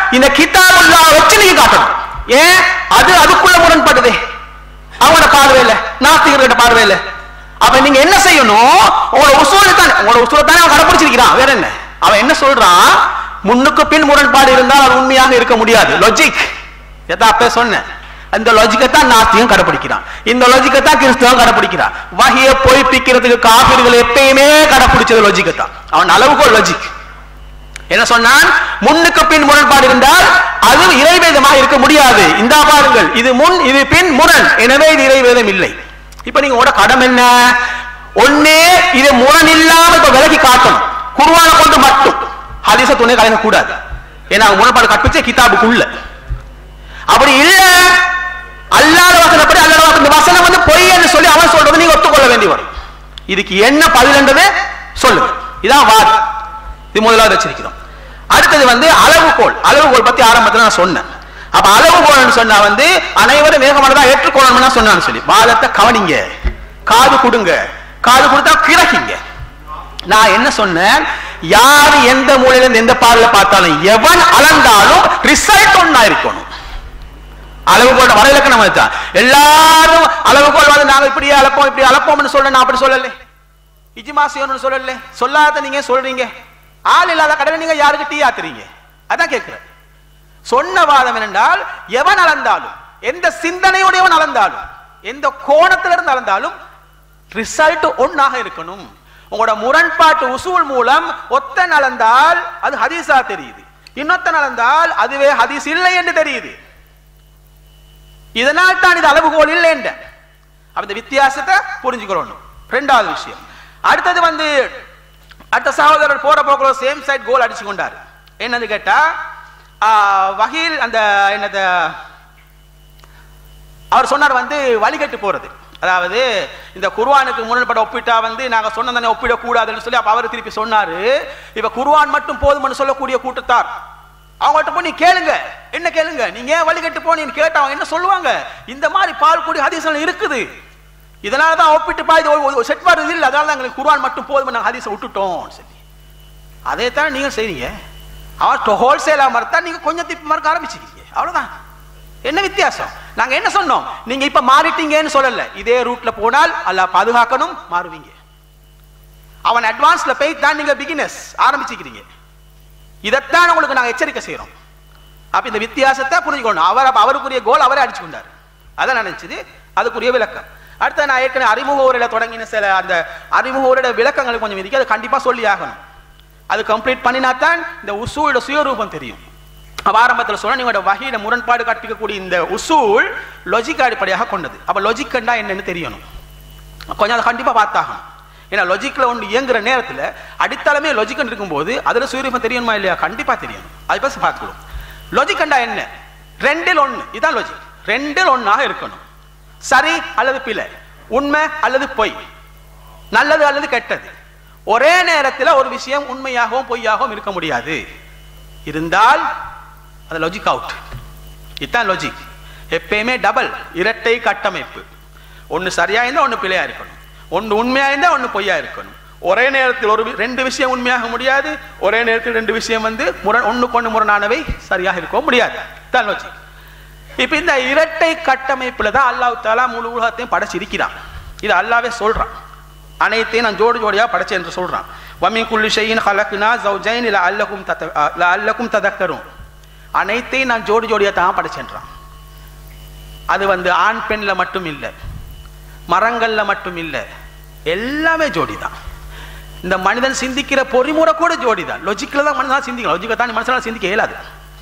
இந்த கிதாபுல்லா வச்சு நீங்க காட்டணும் ஏன் அது அதுக்குள்ள முரண்படுதே அவங்களோட பார்வையில நாஸ்திகர்கிட்ட பார்வையில அப்ப நீங்க என்ன செய்யணும் உங்களோட உசூலை தான் உங்களோட உசூலை தானே அவன் கடைப்பிடிச்சிருக்கிறான் வேற என்ன அவன் என்ன சொல்றான் முன்னுக்கு பின் முரண்பாடு இருந்தால் அது உண்மையாக இருக்க முடியாது லாஜிக் எதா அப்ப சொன்னேன் அந்த லாஜிக்கை தான் நாஸ்திகம் கடைப்பிடிக்கிறான் இந்த லாஜிக்கை தான் கிறிஸ்தவம் கடைப்பிடிக்கிறான் வகையை பொய்ப்பிக்கிறதுக்கு காபிர்கள் எப்பயுமே கடைப்பிடிச்சது லாஜிக்கை தான் அவன் அளவுகோல் லாஜிக் என்ன சொன்னான் முன்னுக்கு பின் முரண்பாடு இருந்தால் அது இறைவேதமாக இருக்க முடியாது இந்த பாருங்கள் இது முன் இது பின் முரண் எனவே இது இறைவேதம் இல்லை இப்ப நீங்க உங்களோட கடமை என்ன ஒன்னே இது முரண் இல்லாம இப்ப விலகி காட்டணும் குருவான கொண்டு மட்டும் ஹதீஸ துணை கலங்க கூடாது ஏன்னா முரண்பாடு கற்பிச்ச கிதாபுக்குள்ள அப்படி இல்ல அல்லாத வசனப்படி அல்லாத வசனம் இந்த வசனம் வந்து பொய்ன்னு சொல்லி அவன் சொல்றது நீங்க ஒத்துக்கொள்ள வேண்டி வரும் இதுக்கு என்ன பதிலன்றது சொல்லுங்க இதான் வாதம் இது முதலாவது வச்சிருக்கிறோம் அடுத்தது வந்து அளவுகோல் அளவுகோல் பத்தி ஆரம்பத்துல நான் சொன்னேன் அப்ப அளவுகோல்னு சொன்னா வந்து அனைவரும் வேகமானதா ஏற்றுக்கொள்ளணும்னு சொன்னான்னு சொல்லி வாதத்தை கவனிங்க காது கொடுங்க காது கொடுத்தா கிரகிங்க நான் என்ன சொன்னேன் யாரு எந்த மூலையில இருந்து எந்த பார்வையில பார்த்தாலும் எவன் அளந்தாலும் ரிசல்ட் ஒன்னா இருக்கணும் அளவுகோல் வரையிலக்கணம் வச்சான் எல்லாரும் அளவுகோல் வந்து நாங்க இப்படி அளப்போம் இப்படி அளப்போம்னு சொல்ல நான் அப்படி சொல்லல இஜிமா செய்யணும்னு சொல்லல சொல்லாத நீங்க சொல்றீங்க ஆள் இல்லாத கடவை நீங்க யாருக்கு டீ ஆத்துறீங்க அதான் கேட்கிறேன் சொன்ன வாதம் என்னென்றால் எவன் அளந்தாலும் எந்த சிந்தனையுடையவன் அளந்தாலும் எந்த கோணத்துல இருந்து அளந்தாலும் ரிசல்ட் ஒன்னாக இருக்கணும் உங்களோட முரண்பாட்டு உசூல் மூலம் ஒத்த அளந்தால் அது ஹதீஸா தெரியுது இன்னொத்த அளந்தால் அதுவே ஹதீஸ் இல்லை என்று தெரியுது இதனால் தான் இது அளவுகோல் இல்லை என்ற அப்ப இந்த வித்தியாசத்தை புரிஞ்சுக்கணும் ரெண்டாவது விஷயம் அடுத்தது வந்து அடுத்த சகோதரர் போற போக்குல சேம் சைட் கோல் அடிச்சு கொண்டாரு என்னது கேட்டா ஆஹ், வகீல் அந்த என்னது அவர் சொன்னார் வந்து வழிகட்டு போறது அதாவது இந்த குர்ஆனுக்கு முரண்பட ஒப்பிட்டா வந்து நாங்க சொன்னதானே ஒப்பிடக்கூடாதுன்னு சொல்லி அப்ப அவர் திருப்பி சொன்னாரு இப்ப குர்ஆன் மட்டும் போதும்னு சொல்லக்கூடிய கூட்டத்தார் அவங்கள்ட்ட போய் நீ கேளுங்க என்ன கேளுங்க நீங்க ஏன் வழிகட்டு போனீங்கன்னு கேட்டா அவங்க என்ன சொல்லுவாங்க இந்த மாதிரி பால் கூடி ஹதீஸ்ல இருக்குது இதனால தான் ஒப்பிட்டு பா இது செட் வருது இல்லை அதனால தான் எங்களுக்கு குர்ஆன் மட்டும் போதும் நாங்கள் ஹதீஸை விட்டுட்டோம் சொல்லி அதே தான் நீங்க செய்றீங்க அவர் ஹோல்சேலா மறுத்தா நீங்க கொஞ்சம் திப்பி மறுக்க ஆரம்பிச்சிருக்கீங்க அவ்வளவுதான் என்ன வித்தியாசம் நாங்க என்ன சொன்னோம் நீங்க இப்ப மாறிட்டீங்கன்னு சொல்லல இதே ரூட்ல போனால் அல்லாஹ் பாதுகாக்கணும் மாறுவீங்க அவன் அட்வான்ஸ்ல போய் தான் நீங்க பிகினஸ் ஆரம்பிச்சுக்கிறீங்க இதைத்தான் உங்களுக்கு நாங்க எச்சரிக்கை செய்றோம் அப்ப இந்த வித்தியாசத்தை புரிஞ்சுக்கணும் அவர் அப்ப அவருக்குரிய கோல் அவரே அடிச்சு கொண்டார் அதான் நினைச்சது அதுக்குரிய விளக்கம் அடுத்து நான் ஏற்கனவே அறிமுக உரையில தொடங்கின சில அந்த அறிமுக உரையோட விளக்கங்களுக்கு கொஞ்சம் இருக்கு அது கண்டிப்பா சொல்லி ஆகணும் அது கம்ப்ளீட் பண்ணினா தான் இந்த உசூலோட சுயரூபம் தெரியும் அப்ப ஆரம்பத்தில் சொன்ன நீங்களோட வகையில முரண்பாடு காட்டிக்கக்கூடிய இந்த உசூல் லொஜிக் அடிப்படையாக கொண்டது அப்ப லொஜிக்கண்டா என்னன்னு தெரியணும் கொஞ்சம் அதை கண்டிப்பா பார்த்தாகணும் ஏன்னா லொஜிக்ல ஒன்று இயங்குற நேரத்துல அடித்தளமே லொஜிக்கன் இருக்கும்போது அதுல சுயரூபம் தெரியணுமா இல்லையா கண்டிப்பா தெரியணும் அது பஸ் பார்க்கணும் லொஜிக்கண்டா என்ன ரெண்டில் ஒண்ணு இதான் லொஜிக் ரெண்டில் ஒண்ணாக இருக்கணும் சரி அல்லது பிழை உண்மை அல்லது பொய் நல்லது அல்லது கெட்டது ஒரே நேரத்தில் ஒரு விஷயம் உண்மையாகவும் பொய்யாகவும் இருக்க முடியாது இருந்தால் அது லாஜிக் அவுட் இதுதான் லாஜிக் எப்பயுமே டபுள் இரட்டை கட்டமைப்பு ஒன்னு சரியா இருந்தா ஒன்னு பிழையா இருக்கணும் ஒன்னு உண்மையா இருந்தா ஒன்னு பொய்யா இருக்கணும் ஒரே நேரத்தில் ஒரு வி- ரெண்டு விஷயம் உண்மையாக முடியாது ஒரே நேரத்தில் ரெண்டு விஷயம் வந்து முரண் ஒண்ணுக்கு ஒண்ணு முரணானவை சரியாக இருக்க முடியாது தான் லாஜிக் இப்ப இந்த இரட்டை கட்டமைப்புல தான் அல்லாஹ் தாலா முழு உலகத்தையும் படைச்சிருக்கிறான் இது அல்லாவே சொல்றான் அனைத்தையும் நான் ஜோடி ஜோடியா படைச்சேன் என்று சொல்றான் வமின் குல்லி ஷையின் ஹலக்னா ஜௌஜைன் இல்ல அல்லக்கும் தத இல்ல அல்லக்கும் ததக்கரும் அனைத்தையும் நான் ஜோடி ஜோடியா தான் படைச்சேன்றான் அது வந்து ஆண் பெண்ல மட்டும் இல்லை மரங்கள்ல மட்டும் இல்லை எல்லாமே ஜோடி தான் இந்த மனிதன் சிந்திக்கிற பொறிமுறை கூட ஜோடி தான் லொஜிக்கில் தான் மனிதன் சிந்திக்கலாம் லொஜிக்கை தான் மனுஷனால சிந்திக்க இயலாது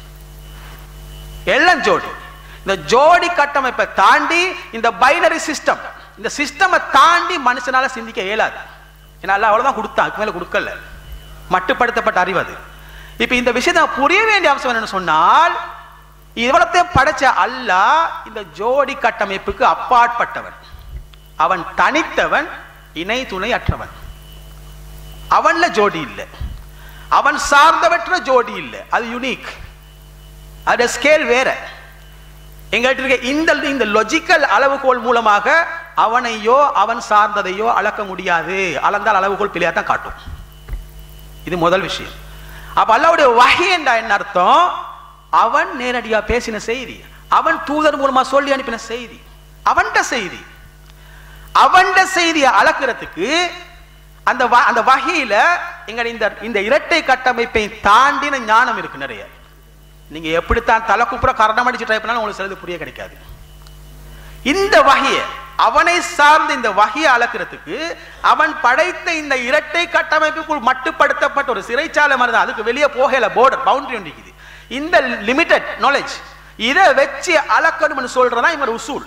எல்லாம் ஜோடி இந்த ஜோடி கட்டமைப்பை தாண்டி இந்த பைனரி சிஸ்டம் இந்த சிஸ்டமை தாண்டி மனுஷனால சிந்திக்க இயலாது ஏன்னா அல்லாஹ் அவ்வளவுதான் கொடுத்தான் அதுக்கு மேல கொடுக்கல மட்டுப்படுத்தப்பட்ட அறிவு அது இப்ப இந்த விஷயத்தை புரிய வேண்டிய அம்சம் என்னன்னு சொன்னால் இவ்வளத்தையும் படைச்ச அல்லாஹ் இந்த ஜோடி கட்டமைப்புக்கு அப்பாற்பட்டவன் அவன் தனித்தவன் இணை துணை அற்றவன் அவன்ல ஜோடி இல்லை அவன் சார்ந்தவற்ற ஜோடி இல்லை அது யுனிக் அது ஸ்கேல் வேற எங்கள்கிட்ட இருக்க இந்த இந்த லொஜிக்கல் அளவுகோல் மூலமாக அவனையோ அவன் சார்ந்ததையோ அளக்க முடியாது அளந்தால் அளவுகோல் பிழையா தான் காட்டும் இது முதல் விஷயம் அப்ப அல்லாவுடைய வகை என்றா என்ன அர்த்தம் அவன் நேரடியா பேசின செய்தி அவன் தூதர் மூலமா சொல்லி அனுப்பின செய்தி அவன்ட செய்தி அவன்ட செய்தியை அளக்கிறதுக்கு அந்த வ- அந்த வகையில எங்க இந்த இந்த இரட்டை கட்டமைப்பை தாண்டின ஞானம் இருக்கு நிறைய நீங்க எப்படித்தான் தலை குப்புற கரணம் அடிச்சு ட்ரை பண்ணாலும் உங்களுக்கு சிலது புரிய கிடைக்காது இந்த வகையை அவனை சார்ந்த இந்த வகையை அளக்கிறதுக்கு அவன் படைத்த இந்த இரட்டை கட்டமைப்புக்குள் மட்டுப்படுத்தப்பட்ட ஒரு சிறைச்சாலை மாதிரி தான் அதுக்கு வெளியே போகல போர்டர் பவுண்டரி ஒன்று இருக்குது இந்த லிமிட்டட் நாலேஜ் இதை வச்சு அளக்கணும்னு சொல்றதா இவன் உசூல்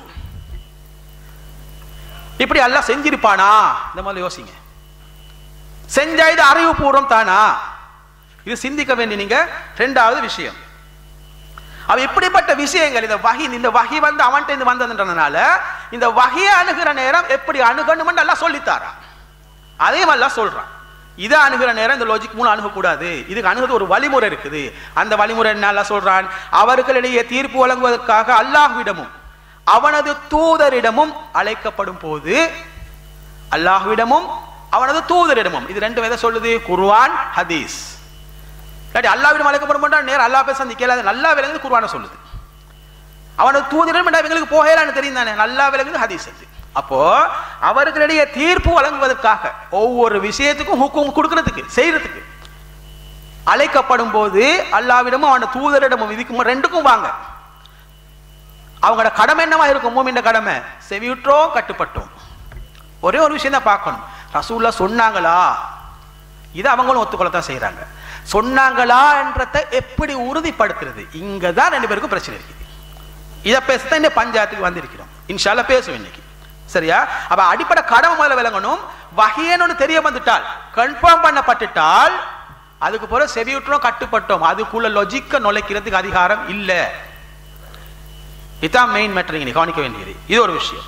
இப்படி எல்லாம் செஞ்சிருப்பானா இந்த மாதிரி யோசிங்க செஞ்சா இது அறிவுபூர்வம் தானா இது சிந்திக்க வேண்டிய நீங்க ரெண்டாவது விஷயம் அவ இப்படிப்பட்ட விஷயங்கள் இந்த வகி இந்த வகி வந்து அவன்கிட்ட இருந்து வந்ததுன்றதுனால இந்த வகையை அணுகிற நேரம் எப்படி அணுகணும்னு எல்லாம் சொல்லித்தாரா அதே மாதிரிலாம் சொல்றான் இதை அணுகிற நேரம் இந்த லாஜிக் மூலம் அணுகக்கூடாது இதுக்கு அணுகிறது ஒரு வழிமுறை இருக்குது அந்த வழிமுறை என்ன எல்லாம் சொல்றான் அவர்களிடையே தீர்ப்பு வழங்குவதற்காக அல்லாஹ்விடமும் அவனது தூதரிடமும் அழைக்கப்படும் போது அல்லாஹ்விடமும் அவனது தூதரிடமும் இது ரெண்டும் எதை சொல்லுது குர்ஆன் ஹதீஸ் இல்லாட்டி அல்லாவிடம் அழைக்கப்படும் போது நேரம் அல்லாஹ் பேச சந்திக்கல அது நல்லா விளங்குது குர்ஆனை சொல்லுது அவனது தூதரிடம் என்ன இவங்களுக்கு போகலான்னு தெரியும் தானே நல்லா விளங்குது ஹதீஸ் அது அப்போ அவர்களிடையே தீர்ப்பு வழங்குவதற்காக ஒவ்வொரு விஷயத்துக்கும் ஹுக்கும் கொடுக்கறதுக்கு செய்யறதுக்கு அழைக்கப்படும் போது அல்லாவிடமும் அவன தூதரிடமும் இதுக்கு ரெண்டுக்கும் வாங்க அவங்களோட கடமை என்னவா இருக்கும் மூமின் கடமை செவியுற்றோம் கட்டுப்பட்டோம் ஒரே ஒரு விஷயம் தான் பார்க்கணும் ரசூல்லா சொன்னாங்களா இது அவங்களும் ஒத்துக்கொள்ளத்தான் செய்றாங்க சொன்னாங்களா என்றத எப்படி உறுதிப்படுத்துறது இங்க தான் ரெண்டு பேருக்கும் பிரச்சனை இருக்குது இதை பேசத்தான் இந்த பஞ்சாயத்துக்கு வந்திருக்கிறோம் இன்ஷால்ல பேசுவோம் இன்னைக்கு சரியா அப்ப அடிப்படை கடமை முதல்ல விளங்கணும் வகையன்னு தெரிய வந்துட்டால் கன்ஃபார்ம் பண்ணப்பட்டுட்டால் அதுக்கு பிறகு செவியுற்றோம் கட்டுப்பட்டோம் அதுக்குள்ள லொஜிக்க நுழைக்கிறதுக்கு அதிகாரம் இல்ல இதுதான் மெயின் மேட்டர் நீங்க கவனிக்க வேண்டியது இது ஒரு விஷயம்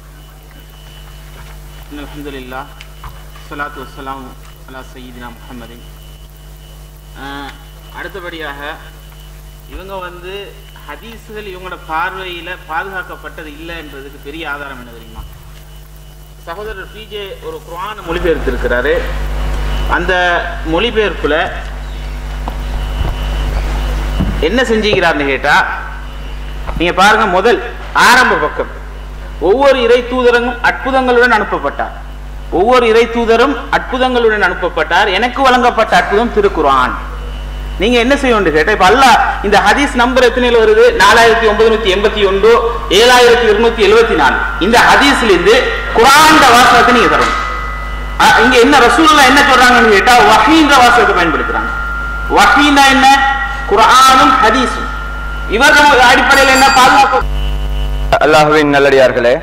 அல்ஹம்துலில்லாஹ் ஸலாத்து வஸ்ஸலாம் அலா சய்யிதினா முஹம்மதின் அஹ், அடுத்தபடியாக இவங்க வந்து ஹதீஸுகள் இவங்களோட பார்வையில பாதுகாக்கப்பட்டது இல்லை என்றதுக்கு பெரிய ஆதாரம் என்ன தெரியுமா சகோதரர் பிஜே ஒரு குர்ஆனை மொழிபெயர்த்திருக்கிறாரு அந்த மொழிபெயர்ப்புல என்ன செஞ்சுக்கிறார்னு கேட்டா நீங்க பாருங்க முதல் ஆரம்ப பக்கம் ஒவ்வொரு இறை தூதரும் அற்புதங்களுடன் அனுப்பப்பட்டார் ஒவ்வொரு இறை தூதரும் அற்புதங்களுடன் அனுப்பப்பட்டார் எனக்கு வழங்கப்பட்ட அற்புதம் திருக்குர்ஆன் நீங்க என்ன செய்யணும் கேட்டா இப்ப அல்லாஹ் இந்த ஹதீஸ் நம்பர் எத்தனையில வருது நாலாயிரத்தி ஒன்பதுநூத்தி எண்பத்தி ஒன்று ஏழாயிரத்தி இருநூத்தி எழுபத்தி நாலு இந்த ஹதீஸ்ல இருந்து குரான் வாசகத்தை நீங்க தரணும் அஹ் இங்க என்ன ரசூலுல்லாஹ் என்ன சொல்றாங்கன்னு கேட்டா வஹீன்ற வாசகத்தை பயன்படுத்துறாங்க வஹீனா என்ன குர்ஆனும் ஹதீஸும் இவர்கள் அடிப்படையில் என்ன பாதுகாப்பு அல்லாஹுவின் நல்லடியார்களே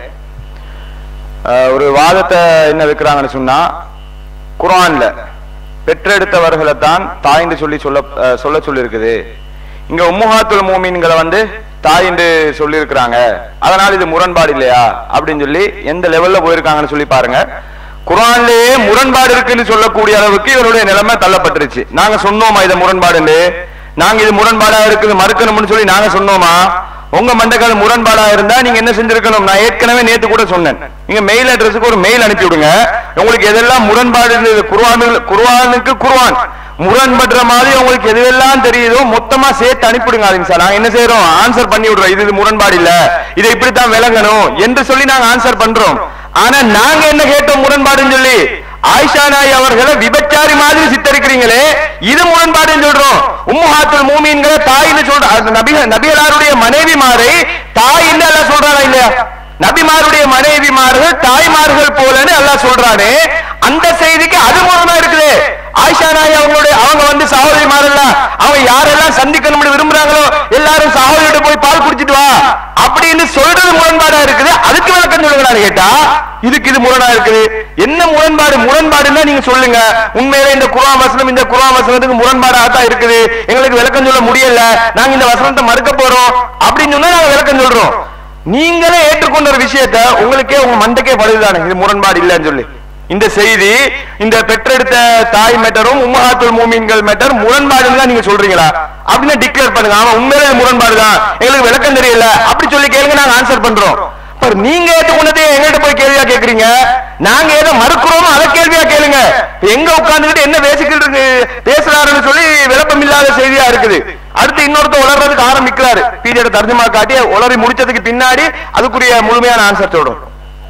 அஹ், ஒரு வாதத்தை என்ன வைக்கிறாங்கன்னு சொன்னா குர்ஆன்ல பெற்றெடுத்தவர்களை தான் தாயின்னு சொல்லி சொல்ல அஹ், சொல்ல சொல்லியிருக்குது இங்க உம்முஹாத்துல் மூமீன்களை வந்து தாய் என்று சொல்லி இருக்கிறாங்க அதனால இது முரண்பாடு இல்லையா அப்படின்னு சொல்லி எந்த லெவல்ல போயிருக்காங்கன்னு சொல்லி பாருங்க குர்ஆன்லயே முரண்பாடு இருக்குன்னு சொல்லக்கூடிய அளவுக்கு இவருடைய நிலைமை தள்ளப்பட்டுருச்சு நாங்க சொன்னோமா இதை முரண்பாடுன்னு நாங்க இது முரண்பாடா இருக்குது மறுக்கணும்னு சொல்லி நாங்க சொன்னோமா உங்க மண்டக்கால் முரண்பாடா இருந்தா நீங்க என்ன செஞ்சிருக்கணும் நான் ஏற்கனவே நேத்து கூட சொன்னேன் நீங்க மெயில் அட்ரஸுக்கு ஒரு மெயில் அனுப்பி விடுங்க உங்களுக்கு எதெல்லாம் முரண்பாடு இருந்தது குர்ஆனில் குர்ஆனுக்கு குர்ஆன் முரண்படுற மாதிரி உங்களுக்கு எதுவெல்லாம் தெரியுதோ மொத்தமா சேர்த்து அனுப்பிவிடுங்க அதுங்க சார் நாங்க என்ன செய்யறோம் ஆன்சர் பண்ணி விடுறோம் இது இது முரண்பாடு இல்ல இதை இப்படித்தான் விளங்கணும் என்று சொல்லி நாங்க ஆன்சர் பண்றோம் ஆனா நாங்க என்ன கேட்டோம் முரண்பாடுன்னு சொல்லி ஆயிஷா நாய் அவர்களை விபச்சாரி மாதிரி சித்தரிக்கிறீங்களே இது முரண்பாடுன்னு சொல்றோம் உம்முஹாத்துல் மூமீன்களை தாயின்னு சொல்ற அது நபி நபிகளாருடைய மனைவிமாரை தாயின்னு எல்லாம் சொல்றாரா இல்லையா நபிமாருடைய மனைவிமார்கள் தாய்மார்கள் போலன்னு எல்லாம் சொல்றானே அந்த செய்திக்கு அது மூலமா இருக்குது ஆயிஷா நாய் அவங்களுடைய அவங்க வந்து சகோதரிமாரல்ல அவங்க யாரெல்லாம் சந்திக்கணும்னு விரும்புறாங்களோ எல்லாரும் சகோதரியோட போய் பால் குடிச்சிட்டு வா அப்படின்னு சொல்றது முரண்பாடா இருக்குது அதுக்கு விளக்கம் சொல்லுங்களான்னு கேட்டா இதுக்கு இது முரணா இருக்குது என்ன முரண்பாடு முரண்பாடுன்னா நீங்க சொல்லுங்க உண்மையிலே இந்த குர்ஆன் வசனம் இந்த குர்ஆன் வசனத்துக்கு முரண்பாடாக தான் இருக்குது எங்களுக்கு விளக்கம் சொல்ல முடியல நாங்க இந்த வசனத்தை மறுக்க போறோம் அப்படின்னு சொன்னா நாங்க விளக்கம் சொல்றோம் நீங்களே ஏற்றுக்கொண்ட ஒரு விஷயத்த உங்களுக்கே உங்க மண்டைக்கே படுதுதானே இது முரண்பாடு இல்லைன்னு சொல்லி இந்த செய்தி இந்த பெற்றெடுத்த தாய் மெட்டரும் உம்மஹாத்துல் மூமீன்கள் மெட்டர் முரண்பாடுன்னு தான் நீங்க சொல்றீங்களா அப்படின்னு டிக்ளேர் பண்ணுங்க ஆமா உண்மையிலே இது முரண்பாடு தான் எங்களுக்கு விளக்கம் தெரியல அப்படி சொல்லி கேளுங்க நாங்க ஆன்சர் பண்றோம் இப்ப நீங்க ஏற்றுக்கொண்டதே எங்கள்கிட்ட போய் கேள்வியா கேக்குறீங்க நாங்க எதை மறுக்கிறோமோ அதை கேள்வியா கேளுங்க இப்ப எங்க உட்கார்ந்துகிட்டு என்ன பேசிக்கிட்டு இருக்கு பேசுறாருன்னு சொல்லி விளப்பம் இல்லாத செய்தியா இருக்குது அடுத்து இன்னொருத்தர் உளறதுக்கு ஆரம்பிக்கிறாரு பீரியட் தர்ஜமா காட்டி உளறி முடிச்சதுக்கு பின்னாடி அதுக்குரிய முழுமையான ஆன்சர் சொல்றோம்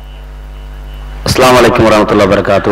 அஸ்லாம் வலைக்கம் வரமத்துல்லா வரகாத்து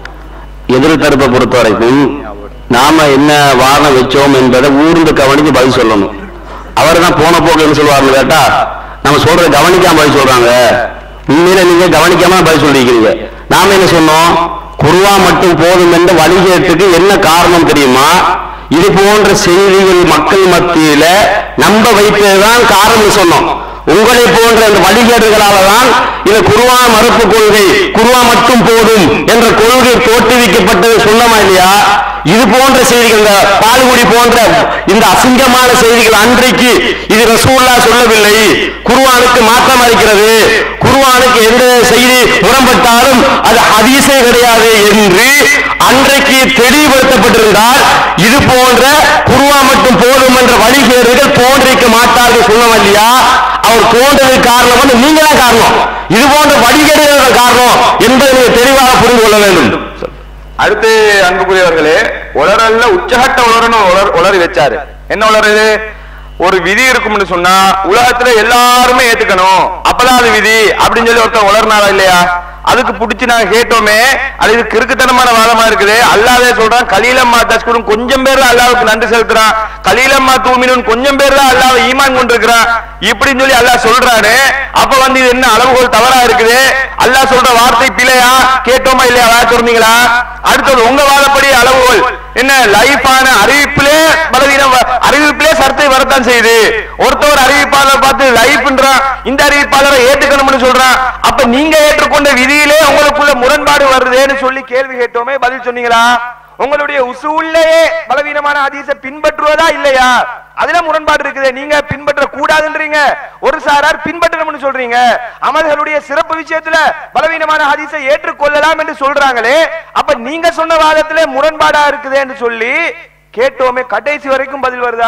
எதிர் தரப்பை பொறுத்த வரைக்கும் நாம என்ன வாரணம் வச்சோம் என்பதை ஊர்ந்து கவனிச்சு பதில் சொல்லணும் அவர் தான் போன போக்கு என்ன சொல்லுவாருன்னு கேட்டா நம்ம சொல்றத கவனிக்காம பதில் சொல்றாங்க உண்மையில நீங்க கவனிக்காம பதில் சொல்லிருக்கீங்க நாம என்ன சொன்னோம் குருவா மட்டும் போதும் என்ற வழிகேட்டுக்கு என்ன காரணம் தெரியுமா இது போன்ற செய்திகள் மக்கள் மத்தியில நம்ப வைப்பதுதான் காரணம் சொன்னோம் உங்களை போன்ற இந்த வழிகேடுகளால தான் இந்த குருவா மறுப்பு கொள்கை குருவா மட்டும் போதும் என்ற கொள்கை தோற்றுவிக்கப்பட்டது சொன்னமா இல்லையா இது போன்ற செய்திகள் இந்த பால்குடி போன்ற இந்த அசிங்கமான செய்திகள் அன்றைக்கு இது ரசூல்லா சொல்லவில்லை குருவானுக்கு மாற்றம் அளிக்கிறது குருவானுக்கு எந்த செய்தி முரண்பட்டாலும் அது ஹதீஸே கிடையாது என்று அன்றைக்கு தெளிவுபடுத்தப்பட்டிருந்தால் இது போன்ற குருவா மட்டும் போதும் என்ற வழிகேடுகள் தோன்றிருக்க மாட்டார்கள் சொன்னோம் இல்லையா அவர் தோன்றதுக்கு காரணம் வந்து நீங்க தான் காரணம் இது போன்ற வழிகேடுகள் காரணம் என்பதை நீங்க தெளிவாக புரிந்து கொள்ள வேண்டும் அடுத்து அன்புக்குரியவர்களே உலரல்ல உச்சகட்ட உலரணும் உலர் உளறி வச்சாரு என்ன உலருது ஒரு விதி இருக்கும்னு சொன்னா உலகத்துல எல்லாருமே ஏத்துக்கணும் அப்பதான் அது விதி அப்படின்னு சொல்லி ஒருத்தன் உலர்னாரா இல்லையா அதுக்கு புடிச்சு நாங்க கேட்டோமே அது இது கிறுக்குத்தனமான வாதமா இருக்குது அல்லாதே சொல்றான் கலீலம்மா தஸ்குரும் கொஞ்சம் பேர் தான் அல்லாவுக்கு நன்றி செலுத்துறான் கலீலம்மா தூமினும் கொஞ்சம் பேர் தான் அல்லாவை ஈமான் கொண்டிருக்கிறான் இப்படின்னு சொல்லி அல்லாஹ் சொல்றானே அப்ப வந்து இது என்ன அளவுகோல் தவறா இருக்குது அல்லாஹ் சொல்ற வார்த்தை பிழையா கேட்டோமா இல்லையா வேற சொன்னீங்களா அடுத்தது உங்க வாதப்படி அளவுகோல் என்ன லைஃபான அறிவிப்பிலே பலவீனம் வ- அறிவிப்பிலே சர்த்தை வரத்தான் செய்யுது ஒருத்தவர் அறிவிப்பாளர் பார்த்து லைஃப்ன்றான் இந்த அறிவிப்பாளரை ஏத்துக்கணும்னு சொல்றான் அப்ப நீங்க ஏற்றுக்கொண்ட விதியிலே உங்களுக்குள்ள முரண்பாடு வருதேன்னு சொல்லி கேள்வி கேட்டோமே பதில் சொன்னீங்களா உங்களுடைய உசூல்லையே பலவீனமான ஹதீஸை பின்பற்றுவதா இல்லையா அதுல முரண்பாடு இருக்குது நீங்க பின்பற்ற கூடாதுன்றீங்க ஒரு சாரார் பின்பற்றணும்னு சொல்றீங்க அமல்களுடைய சிறப்பு விஷயத்துல பலவீனமான ஹதீஸை ஏற்றுக்கொள்ளலாம் என்று சொல்றாங்களே அப்ப நீங்க சொன்ன வாதத்துல முரண்பாடா இருக்குதேன்னு சொல்லி கேட்டோமே கடைசி வரைக்கும் பதில் வருதா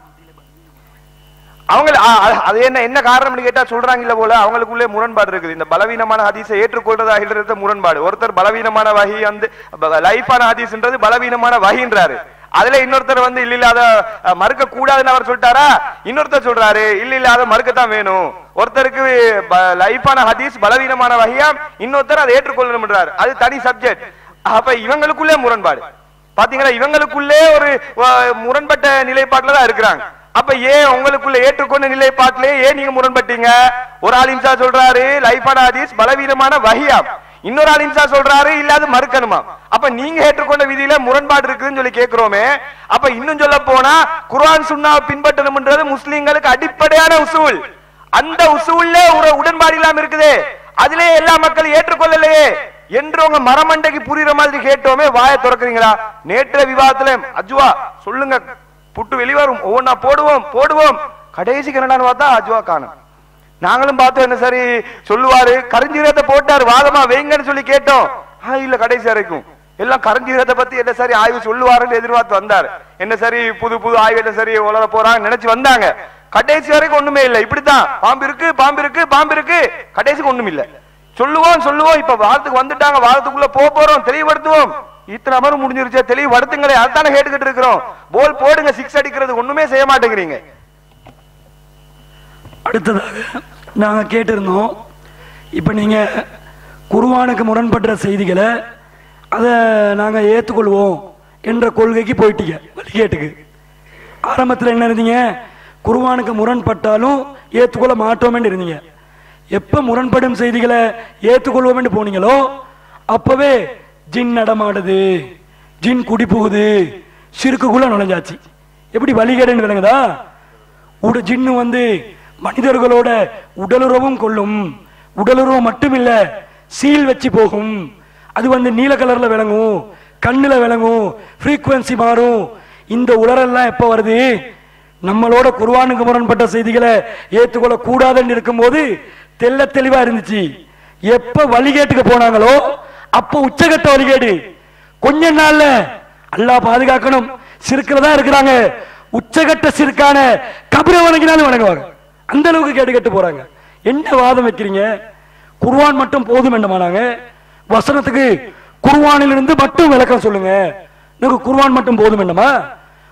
அவங்க அ- அ- அது என்ன என்ன காரணம்னு கேட்டா சொல்றாங்க இல்ல போல அவங்களுக்குள்ளே முரண்பாடு இருக்குது இந்த பலவீனமான ஹதீஸை ஏற்றுக்கொள்றதா இல்லறது முரண்பாடு ஒருத்தர் பலவீனமான வகி வந்து லைஃபான ஹதீஸ்ன்றது பலவீனமான வகின்றாரு அதுல இன்னொருத்தர் வந்து இல்ல இல்ல அத அஹ், மறுக்க கூடாதுன்னு அவர் சொல்லிட்டாரா இன்னொருத்தர் சொல்றாரு இல்ல இல்ல அதை மறுக்கத்தான் வேணும் ஒருத்தருக்கு லைஃபான ஹதீஸ் பலவீனமான வகையா இன்னொருத்தர் அதை ஏற்றுக்கொள்ளணும்ன்றாரு அது தனி சப்ஜெக்ட் அப்ப இவங்களுக்குள்ளே முரண்பாடு பாத்தீங்களா இவங்களுக்குள்ளே ஒரு அஹ், முரண்பட்ட நிலைப்பாட்டுல தான் இருக்கிறாங்க அப்ப ஏன் உங்களுக்குள்ள ஏற்றுக்கொண்ட நிலைப்பாட்டிலே ஏன் நீங்க முரண்பட்டீங்க ஒரு ஆள் இன்சா சொல்றாரு லைஃபான ஹதீஸ் பலவீனமான வஹியாம் இன்னொரு ஆள் இன்சா சொல்றாரு இல்லாத மறுக்கணுமா அப்ப நீங்க ஏற்றுக்கொண்ட விதியில முரண்பாடு இருக்குதுன்னு சொல்லி கேக்குறோமே அப்ப இன்னும் சொல்ல போனா குர்ஆன் சுன்னாவை பின்பற்றணும்ன்றது முஸ்லிம்களுக்கு அடிப்படையான உசூல் அந்த உசூல்ல ஒரு உடன்பாடு இல்லாம இருக்குதே அதிலே எல்லா மக்களும் ஏற்றுக்கொள்ளலையே என்று உங்க மரமண்டைக்கு புரியுற மாதிரி கேட்டோமே வாயை திறக்கிறீங்களா நேற்று விவாதத்துல அஜுவா சொல்லுங்க புட்டு வெளிவரும் ஒவ்வொன்னா போடுவோம் போடுவோம் கடைசிக்கு என்னடான்னு பார்த்தா அஜுவா காணும் நாங்களும் பார்த்தோம் என்ன சரி சொல்லுவாரு கரிஞ்சீரத்தை போட்டாரு வாதமா வைங்கன்னு சொல்லி கேட்டோம் ஆ, இல்ல கடைசி வரைக்கும் எல்லாம் கரிஞ்சீரத்தை பத்தி என்ன சரி ஆய்வு சொல்லுவாருன்னு எதிர்பார்த்து வந்தாரு என்ன சரி புது புது ஆய்வு என்ன சரி உலர போறாங்க நினைச்சு வந்தாங்க கடைசி வரைக்கும் ஒண்ணுமே இல்ல இப்படித்தான் பாம்பு இருக்கு பாம்பு இருக்கு பாம்பு இருக்கு கடைசிக்கு ஒண்ணும் இல்ல சொல்லுவோம் சொல்லுவோம் இப்ப வாரத்துக்கு வந்துட்டாங்க வாரத்துக்குள்ள போக போறோம் தெளிவுபடுத்துவோம் இத்தனை அமரம் முடிஞ்சிருச்சே தெளிவுபடுத்துங்களே அதானே கேட்டுக்கிட்டு இருக்கிறோம் போல் போடுங்க சிக்ஸ் அடிக்கிறது ஒண்ணுமே செய்ய மாட்டேங்கிறீங்க அடுத்ததாக நாங்கள் கேட்டிருந்தோம் இப்போ நீங்கள் குருவானுக்கு முரண்பட்ட செய்திகளை அதை நாங்கள் ஏற்றுக்கொள்வோம் என்ற கொள்கைக்கு போயிட்டீங்க வழிகேட்டுக்கு ஆரம்பத்தில் என்ன இருந்தீங்க குருவானுக்கு முரண்பட்டாலும் ஏற்றுக்கொள்ள மாட்டோம்னு இருந்தீங்க எப்போ முரண்படும் செய்திகளை ஏற்றுக்கொள்வோம்னு போனீங்களோ அப்போவே ஜின் நடமாடுது ஜின் குடி போகுது சிறுக்குக்குள்ள நுழைஞ்சாச்சு எப்படி வழிகேடுன்னு விளங்குதா உட ஜின்னு வந்து மனிதர்களோட உடலுறவும் கொள்ளும் உடலுறவு மட்டுமில்ல சீல் வச்சு போகும் அது வந்து நீல கலர்ல விளங்கும் கண்ணுல விளங்கும் ஃப்ரீக்குவன்சி மாறும் இந்த உலரெல்லாம் எப்ப வருது நம்மளோட குர்ஆனுக்கு முரண்பட்ட செய்திகளை ஏற்றுக்கொள்ள கூடாதுன்னு இருக்கும்போது தெள்ள தெளிவா இருந்துச்சு எப்ப வழிகேட்டுக்கு போனாங்களோ அப்போ உச்சகட்ட வழிகேடு கொஞ்ச நாள்ல அல்லாஹ் பாதுகாக்கணும் சிறுக்கில் தான் இருக்கிறாங்க உச்சகட்ட சிறுக்கான கபிர வணங்கினாலும் வணங்குவாங்க அந்த அளவுக்கு கேட்டு கேட்டு போறாங்க என்ன வாதம் வைக்கிறீங்க குர்ஆன் மட்டும் போதும் என்னமானாங்க வசனத்துக்கு குர்ஆனிலிருந்து மட்டும் விளக்கம் சொல்லுங்க எனக்கு குர்ஆன் மட்டும் போதும் என்னமா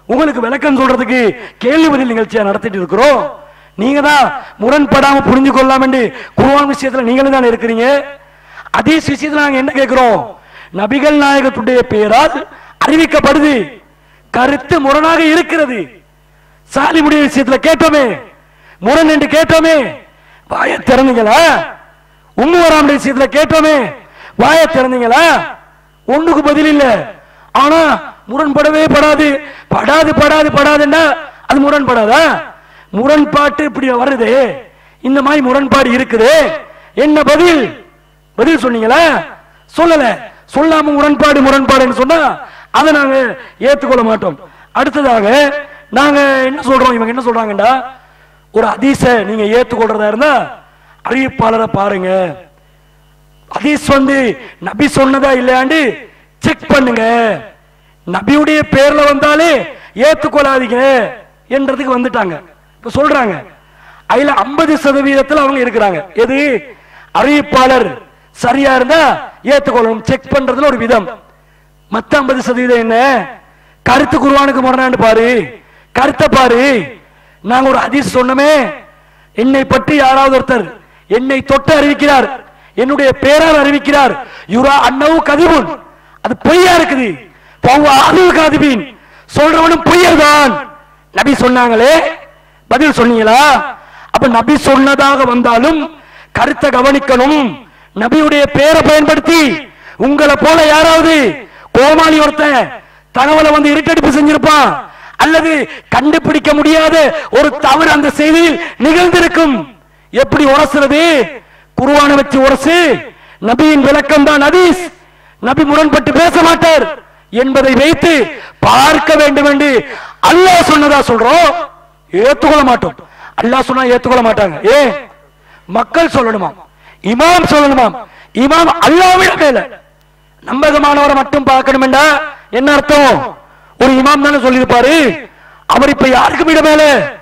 உங்களுக்கு விளக்கம் சொல்றதுக்கு கேள்வி பதில் நிகழ்ச்சியா நடத்திட்டு இருக்கிறோம் நீங்க தான் முரண்படாம புரிஞ்சு கொள்ளலாம் என்று குர்ஆன் விஷயத்துல நீங்களும் தான் இருக்கிறீங்க அதீஸ் விஷயத்துல நாங்க என்ன கேட்கிறோம் நபிகள் நாயகத்துடைய பெயரால் அறிவிக்கப்படுது கருத்து முரணாக இருக்கிறது சாலிமுடைய விஷயத்துல கேட்டோமே முரண் என்று கேட்டோமே வாய திறந்தீங்களா உம்மு வராமுடைய விஷயத்துல கேட்டோமே வாய திறந்தீங்களா ஒண்ணுக்கு பதில் இல்ல ஆனா முரண்படவே படாது படாது படாது படாதுன்னா அது முரண்படாதா முரண்பாட்டு இப்படி வருது இந்த மாதிரி முரண்பாடு இருக்குது என்ன பதில் பதில் சொன்னீங்களா சொல்லல சொல்லாம முரண்பாடு முரண்பாடுன்னு சொன்னா அதை நாங்க ஏத்துக்கொள்ள மாட்டோம் அடுத்ததாக நாங்க என்ன சொல்றோம் இவங்க என்ன சொல்றாங்கடா ஒரு ஹதீஸ நீங்க ஏத்துக்கொள்றதா இருந்தா அறிவிப்பாளரை பாருங்க ஹதீஸ் வந்து நபி சொன்னதா இல்லையாண்டு செக் பண்ணுங்க நபியுடைய பேர்ல வந்தாலே ஏத்துக்கொள்ளாதீங்க என்றதுக்கு வந்துட்டாங்க இப்ப சொல்றாங்க அதுல ஐம்பது சதவீதத்தில் அவங்க இருக்கிறாங்க எது அறிவிப்பாளர் சரியா இருந்தா ஏத்துக்கொள்ளணும் செக் பண்றதுல ஒரு விதம் மத்த ஐம்பது சதவீதம் என்ன கருத்து குருவானுக்கு முரணாண்டு பாரு கருத்தை பாரு நாங்க ஒரு ஹதீஸ் சொன்னோமே என்னை பற்றி யாராவது ஒருத்தர் என்னை தொட்டு அறிவிக்கிறார் என்னுடைய பேரால் அறிவிக்கிறார் யுரா அன்னவு கதிபுன் அது பொய்யா இருக்குது பௌவ ஆதிவு காதிபீன் சொல்றவனும் பொய்யர்தான் நபி சொன்னாங்களே பதில் சொன்னீங்களா அப்ப நபி சொன்னதாக வந்தாலும் கருத்தை கவனிக்கணும் நபியுடைய பேரை பயன்படுத்தி உங்களை போல யாராவது கோமாளி ஒருத்தன் தகவலை வந்து இருட்டடிப்பு செஞ்சிருப்பான் அல்லது கண்டுபிடிக்க முடியாத ஒரு தவறு அந்த செய்தியில் நிகழ்ந்திருக்கும் எப்படி உரசுறது குருவான வச்சு உரசு நபியின் விளக்கம் தான் ஹதீஸ் நபி முரண்பட்டு பேச மாட்டார் என்பதை வைத்து பார்க்க வேண்டும் என்று அல்லாஹ் சொன்னதா சொல்றோம் ஏத்துக்கொள்ள மாட்டோம் அல்லாஹ் சொன்னா ஏத்துக்கொள்ள மாட்டாங்க ஏ மக்கள் சொல்லணுமா இமாம் சொல்லணுமா இமாம் அல்லாவிட மேல நம்பகமானவரை மட்டும் பார்க்கணும்டா என்ன அர்த்தம் ஒரு இமாம் தானே சொல்லியிருப்பாரு அவர் இப்ப யாருக்கு விட மேல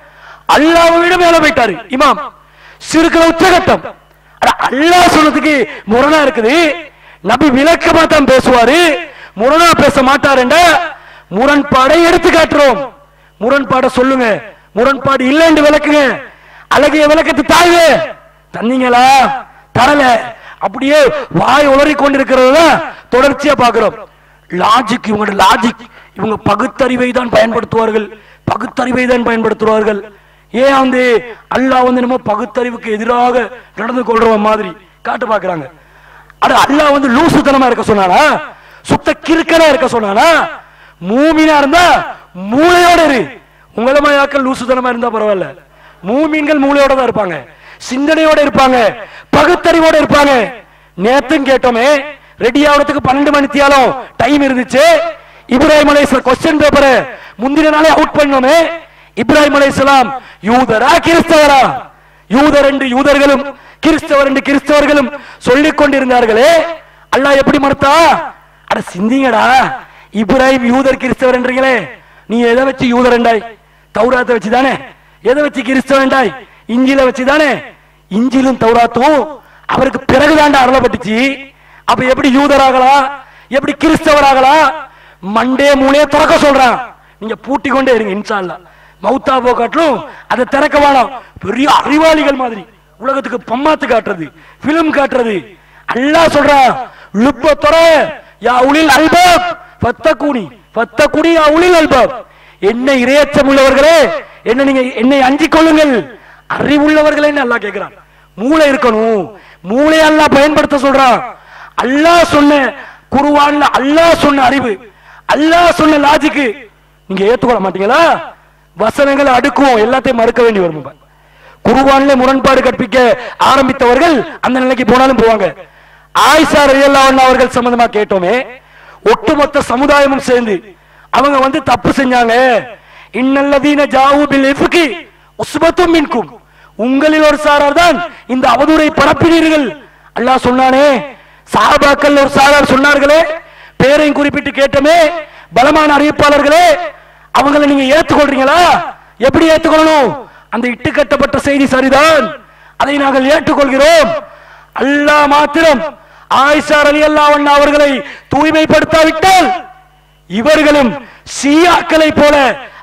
அல்லாவை விட மேல போயிட்டாரு இமாம் சிறுக்கிற உச்சகட்டம் அட, அல்லாஹ் சொன்னதுக்கு முரணா இருக்குது நபி விளக்கமா தான் பேசுவாரு முரணா பேச மாட்டாருண்டா முரண்பாடை எடுத்து காட்டுறோம் முரண்பாடை சொல்லுங்க முரண்பாடு இல்லைன்னு விளக்குங்க அழகிய விளக்கத்து தாழ்வு தந்தீங்களா தரல அப்படியே வாய் உளறி கொண்டிருக்கிறத தொடர்ச்சியா பார்க்கிறோம் லாஜிக் இவங்க லாஜிக் இவங்க பகுத்தறிவை தான் பயன்படுத்துவார்கள் பகுத்தறிவை தான் பயன்படுத்துவார்கள் ஏன் வந்து அல்லாஹ் வந்து நம்ம பகுத்தறிவுக்கு எதிராக நடந்து கொள்ற மாதிரி காட்டு பாக்குறாங்க அட அல்லாஹ் வந்து லூசுத்தனமா இருக்க சொன்னானா சுத்த கிறுக்கனா இருக்க சொன்னானா மூமினா இருந்தா மூளையோட இரு உங்கள மாயாக்கள் லூசுத்தனமா இருந்தா பரவாயில்ல மூமீன்கள் மூளையோட தான் இருப்பாங்க சிந்தனையோட இருப்பாங்க பகுத்தறிவோட இருப்பாங்க நேத்தும் கேட்டோமே ரெடி ஆகிறதுக்கு பன்னெண்டு மணி தியாலம் டைம் இருந்துச்சு இப்ராஹிம் அலை கொஸ்டின் பேப்பரை முந்தின நாளே அவுட் பண்ணோமே இப்ராஹிம் அலைஹிஸ்ஸலாம் யூதரா கிறிஸ்தவரா யூதர் என்று யூதர்களும் கிறிஸ்தவர் என்று கிறிஸ்தவர்களும் சொல்லிக் கொண்டிருந்தார்களே அல்லாஹ் எப்படி மறுத்தா அட சிந்திங்கடா இப்ராஹிம் யூதர் கிறிஸ்தவர் என்றீங்களே நீ எதை வச்சு யூதர் என்றாய் தௌராத்தை வச்சு தானே எதை வச்சு கிறிஸ்தவன் என்றாய் இஞ்சில வச்சு தானே இஞ்சிலும் தௌராத்தும் அவருக்கு பிறகுதாண்டா அருளப்பட்டுச்சு அப்ப எப்படி யூதராகலாம் எப்படி கிறிஸ்தவராகலாம் மண்டே மூளைய திறக்க சொல்றான் நீங்க பூட்டி கொண்டே இருங்க இன்ஷா அல்லாஹ் மௌத்தா போ காட்டிலும் அதை திறக்க வேணாம் பெரிய அறிவாளிகள் மாதிரி உலகத்துக்கு பம்மாத்து காட்டுறது பிலிம் காட்டுறது அல்லாஹ் சொல்றான் லுப்ப தொற யா உளில் அல்பாப் ஃபத்தகுனி ஃபத்தகுனி யா உளில் அல்பாப் என்ன இரையச்சம் உள்ளவர்களே என்ன நீங்க என்னை அஞ்சிக் கொள்ளுங்கள் அறிவுள்ளவர்களே அல்லாஹ் கேட்கிறான் மூளை இருக்கணும் மூளை அல்லாஹ் பயன்படுத்த சொல்றான் அல்லாஹ் சொன்ன குருவான்ல அல்லாஹ் சொன்ன அறிவு அல்லாஹ் சொன்ன லாஜிக்கு நீங்க ஏத்துக்கொள்ள மாட்டீங்களா வசனங்களை அடுக்குவோம் எல்லாத்தையும் மறுக்க வேண்டி வரும் இப்ப. குருவான்ல முரண்பாடு கற்பிக்க ஆரம்பித்தவர்கள் அந்த நிலைக்கு போனாலும் போவாங்க ஆயிஷா ரலியல்லாஹு அவர்கள் சம்பந்தமா கேட்டோமே ஒட்டுமொத்த சமுதாயமும் சேர்ந்து அவங்க வந்து தப்பு செஞ்சாங்க இன்னல்லதீன ஜாவு பில் இஃப்கி உஸ்பத்தும் மின்கும் உங்களில் ஒரு சாரார் தான் இந்த அவதூறை பரப்பினீர்கள் அல்லாஹ் சொன்னானே சாபாக்கள் ஒரு சாரார் சொன்னார்களே பேரையும் குறிப்பிட்டு கேட்டோமே பலமான அறிவிப்பாளர்களே அவங்களை நீங்க ஏத்துக்கொள்றீங்களா எப்படி ஏத்துக்கொள்ளணும் அந்த இட்டு கட்டப்பட்ட செய்தி சரிதான் அதை நாங்கள் ஏற்றுக்கொள்கிறோம் அல்லாஹ் மாத்திரம் ஆயிஷா ரலியல்லாஹு அன்ஹா அவர்களை தூய்மைப்படுத்தாவிட்டால் இவர்களும் ஷியாக்களை போல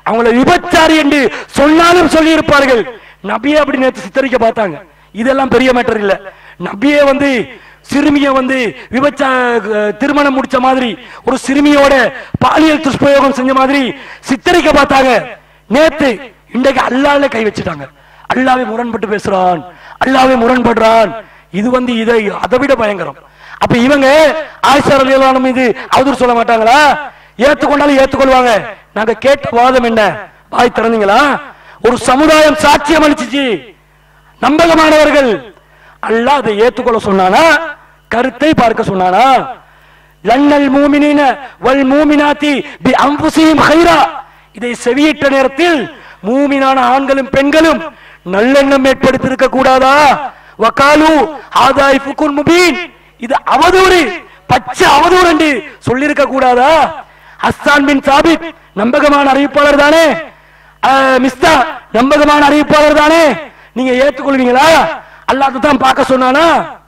அவங்கள விபச்சாரி என்று சொன்னாலும் சொல்லி இருப்பார்கள் நபியே அப்படி நேற்று சித்தரிக்க பார்த்தாங்க இதெல்லாம் பெரிய மேட்டர் இல்ல நபியே வந்து சிறுமிய வந்து விபச்சா அஹ், திருமணம் முடிச்ச மாதிரி ஒரு சிறுமியோட பாலியல் துஷ்பிரயோகம் செஞ்ச மாதிரி சித்தரிக்க பார்த்தாங்க நேத்து இன்றைக்கு அல்லாஹ்ல கை வச்சுட்டாங்க அல்லாவே முரண்பட்டு பேசுறான் அல்லாவே முரண்படுறான் இது வந்து இதை அதை விட பயங்கரம் அப்ப இவங்க ஆயிஷா ரலியல்லாஹு மீது அவதூறு சொல்ல மாட்டாங்களா ஏத்துக்கொண்டாலும் ஏத்துக்கொள்வாங்க நாங்க கேட்ட வாதம் என்ன வாய் திறந்தீங்களா ஒரு சமுதாயம் சாட்சியம் அளிச்சுச்சு நம்பகமானவர்கள் அல்லாஹ் அதை ஏத்துக்கொள்ள சொன்னானா கருத்தை பார்க்க சொன்னானா லன்னல் மூமினின வல் மூமினாத்தி பி அம்புசியும் ஹைரா இதை செவியிட்ட நேரத்தில் மூமினான ஆண்களும் பெண்களும் நல்லெண்ணம் ஏற்படுத்தியிருக்க கூடாதா வகாலு ஆதாய் ஃபுகுன் முபீன் இது அவதூறு பச்சை அவதூறு என்று சொல்லியிருக்க கூடாதா ஹஸ்ஸான் பின் சாபித் நம்பகமான அறிவிப்பாளர் தானே அஹ், மிஸ்தா நம்பகமான அறிவிப்பாளர் தானே நீங்க ஏத்துக்கொள்வீங்களா அல்லாஹ் தான் பார்க்க சொன்னானா